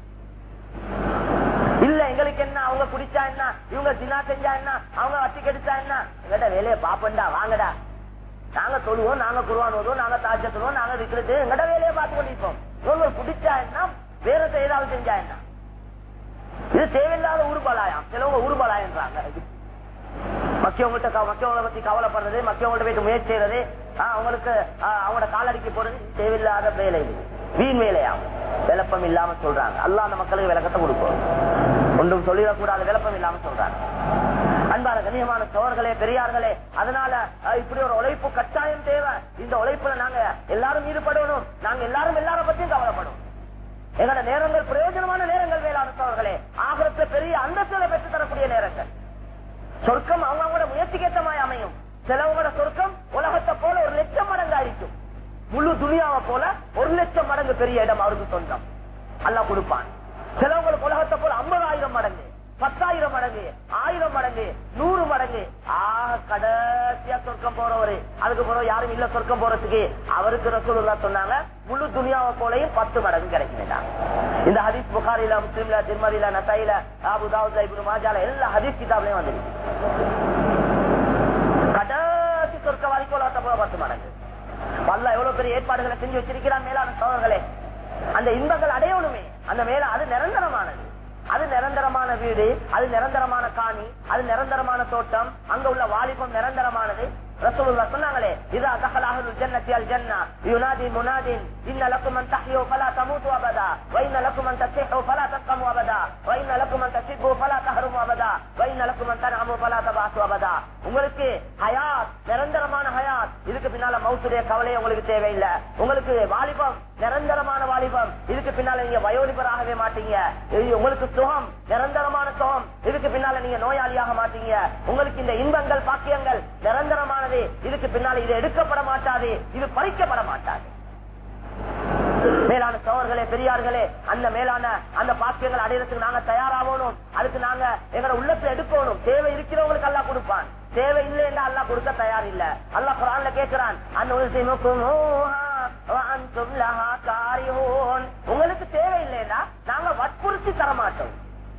இல்ல எங்களுக்கு என்ன அவங்க குடிச்சா என்ன இவங்க தினா செஞ்சா என்ன அவங்க வச்சு கெடுத்தா என்ன எங்கட வேலையை பாப்பண்டா வாங்கடா நாங்க தொழுவோம் நாங்க குருவானோதும் நாங்க தாஜ சொல்லுவோம் நாங்க இருக்கிறது எங்கட வேலையை பார்த்து கொண்டிருப்போம் இவங்க குடிச்சா என்ன வேற ஏதாவது செஞ்சா என்ன இது தேவையில்லாத ஊர்பலாயம் சிலவங்க ஊர்பலாயன்றாங்க மக்கியவங்கள்ட்ட மக்கியவங்களை பத்தி கவலைப்படுறது மக்கியவங்கள்ட்ட போயிட்டு முயற்சி செய்யறது ஆஹ், அவங்களுக்கு ஆஹ், அவங்களோட காலடிக்கு போறது தேவையில்லாத வேலை இது வீண் வேலையாம் விளப்பம் இல்லாம சொல்றாங்க அல்லா அந்த மக்களுக்கு விளக்கத்தை கொடுக்கும் ஒன்றும் சொல்லிடக்கூடாத விளப்பம் இல்லாம சொல்றாங்க அன்பான கண்ணியமான சோர்களே பெரியார்களே அதனால அஹ், இப்படி ஒரு உழைப்பு கட்டாயம் தேவை இந்த உழைப்புல நாங்க எல்லாரும் ஈடுபடணும் நாங்க எல்லாரும் எல்லார பத்தியும் கவலைப்படும் எங்களோட நேரங்கள் பிரயோஜனமான நேரங்கள் வேளாண் சோழர்களே ஆகரத்துல பெரிய அந்தஸ்துகளை பெற்று தரக்கூடிய நேரங்கள் சொர்க்கம் அவங்க அவங்களோட முயற்சிக்கேற்றமாய் அமையும் சிலவங்களோட சொர்க்கம் உலகத்தை போல ஒரு லட்சம் மடங்கு ஆയിരിக்கும் முழு துணியாவை போல ஒரு லட்சம் மடங்கு பெரிய இடம் அவருக்கு சொந்தம் அல்லா கொடுப்பான் சிலவங்களுக்கு உலகத்தை போல ஐம்பதாயிரம் மடங்கு பத்தாயிரம் மடங்கு ஆயிரம் மடங்கு நூறு மடங்கு ஆக கடைசியா சொர்க்கம் போறவரு அதுக்கு போற யாரும் இல்ல சொர்க்கம் போறதுக்கு அவருக்கு ரசூலுல்லா சொன்னாங்க முழு துணியாவை போலையும் பத்து மடங்கு கிடைக்கும் இந்த ஹதீஸ் புகாரில முஸ்லிம்ல திருமதியில நசைல அபுதாவுல இப்படி மாஜால எல்லா ஹதீஸ் கிதாப்லயும் வந்துருக்கு கடைசி சொர்க்க வரைக்கும் உலகத்தை போல பத்து மடங்கு பல்ல எவ்வளவு பெரிய ஏற்பாடுகளை செஞ்சு வச்சிருக்கிறான் மேலான சோழர்களே அந்த இன்பங்கள் அடையணுமே அந்த மேல அது நிரந்தரமானது அது நிரந்தரமான வீடு அது நிரந்தரமான காணி அது நிரந்தரமான தோட்டம் அங்க உள்ள வாலிபம் நிரந்தரமானது ரசூலுல்லா சொன்னாங்களே இதா தகலாஹுல் ஜன்னத்தி அல் ஜன்னா யுனாதி முனாதின் இன்ன லக்கும் அன் தஹ்யு ஃபலா தமூது அபதா வ இன்ன லக்கும் அன் தஸ்ஹு ஃபலா தஸ்கமு அபதா வ இன்ன லக்கும் அன் தஸ்ஹு ஃபலா தஹருமு அபதா வ இன்ன லக்கும் அன் தன்அமு ஃபலா தபாசு அபதா உங்களுக்கு ஹயாத் நிரந்தரமான ஹயாத் இதுக்கு பின்னால மௌத்துடைய கவலை உங்களுக்கு தேவையில்லை உங்களுக்கு வாலிபம் நிரந்தரமான வாலிபம் இதுக்கு பின்னால நீங்க வயோலிபராகவே மாட்டீங்க இது உங்களுக்கு சுகம் நிரந்தரமான சுகம் இதுக்கு பின்னால நீங்க நோயாளியாக மாட்டீங்க உங்களுக்கு இந்த இன்பங்கள் பாக்கியங்கள் நிரந்தரமானது இதுக்கு பின்னால இது எடுக்கப்பட மாட்டாது இது பறிக்கப்பட மாட்டாது மேலான சோழர்களே பெரியார்களே அந்த மேலான அந்த பாக்கியங்கள் அடையறதுக்கு நாங்க தயாராகணும் அதுக்கு நாங்க எங்களை உள்ளத்துல எடுக்கணும் தேவை இருக்கிறவங்களுக்கு அல்லா கொடுப்பான் தேவை இல்லை என்று அல்லா கொடுக்க தயார் இல்ல அல்லா குரான்ல கேட்கிறான் உங்களுக்கு தேவை இல்லைன்னா நாங்க வற்புறுத்தி தர மாட்டோம்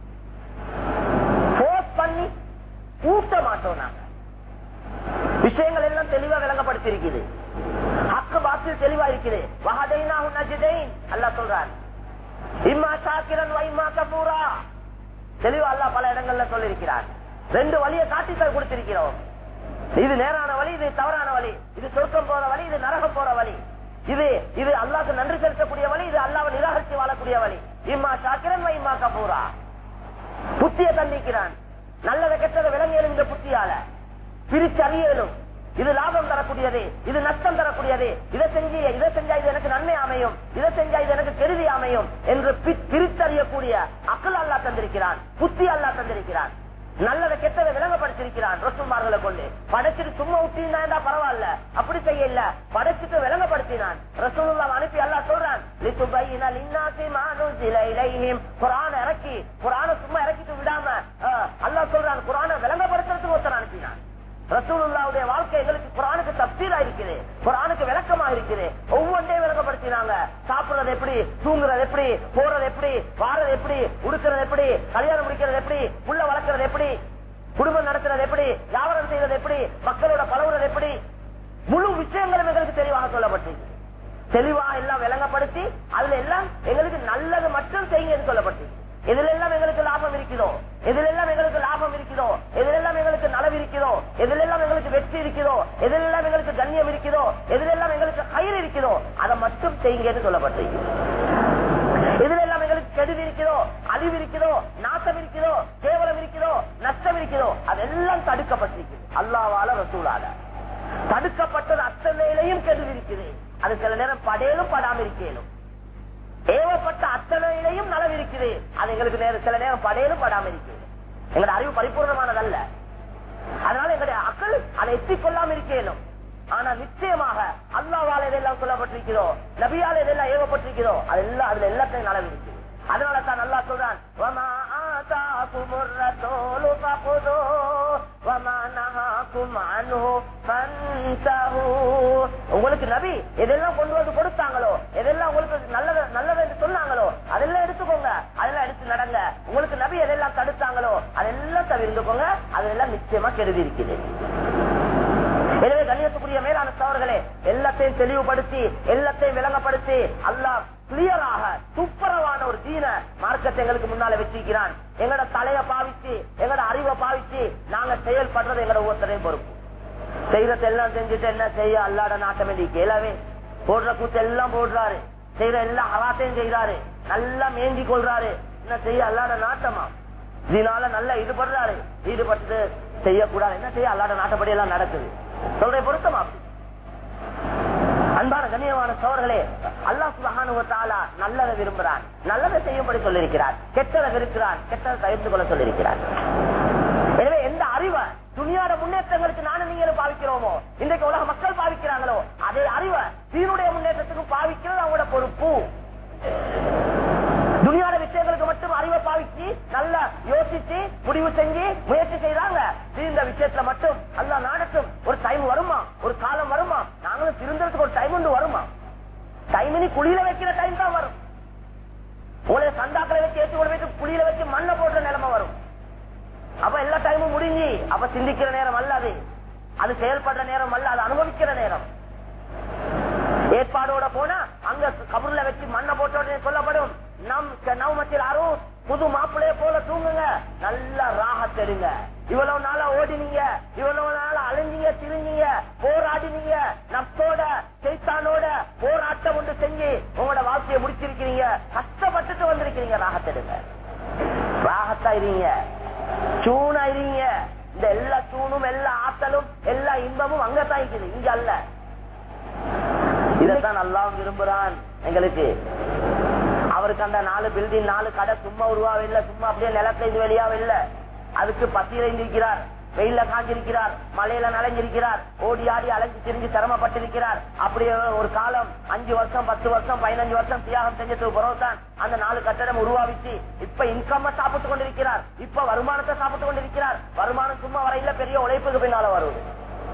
பண்ணி ஊட்ட மாட்டோம் நாங்க விஷயங்கள் எல்லாம் தெளிவா விளங்கப்படுத்திருக்குது ஹக்கு பாத்தில் தெளிவா இருக்குது வஹதைனா நஜிதைன் அல்லாஹ் சொல்றான் இம்மா சாக்கிரன் வைமா கபூரா தெளிவா அல்லாஹ் பல இடங்கள்ல சொல்லியிருக்கிறான் ரெண்டு வழியை காட்டி கொடுத்திருக்கிறோம் இது நேரான வழி இது தவறான வழி இது சொர்க்கம் போற வழி இது நரகம் போற வழி இது இது அல்லாஹ்க்கு நன்றி செலுத்தக்கூடிய வழி இது அல்லாஹ் நிராகரித்து வாழக்கூடிய வழி இம்மா சாக்கிரன் வைமா கபூரா புத்திய தந்திக்கிறான் நல்லதை கெட்டதை விளங்கியலும் இந்த புத்தியால பிரிச்சறியலும் இது லாபம் தரக்கூடியது இது நஷ்டம் தரக்கூடியது இதை செஞ்சு இதை செஞ்சா இது எனக்கு நன்மை அமையும் இதை செஞ்சா இது எனக்கு கெருதி அமையும் என்று பிரித்தறியக்கூடிய அக்கல் அல்லா தந்திருக்கிறான் புத்தி அல்லா தந்திருக்கிறான் நல்லதை கெட்டதை விளங்கப்படுத்திருக்கிறான் ரசூல்மார்களை கொண்டு படைச்சிட்டு சும்மா விட்டீங்கன்னா பரவாயில்ல அப்படி செய்ய இல்ல படைச்சிட்டு விளங்கப்படுத்தினான் ரசூலுல்லா அனுப்பி அல்லா சொல்றான் குரான இறக்கி குரான சும்மா இறக்கிட்டு விடாம அல்லா சொல்றான் குரான விளங்கப்படுத்துறதுக்கு ஒருத்தர் அனுப்பினான் ரசூலுல்லாவுடைய வாழ்க்கை எங்களுக்கு குரானுக்கு தப்சீலா இருக்குது குரானுக்கு விளக்கமா இருக்குது ஒவ்வொன்றையும் விளக்கப்படுத்தினாங்க சாப்பிடுறது எப்படி தூங்குறது எப்படி போறது எப்படி வாரது எப்படி உடுக்கிறது எப்படி கல்யாணம் முடிக்கிறது எப்படி புள்ள வளர்க்கறது எப்படி குடும்பம் நடத்துறது எப்படி வியாபாரம் செய்யறது எப்படி மக்களோட பழகுறது எப்படி முழு விஷயங்களும் எங்களுக்கு தெளிவாக சொல்லப்பட்டிருக்கு தெளிவாக எல்லாம் விளங்கப்படுத்தி அதுல எல்லாம் எங்களுக்கு நல்லது மட்டும் செய்யுங்க சொல்லப்பட்டு இதுல எல்லாம் எங்களுக்கு லாபம் இருக்கிறதோ இதுல எல்லாம் எங்களுக்கு லாபம் இருக்கிறதோ இதுல எல்லாம் எங்களுக்கு நலவு இருக்கிறதோ இதுல எல்லாம் எங்களுக்கு வெற்றி இருக்கிறதோ இதுல எல்லாம் எங்களுக்கு கண்ணியம் இருக்கிறதோ இதுல எல்லாம் எங்களுக்கு கயிறு இருக்கிறதோ அதை மட்டும் செய்யுங்கன்னு சொல்லப்பட்டிருக்கு இதுல எல்லாம் எங்களுக்கு கெடுதி இருக்கிறதோ அழிவு இருக்கிறதோ நாசம் இருக்கிறதோ கேவலம் இருக்கிறதோ நஷ்டம் இருக்கிறதோ அதெல்லாம் தடுக்கப்பட்டிருக்கு அல்லாவால ரசூலால தடுக்கப்பட்டது அத்தனையிலையும் கெடுதி இருக்குது அது சில நேரம் படையலும் படாம இருக்கேனும் ஏவப்பட்ட அத்தனையிலையும் நலவு இருக்குது அது எங்களுக்கு நேரம் சில நேரம் படையலும் படாம இருக்குது எங்களோட அறிவு பரிபூர்ணமானதல்ல அதனால எங்களுடைய அக்கள் அதை எத்திக்கொள்ளாம இருக்கேனும் ஆனா நிச்சயமாக அல்லாவால எதெல்லாம் சொல்லப்பட்டிருக்கிறோ நபியால எதெல்லாம் ஏவப்பட்டிருக்கிறோ அதெல்லாம் அதுல எல்லாத்தையும் நலவு இருக்குது அதனால தான் நல்லா சொல்றான் உங்களுக்கு நபி எதெல்லாம் கொண்டு வந்து கொடுத்தாங்களோ எதெல்லாம் உங்களுக்கு நல்லது நல்லது என்று சொன்னாங்களோ அதெல்லாம் எடுத்துக்கோங்க அதெல்லாம் எடுத்து நடங்க உங்களுக்கு நபி எதெல்லாம் தடுத்தாங்களோ அதெல்லாம் தவிர்த்துக்கோங்க அதெல்லாம் நிச்சயமா கெடுதி இருக்குது எனவே கண்ணியத்துக்குரிய மேலான சவர்களே எல்லாத்தையும் தெளிவுபடுத்தி எல்லாத்தையும் விளங்கப்படுத்தி அல்லாஹ் கிளியராக துப்புரவான ஒரு தீன மார்க்கத்தை எங்களுக்கு முன்னால வச்சிருக்கிறான் எங்கட தலைய பாவிச்சு எங்கட அறிவை பாவிச்சு நாங்க செயல்படுறது எங்கட ஒவ்வொருத்தரையும் பொறுப்பு செய்யறது எல்லாம் செஞ்சுட்டு என்ன செய்ய அல்லாட நாட்டம் கேளாவே போடுற கூத்து எல்லாம் போடுறாரு செய்யற எல்லா ஹராத்தையும் செய்யறாரு நல்லா மேந்தி கொள்றாரு என்ன செய்ய அல்லாட நாட்டமா இதனால நல்லா ஈடுபடுறாரு ஈடுபட்டு செய்யக்கூடாது என்ன செய்ய அல்லாட நாட்டப்படி எல்லாம் நடக்குது சொல்ற பொருத்தமா அப்படி அன்பான கண்ணியமான சோழர்களே அல்லா சுபகானுவத்தாலா நல்லதை விரும்புகிறான் நல்லதை செய்யும்படி சொல்லியிருக்கிறார் கெட்டதை விருக்கிறான் கெட்டதை தவிர்த்து கொள்ள சொல்லியிருக்கிறார் எனவே எந்த அறிவை துணியாட முன்னேற்றங்களுக்கு நானும் நீங்களும் பாவிக்கிறோமோ இன்றைக்கு உலக மக்கள் பாவிக்கிறாங்களோ அதே அறிவை சீனுடைய முன்னேற்றத்துக்கு பாவிக்கிறது அவங்களோட பொறுப்பு துணியாட விஷயங்களுக்கு மட்டும் அறிவை பாவிச்சு நல்லா யோசிச்சு முடிவு செஞ்சு முயற்சி செய்யறாங்க இந்த விஷயத்துல மட்டும் அல்லா நாடட்டும் ஒரு டைம் வருமா ஒரு காலம் வருமா நாங்களும் திருந்தறதுக்கு ஒரு டைம் ஒன்று வருமா டைம் இனி குழியில வைக்கிற டைம் தான் வரும் உங்களை சந்தாக்களை வச்சு ஏற்றி கொண்டு போயிட்டு குழியில வச்சு மண்ணை போடுற நிலைமை வரும் அப்ப எல்லா டைமும் முடிஞ்சு அப்ப சிந்திக்கிற நேரம் அல்ல அது அது செயல்படுற நேரம் அல்ல அது அனுபவிக்கிற நேரம் ஏற்பாடோட போனா அங்க கபூர்ல வச்சு மண்ணை போட்ட உடனே சொல்ல புது மாப்பிள்ளைய போல தூங்குங்க நல்லா ராகத்தெடுங்க இவ்வளவு நாளா ஓடினீங்க இவ்வளவு நாளா அலைஞ்சீங்க திரிஞ்சீங்க போராடினீங்க நப்சோட செய்தானோட போராட்டம் ஒன்று செஞ்சு உங்களோட வாழ்க்கையை முடிச்சிருக்கிறீங்க கஷ்டப்பட்டுட்டு வந்திருக்கிறீங்க ராகத்தெடுங்க ராகத்தா இருங்க சூனா இருங்க இந்த எல்லா சூனும் எல்லா ஆத்தலும் எல்லா இன்பமும் அங்கத்தான் இருக்குது இங்க அல்ல இதைத்தான் நல்லா விரும்புறான் எங்களுக்கு அவருக்கு அந்த நாலு பில்டிங் நாலு கடை சும்மா உருவாவில்லை சும்மா அப்படியே நிலத்துல இது வெளியாவில்லை அதுக்கு பத்திரைந்திருக்கிறார் வெயில காஞ்சிருக்கிறார் மலையில நனைஞ்சிருக்கிறார் ஓடி ஆடி அலைஞ்சு திரிஞ்சு சிரமப்பட்டிருக்கிறார் அப்படியே ஒரு காலம் அஞ்சு வருஷம் பத்து வருஷம் பதினஞ்சு வருஷம் தியாகம் செஞ்சதுக்கு பிறகுதான் அந்த நாலு கட்டடம் உருவாவிச்சு இப்ப இன்கம் சாப்பிட்டு கொண்டிருக்கிறார் இப்ப வருமானத்தை சாப்பிட்டு கொண்டிருக்கிறார் வருமானம் சும்மா வரையில பெரிய உழைப்புக்கு பின்னால வருவது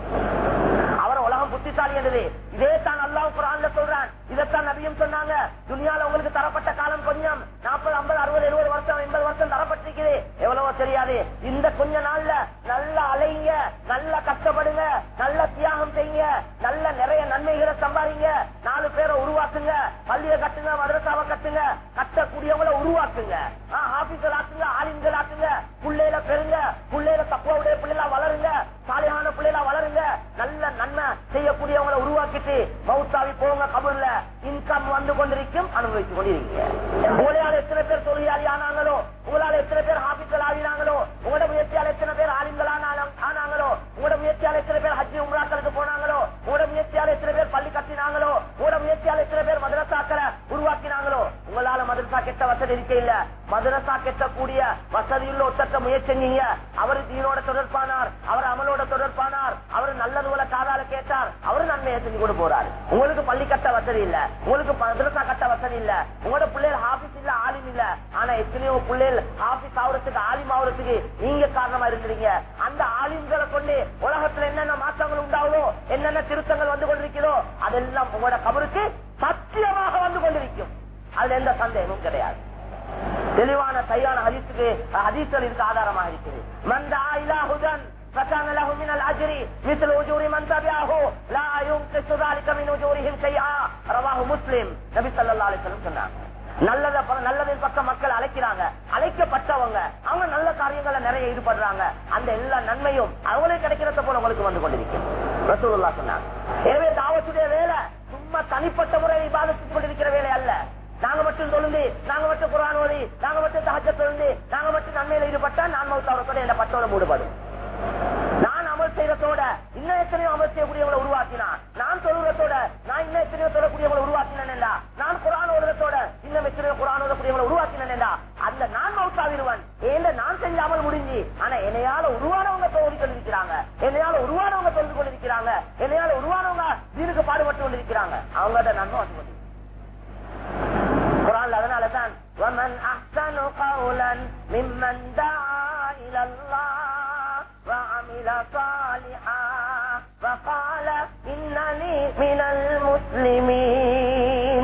அவர் உலகம் புத்திசாலி என்றது இதே தான் அல்லாஹ் குரான்ல சொல்றான் இதைத்தான் நபியும் சொன்னாங்க துணியால உங்களுக்கு தரப்பட்ட காலம் கொஞ்சம் நாற்பது ஐம்பது அறுபது எழுபது வருஷம் எண்பது வருஷம் தரப்பட்டிருக்குது எவ்வளவோ தெரியாது இந்த கொஞ்ச நாள்ல நல்லா அலைங்க நல்லா கஷ்டப்படுங்க நல்ல தியாகம் செய்யுங்க நல்ல நிறைய நன்மைகளை சம்பாதிங்க நாலு பேரை உருவாக்குங்க பள்ளியை கட்டுங்க மதரசாவை கட்டுங்க கட்டக்கூடியவங்களை உருவாக்குங்க ஆபீஸ்கள் ஆக்குங்க ஆலிம்கள் ஆக்குங்க பிள்ளையில பெருங்க பிள்ளையில தப்புடைய பிள்ளைகளா வளருங்க சாலையான பிள்ளைகளா வளருங்க நல்ல நன்மை செய்யக்கூடியவங்களை உருவாக்கிட்டு மவுத்தாவி போங்க கபூர்ல இன்கம் வந்து கொண்டிருக்கும் அனுபவித்துக் கொண்டிருக்கீங்க உங்களால் எத்தனை பேர் தொழிலாளி ஆனாங்களோ உங்களால் எத்தனை பேர் ஹாபிக்கள் ஆகினாங்களோ உங்களோட முயற்சியால் எத்தனை பேர் ஆலிம்கள் ஆனாங்களோ உங்களோட முயற்சியால் எத்தனை பேர் ஹஜ்ஜி உம்ராக்களுக்கு போனாங்களோ உங்களோட முயற்சியால் எத்தனை பேர் பள்ளி கட்டினாங்களோ உங்களோட முயற்சியால் எத்தனை பேர் மதரசாக்களை உருவாக்கினாங்களோ உங்களால மதரசா கெட்ட வசதி இருக்க இல்ல மதரசா கெட்டக்கூடிய வசதியுள்ள ஒத்தட்ட முயற்சி செஞ்சீங்க அவர் தீனோட தொடர்பானார் அவர் அமலோட தொடர்பானார் அவர் நல்லது போல காதால கேட்டார் அவரு நன்மையை செஞ்சு கொண்டு போறாரு உங்களுக்கு பள்ளி கட்ட வசதி இல்ல உங்களுக்கு மதரசா கட்ட வசதி இல்ல உங்களோட பிள்ளைகள் ஆபீஸ் இல்ல ஆலிம் இல்ல ஆனா எத்தனையோ பிள்ளைகள் ஆபீஸ் ஆகுறதுக்கு ஆலிம் ஆகுறதுக்கு நீங்க காரணமா இருக்கிறீங்க அந்த ஆலிம்களை கொண்டு உலகத்துல என்னென்ன மாற்றங்கள் உண்டாகுதோ என்னென்ன திருத்தங்கள் வந்து கொண்டிருக்கிறதோ அதெல்லாம் உங்களோட கபருக்கு சத்தியமாக வந்து கொண்டிருக்கும் அதுல எந்த சந்தேகமும் கிடையாது தெளிவான சரியான ஹதீஸுக்கு ஹதீஸ்கள் இதுக்கு ஆதாரமாக இருக்குது மந்தா இலாஹுதன் فكان له من الاجر مثل اجور من تبعه لا ينقص ذلك من اجورهم شيئا رواه مسلم நபி ஸல்லல்லாஹு அலைஹி வஸல்லம் சொன்னாங்க நல்லத நல்லதின் பக்கம் மக்கள் அழைக்கிறாங்க அழைக்கப்பட்டவங்க அவங்க நல்ல காரியங்களை நிறைய ஈடுபடுறாங்க அந்த எல்லா நன்மையும் அவங்களுக்கு கிடைக்கிறத போல உங்களுக்கு வந்து கொண்டிருக்கும் ரசூலுல்லா சொன்னாங்க எனவே தாவத்துடைய வேலை சும்மா தனிப்பட்ட முறையில் இபாதத்து கொண்டிருக்கிற வேலை அல்ல நாங்க மட்டும் தொழுந்து நாங்க மட்டும் குரான் ஓதி நாங்க மட்டும் தகஜ தொழுந்து நாங்க மட்டும் நன்மையில ஈடுபட்டா நான் மௌத்தாவரத்தோட இந்த பட்டோட மூடுபடும் நான் அமல் செய்யறதோட இன்னும் எத்தனையோ அமல் செய்யக்கூடியவங்களை உருவாக்கினான் நான் தொழுகிறதோட நான் இன்னும் எத்தனையோ தொழக்கூடியவங்களை உருவாக்கினேன்டா நான் குரான் ஓடுறதோட இன்னும் எத்தனையோ குரான் ஓடக்கூடியவங்களை உருவாக்கினேன்டா அந்த நான் மௌத்தாவிடுவன் ஏன் நான் செஞ்சாமல் முடிஞ்சு ஆனா என்னையால உருவானவங்க தொழில் கொண்டிருக்கிறாங்க என்னையால உருவானவங்க தொழில் கொண்டிருக்கிறாங்க என்னையால உருவானவங்க வீருக்கு பாடுபட்டு கொண்டிருக்கிறாங்க அவங்களோட நன்மை வந்து கொண்டிருக்கிறாங்க குரான்ல அதனாலதான் ومن احسن قولا ممن دعا الى الله وعمل صالحا فقال انني من المسلمين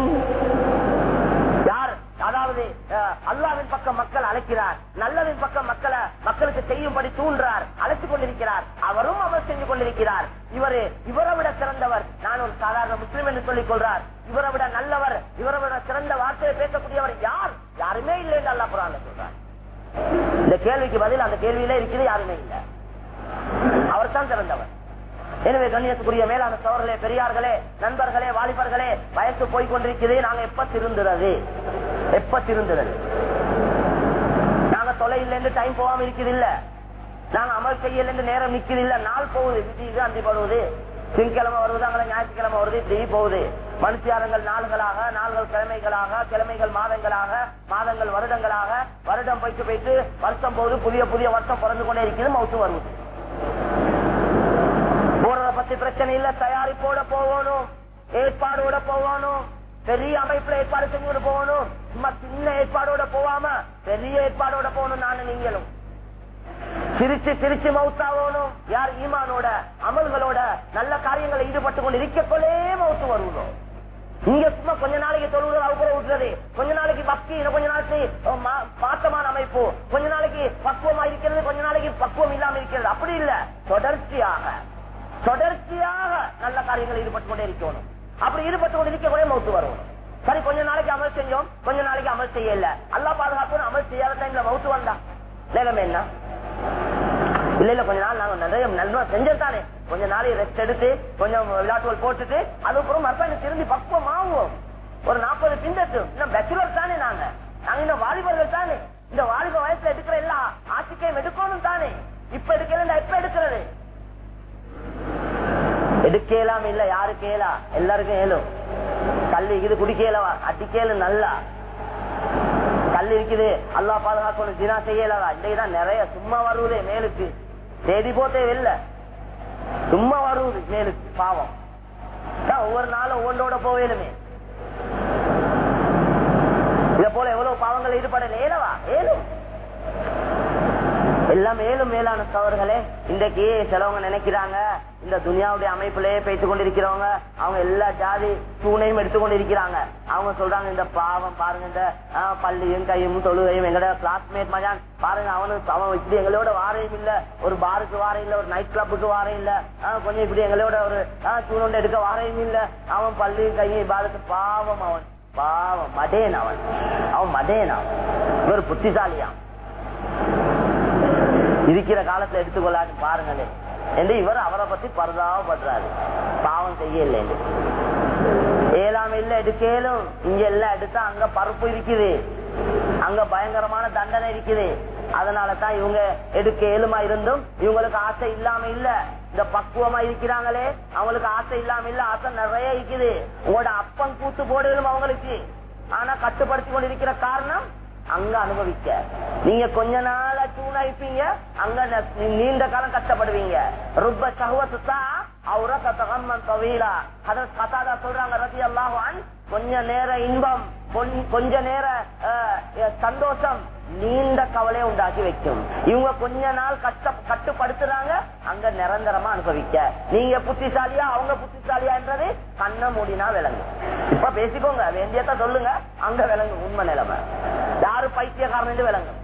யார் அதாவது அல்லாவின் பக்கம் மக்கள் அழைக்கிறார் நல்லவின் பக்கம் மக்களை மக்களுக்கு செய்யும்படி தூண்டுறார் அழைத்துக் கொண்டிருக்கிறார் அவரும் அவர் செஞ்சு கொண்டிருக்கிறார் இவரு இவரை விட சிறந்தவர் நான் ஒரு சாதாரண முஸ்லிம் என்று சொல்லிக் கொள்றார் இவரை விட நல்லவர் இவரை விட சிறந்த வார்த்தையை பேசக்கூடியவர் யார் யாருமே இல்லை என்று அல்லா குரான் சொல்றார் இந்த கேள்விக்கு பதில் அந்த கேள்வியில இருக்குது யாருமே இல்லை அவர் தான் சிறந்தவர் எனவே கண்ணியத்துக்குரிய மேலான சோழர்களே பெரியார்களே நண்பர்களே வாலிபர்களே வயசு போய் கொண்டிருக்கிறது நாங்க எப்ப திருந்துறது எப்ப திருந்துறது நாங்க தொலைல இருந்து டைம் போகாம இருக்குது இல்ல நாங்க அமல் செய்யல இருந்து நேரம் நிக்குது இல்ல நாள் போகுது விதி அந்தி படுவது திங்கக்கிழமை வருவது அங்கே ஞாயிற்றுக்கிழமை வருது இப்படி போகுது மனுஷியாரங்கள் நாள்களாக நாள்கள் கிழமைகளாக கிழமைகள் மாதங்களாக மாதங்கள் வருடங்களாக வருடம் போயிட்டு போயிட்டு வருஷம் போகுது புதிய புதிய வருஷம் பிறந்து கொண்டே இருக்குது மவுத்து வருவது போறத பத்தி பிரச்சனை இல்ல தயாரிப்போட போகணும் ஏற்பாடோட போகணும் பெரிய அமைப்புல ஏற்பாடு செஞ்சு போகணும் சும்மா சின்ன ஏற்பாடோட போவாம பெரிய ஏற்பாடோட போகணும் நானு நீங்களும் சிரிச்சு சிரிச்சு மவுத்தாகணும் யார் ஈமானோட அமல்களோட நல்ல காரியங்களை ஈடுபட்டு கொண்டு இருக்கக்கொள்ளே மவுத்து வருவதோ இங்க சும்மா கொஞ்ச நாளைக்கு தொழுவது அவுக்குற விட்டுறது கொஞ்ச நாளைக்கு பக்தி இன்னும் கொஞ்ச நாளைக்கு மாற்றமான அமைப்பு கொஞ்ச நாளைக்கு பக்குவமா இருக்கிறது கொஞ்ச நாளைக்கு பக்குவம் இல்லாம இருக்கிறது அப்படி இல்ல தொடர்ச்சியாக தொடர்ச்சியாக நல்ல காரியங்கள் ஈடுபட்டு கொண்டே இருக்கணும் அப்படி ஈடுபட்டு கொண்டு இருக்க கூட மௌத்து வரணும் சரி கொஞ்ச நாளைக்கு அமல் செஞ்சோம் கொஞ்ச நாளைக்கு அமல் செய்யல அல்லா பாதுகாப்பு அமல் செய்யாத டைம்ல மவுத்து வந்தா நிலைமை என்ன இல்ல இல்ல கொஞ்ச நாள் நாங்க நிறைய நல்லா செஞ்சதானே கொஞ்ச நாளைக்கு ரெஸ்ட் எடுத்து கொஞ்சம் விளையாட்டுகள் போட்டுட்டு அதுக்கப்புறம் மறுபடியும் திரும்பி பக்குவம் ஆகுவோம் ஒரு நாற்பது பிந்தத்து இன்னும் பேச்சுலர் தானே நாங்க நாங்க இன்னும் வாலிபர்கள் தானே இந்த வாலிப வயசுல எடுக்கிற எல்லா ஆட்சிக்கையும் எடுக்கணும் தானே இப்ப எடுக்கல எப்ப எடுக்கிறது எடுக்கலாம் இல்ல யாரு கேளா எல்லாருக்கும் ஏலும் கல்லு இது குடிக்கலவா அடிக்கல நல்லா கல் இருக்குது அல்லா பாதுகாக்கணும் தினா செய்யலவா இன்னைக்குதான் நிறைய சும்மா வருவதே மேலுக்கு தேதி போத்தே இல்ல சும்மா வருவது மேலுக்கு பாவம் ஒவ்வொரு நாளும் ஒவ்வொன்றோட போவேலுமே இத போல எவ்வளவு பாவங்கள் ஈடுபடல ஏலவா ஏலும் எல்லாம் மேலும் மேலான சவர்களே இன்றைக்கு சிலவங்க நினைக்கிறாங்க இந்த துனியாவுடைய அமைப்பிலேயே பேசிக் கொண்டிருக்கிறவங்க அவங்க எல்லா ஜாதி தூணையும் எடுத்துக்கொண்டு இருக்கிறாங்க அவங்க சொல்றாங்க இந்த பாவம் பாருங்க இந்த பள்ளியும் கையும் தொழுகையும் எங்களோட கிளாஸ்மேட் மஜான் பாருங்க அவனுக்கு அவன் இப்படி எங்களோட வாரையும் இல்ல ஒரு பாருக்கு வாரம் இல்ல ஒரு நைட் கிளப்புக்கு வாரம் இல்ல கொஞ்சம் இப்படி எங்களோட ஒரு தூணொண்டு எடுக்க வாரையும் இல்ல அவன் பள்ளியும் கையும் பாருக்கு பாவம் அவன் பாவம் மடேன் அவன் அவன் மடேன் அவன் இவர் புத்திசாலியான் இருக்கிற காலத்துல எடுத்துக்கொள்ளான்னு பாருங்களே என்று இவர் அவரை பத்தி பரதாவப்படுறாரு பாவம் செய்ய இல்லை ஏழாம இல்ல எடுக்கலும் இங்க எல்லாம் எடுத்தா அங்க பருப்பு இருக்குது அங்க பயங்கரமான தண்டனை இருக்குது அதனாலதான் இவங்க எடுக்க ஏழுமா இருந்தும் இவங்களுக்கு ஆசை இல்லாம இல்ல இந்த பக்குவமா இருக்கிறாங்களே அவங்களுக்கு ஆசை இல்லாம இல்ல ஆசை நிறைய இருக்குது உங்களோட அப்பன் கூத்து போடுகளும் அவங்களுக்கு ஆனா கட்டுப்படுத்தி கொண்டிருக்கிற காரணம் அங்க அனுபவிக்க நீங்க கொஞ்ச நாள தூணாய்ப்பீங்க அங்க நீண்ட காலம் கஷ்டப்படுவீங்க ருப்ப சகுவத்துத்தா அவர கத்தகம்மன் தவீலா அத கதாதா சொல்றாங்க ரதி அல்லாஹான் கொஞ்ச நேர இன்பம் கொஞ்ச நேர சந்தோஷம் நீண்ட கவலையை உண்டாக்கி வைக்கும் இவங்க கொஞ்ச நாள் கஷ்ட கட்டுப்படுத்துறாங்க அங்க நிரந்தரமா அனுபவிக்க நீங்க புத்திசாலியா அவங்க புத்திசாலியா என்றது கண்ண மூடினா விளங்கு இப்ப பேசிக்கோங்க வேண்டியத சொல்லுங்க அங்க விளங்கு உண்மை நிலைமை யாரு பைத்தியக்காரன் விளங்கும்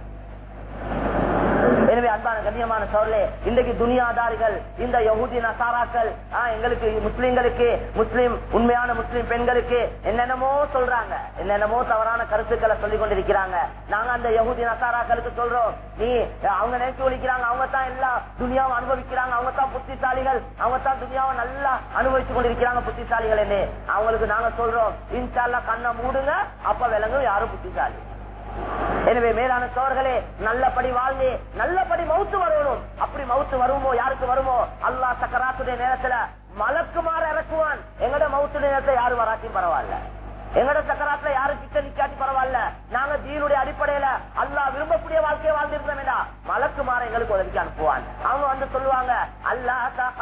எனவே அன்பான கண்ணியமான சோழலே இன்றைக்கு துனியாதாரிகள் இந்த யகுதி நசாராக்கள் எங்களுக்கு முஸ்லிம்களுக்கு முஸ்லிம் உண்மையான முஸ்லிம் பெண்களுக்கு என்னென்னமோ சொல்றாங்க என்னென்னமோ தவறான கருத்துக்களை சொல்லிக் கொண்டிருக்கிறாங்க நாங்க அந்த யகுதி நசாராக்களுக்கு சொல்றோம் நீ அவங்க நினைச்சு ஒழிக்கிறாங்க அவங்க தான் எல்லா துனியாவும் அனுபவிக்கிறாங்க அவங்க தான் புத்திசாலிகள் அவங்க தான் துனியாவை நல்லா அனுபவிச்சு கொண்டிருக்கிறாங்க புத்திசாலிகள் என்று அவங்களுக்கு நாங்க சொல்றோம் இன்ஷால்லா கண்ணை மூடுங்க அப்ப விலங்கும் யாரும் புத்திசாலி எனவே மேலான சோர்களே நல்லபடி வாழ்ந்து நல்லபடி மவுத்து வரணும் அப்படி மவுத்து வருமோ யாருக்கு வருமோ அல்லா சக்கராத்துடைய நேரத்துல மலக்குமாறு இறக்குவான் எங்கட மவுத்துடைய நேரத்தை யாரும் வராட்டியும் பரவாயில்ல எங்கட சக்கராத்துல யாரும் கிட்ட நிக்காட்டி பரவாயில்ல நாங்க தீனுடைய அடிப்படையில அல்லா விரும்பக்கூடிய வாழ்க்கையை வாழ்ந்திருந்தோம் மலக்கு மாற எங்களுக்கு உதவிக்கு அனுப்புவான் அவங்க வந்து சொல்லுவாங்க அல்லா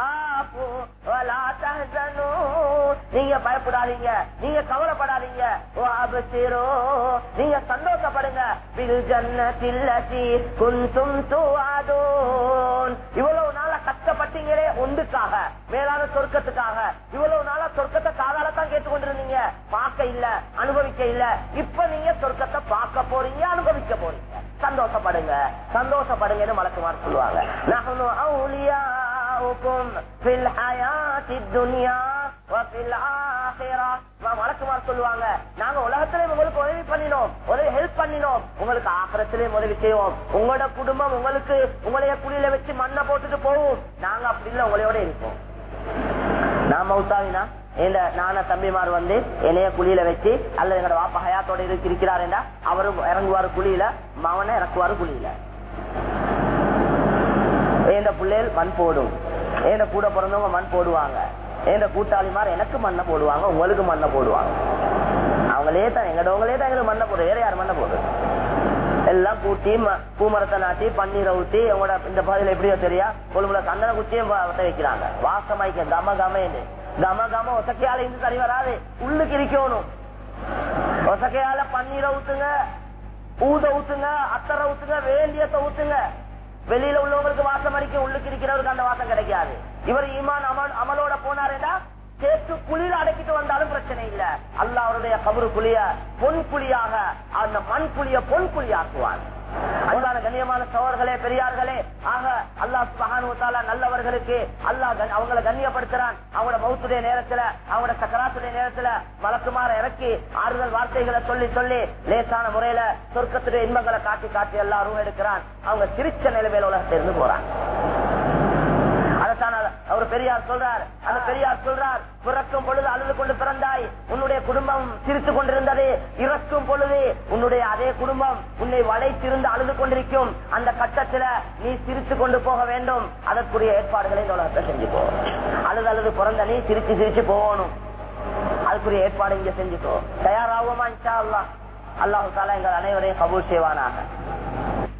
நீங்க பயப்படாதீங்க நீங்க கவலைப்படாதீங்க நீங்க சந்தோஷப்படுங்க இவ்வளவு நாள கஷ்டப்பட்டீங்களே ஒன்றுக்காக மேலான சொர்க்கத்துக்காக இவ்வளவு நாளா சொர்க்கத்தை காதாலத்தான் கேட்டுக்கொண்டிருந்தீங்க பார்க்க இல்ல அனுபவிக்க இல்ல இப்ப நீங்க சொர்க்கத்தை பார்க்க போறீங்க அனுபவிக்க போறீங்க சந்தோஷப்படுங்க சந்தோஷப்படுங்கன்னு மலக்குமார் சொல்லுவாங்க நகனு அவுலியாவுக்கும் ஃபில் ஹயாத்தித் துன்யா மலக்குமார் சொல்லுவாங்க நாங்க உலகத்திலே உங்களுக்கு உதவி பண்ணினோம் உதவி ஹெல்ப் பண்ணினோம் உங்களுக்கு ஆக்கிரத்திலேயும் உதவி செய்வோம் உங்களோட குடும்பம் உங்களுக்கு உங்களைய குழியில வச்சு மண்ணை போட்டுட்டு போவோம் நாங்க அப்படி இல்ல உங்களையோட இருப்போம் நான் மௌத்தாவினா இந்த நான தம்பிமார் வந்து என்னைய குழியில வச்சு அல்லது எங்களோட வாப்பா ஹயாத்தோட இருக்கு இருக்கிறார் என்றா அவரும் இறங்குவாரு குழியில மவனை இறக்குவாரு குழியில எந்த பிள்ளைகள் மண் போடும் எந்த கூட பிறந்தவங்க மண் போடுவாங்க எந்த கூட்டாளிமார் எனக்கு மண்ணை போடுவாங்க உங்களுக்கு மண்ணை போடுவாங்க அவங்களே தான் எங்கடவங்களே தான் எங்களுக்கு மண்ணை போடுறது வேற யார் மண்ணை போடுறது எல்லாம் கூட்டி பூமரத்தை நாட்டி பன்னீரை ஊட்டி அவங்களோட இந்த பகுதியில் எப்படியோ தெரியா கொழும்புல சந்தன குச்சியும் வத்த வைக்கிறாங்க வாசமாய்க்க கம கமன்னு கம கம ஒசக்கையால இருந்து சரி வராது உள்ளுக்கு இருக்கணும் ஒசக்கையால பன்னீரை ஊத்துங்க ஊத ஊத்துங்க அத்தரை ஊத்துங்க வேண்டியத்தை ஊத்துங்க வெளியில உள்ளவங்களுக்கு வாசம் அடிக்க உள்ளுக்கு இருக்கிறவருக்கு அந்த வாசம் கிடைக்காது இவர் ஈமான் அமல் அமலோட போனாருடா சேர்த்து குளிர அடக்கிட்டு வந்தாலும் பிரச்சனை இல்ல அல்ல அவருடைய கபரு குழிய பொன் குழியாக அந்த மண் குழிய பொன் குழியாக்குவான் அன்பான கண்ணியமான சோழர்களே பெரியார்களே ஆக அல்லாஹ் சுபஹானுவத்தால நல்லவர்களுக்கு அல்லாஹ் கண்- அவங்களை கண்ணியப்படுத்துறான் அவங்களோட மௌத்துடைய நேரத்துல அவங்களோட சக்கராத்துடைய நேரத்துல வழக்குமாற இறக்கி ஆறுதல் வார்த்தைகளை சொல்லி சொல்லி லேசான முறையில சொர்க்கத்துடைய இன்பங்களை காட்டி காட்டி எல்லாரும் எடுக்கிறான் அவங்க சிரிச்ச நிலைமையில உலகத்திலிருந்து போறாங்க அதைத்தான் அவர் பெரியார் சொல்றார் அந்த பெரியார் சொல்றார் பிறக்கும் பொழுது அழுது கொண்டு பிறந்தாய் உன்னுடைய குடும்பம் சிரித்துக் கொண்டிருந்தது இறக்கும் பொழுது உன்னுடைய அதே குடும்பம் உன்னை வளைத்திருந்து அழுது கொண்டிருக்கும் அந்த கட்டத்துல நீ சிரித்துக் கொண்டு போக வேண்டும் அதற்குரிய ஏற்பாடுகளை இந்த உலகத்தை செஞ்சுக்கோ அழுது அழுது பிறந்த நீ சிரிச்சு சிரிச்சு போகணும் அதுக்குரிய ஏற்பாடு இங்க செஞ்சுக்கோ தயாராகுமா இன்ஷா அல்லாஹ் அல்லாஹு தாலா எங்கள் அனைவரையும் கபூல் செய்வானாக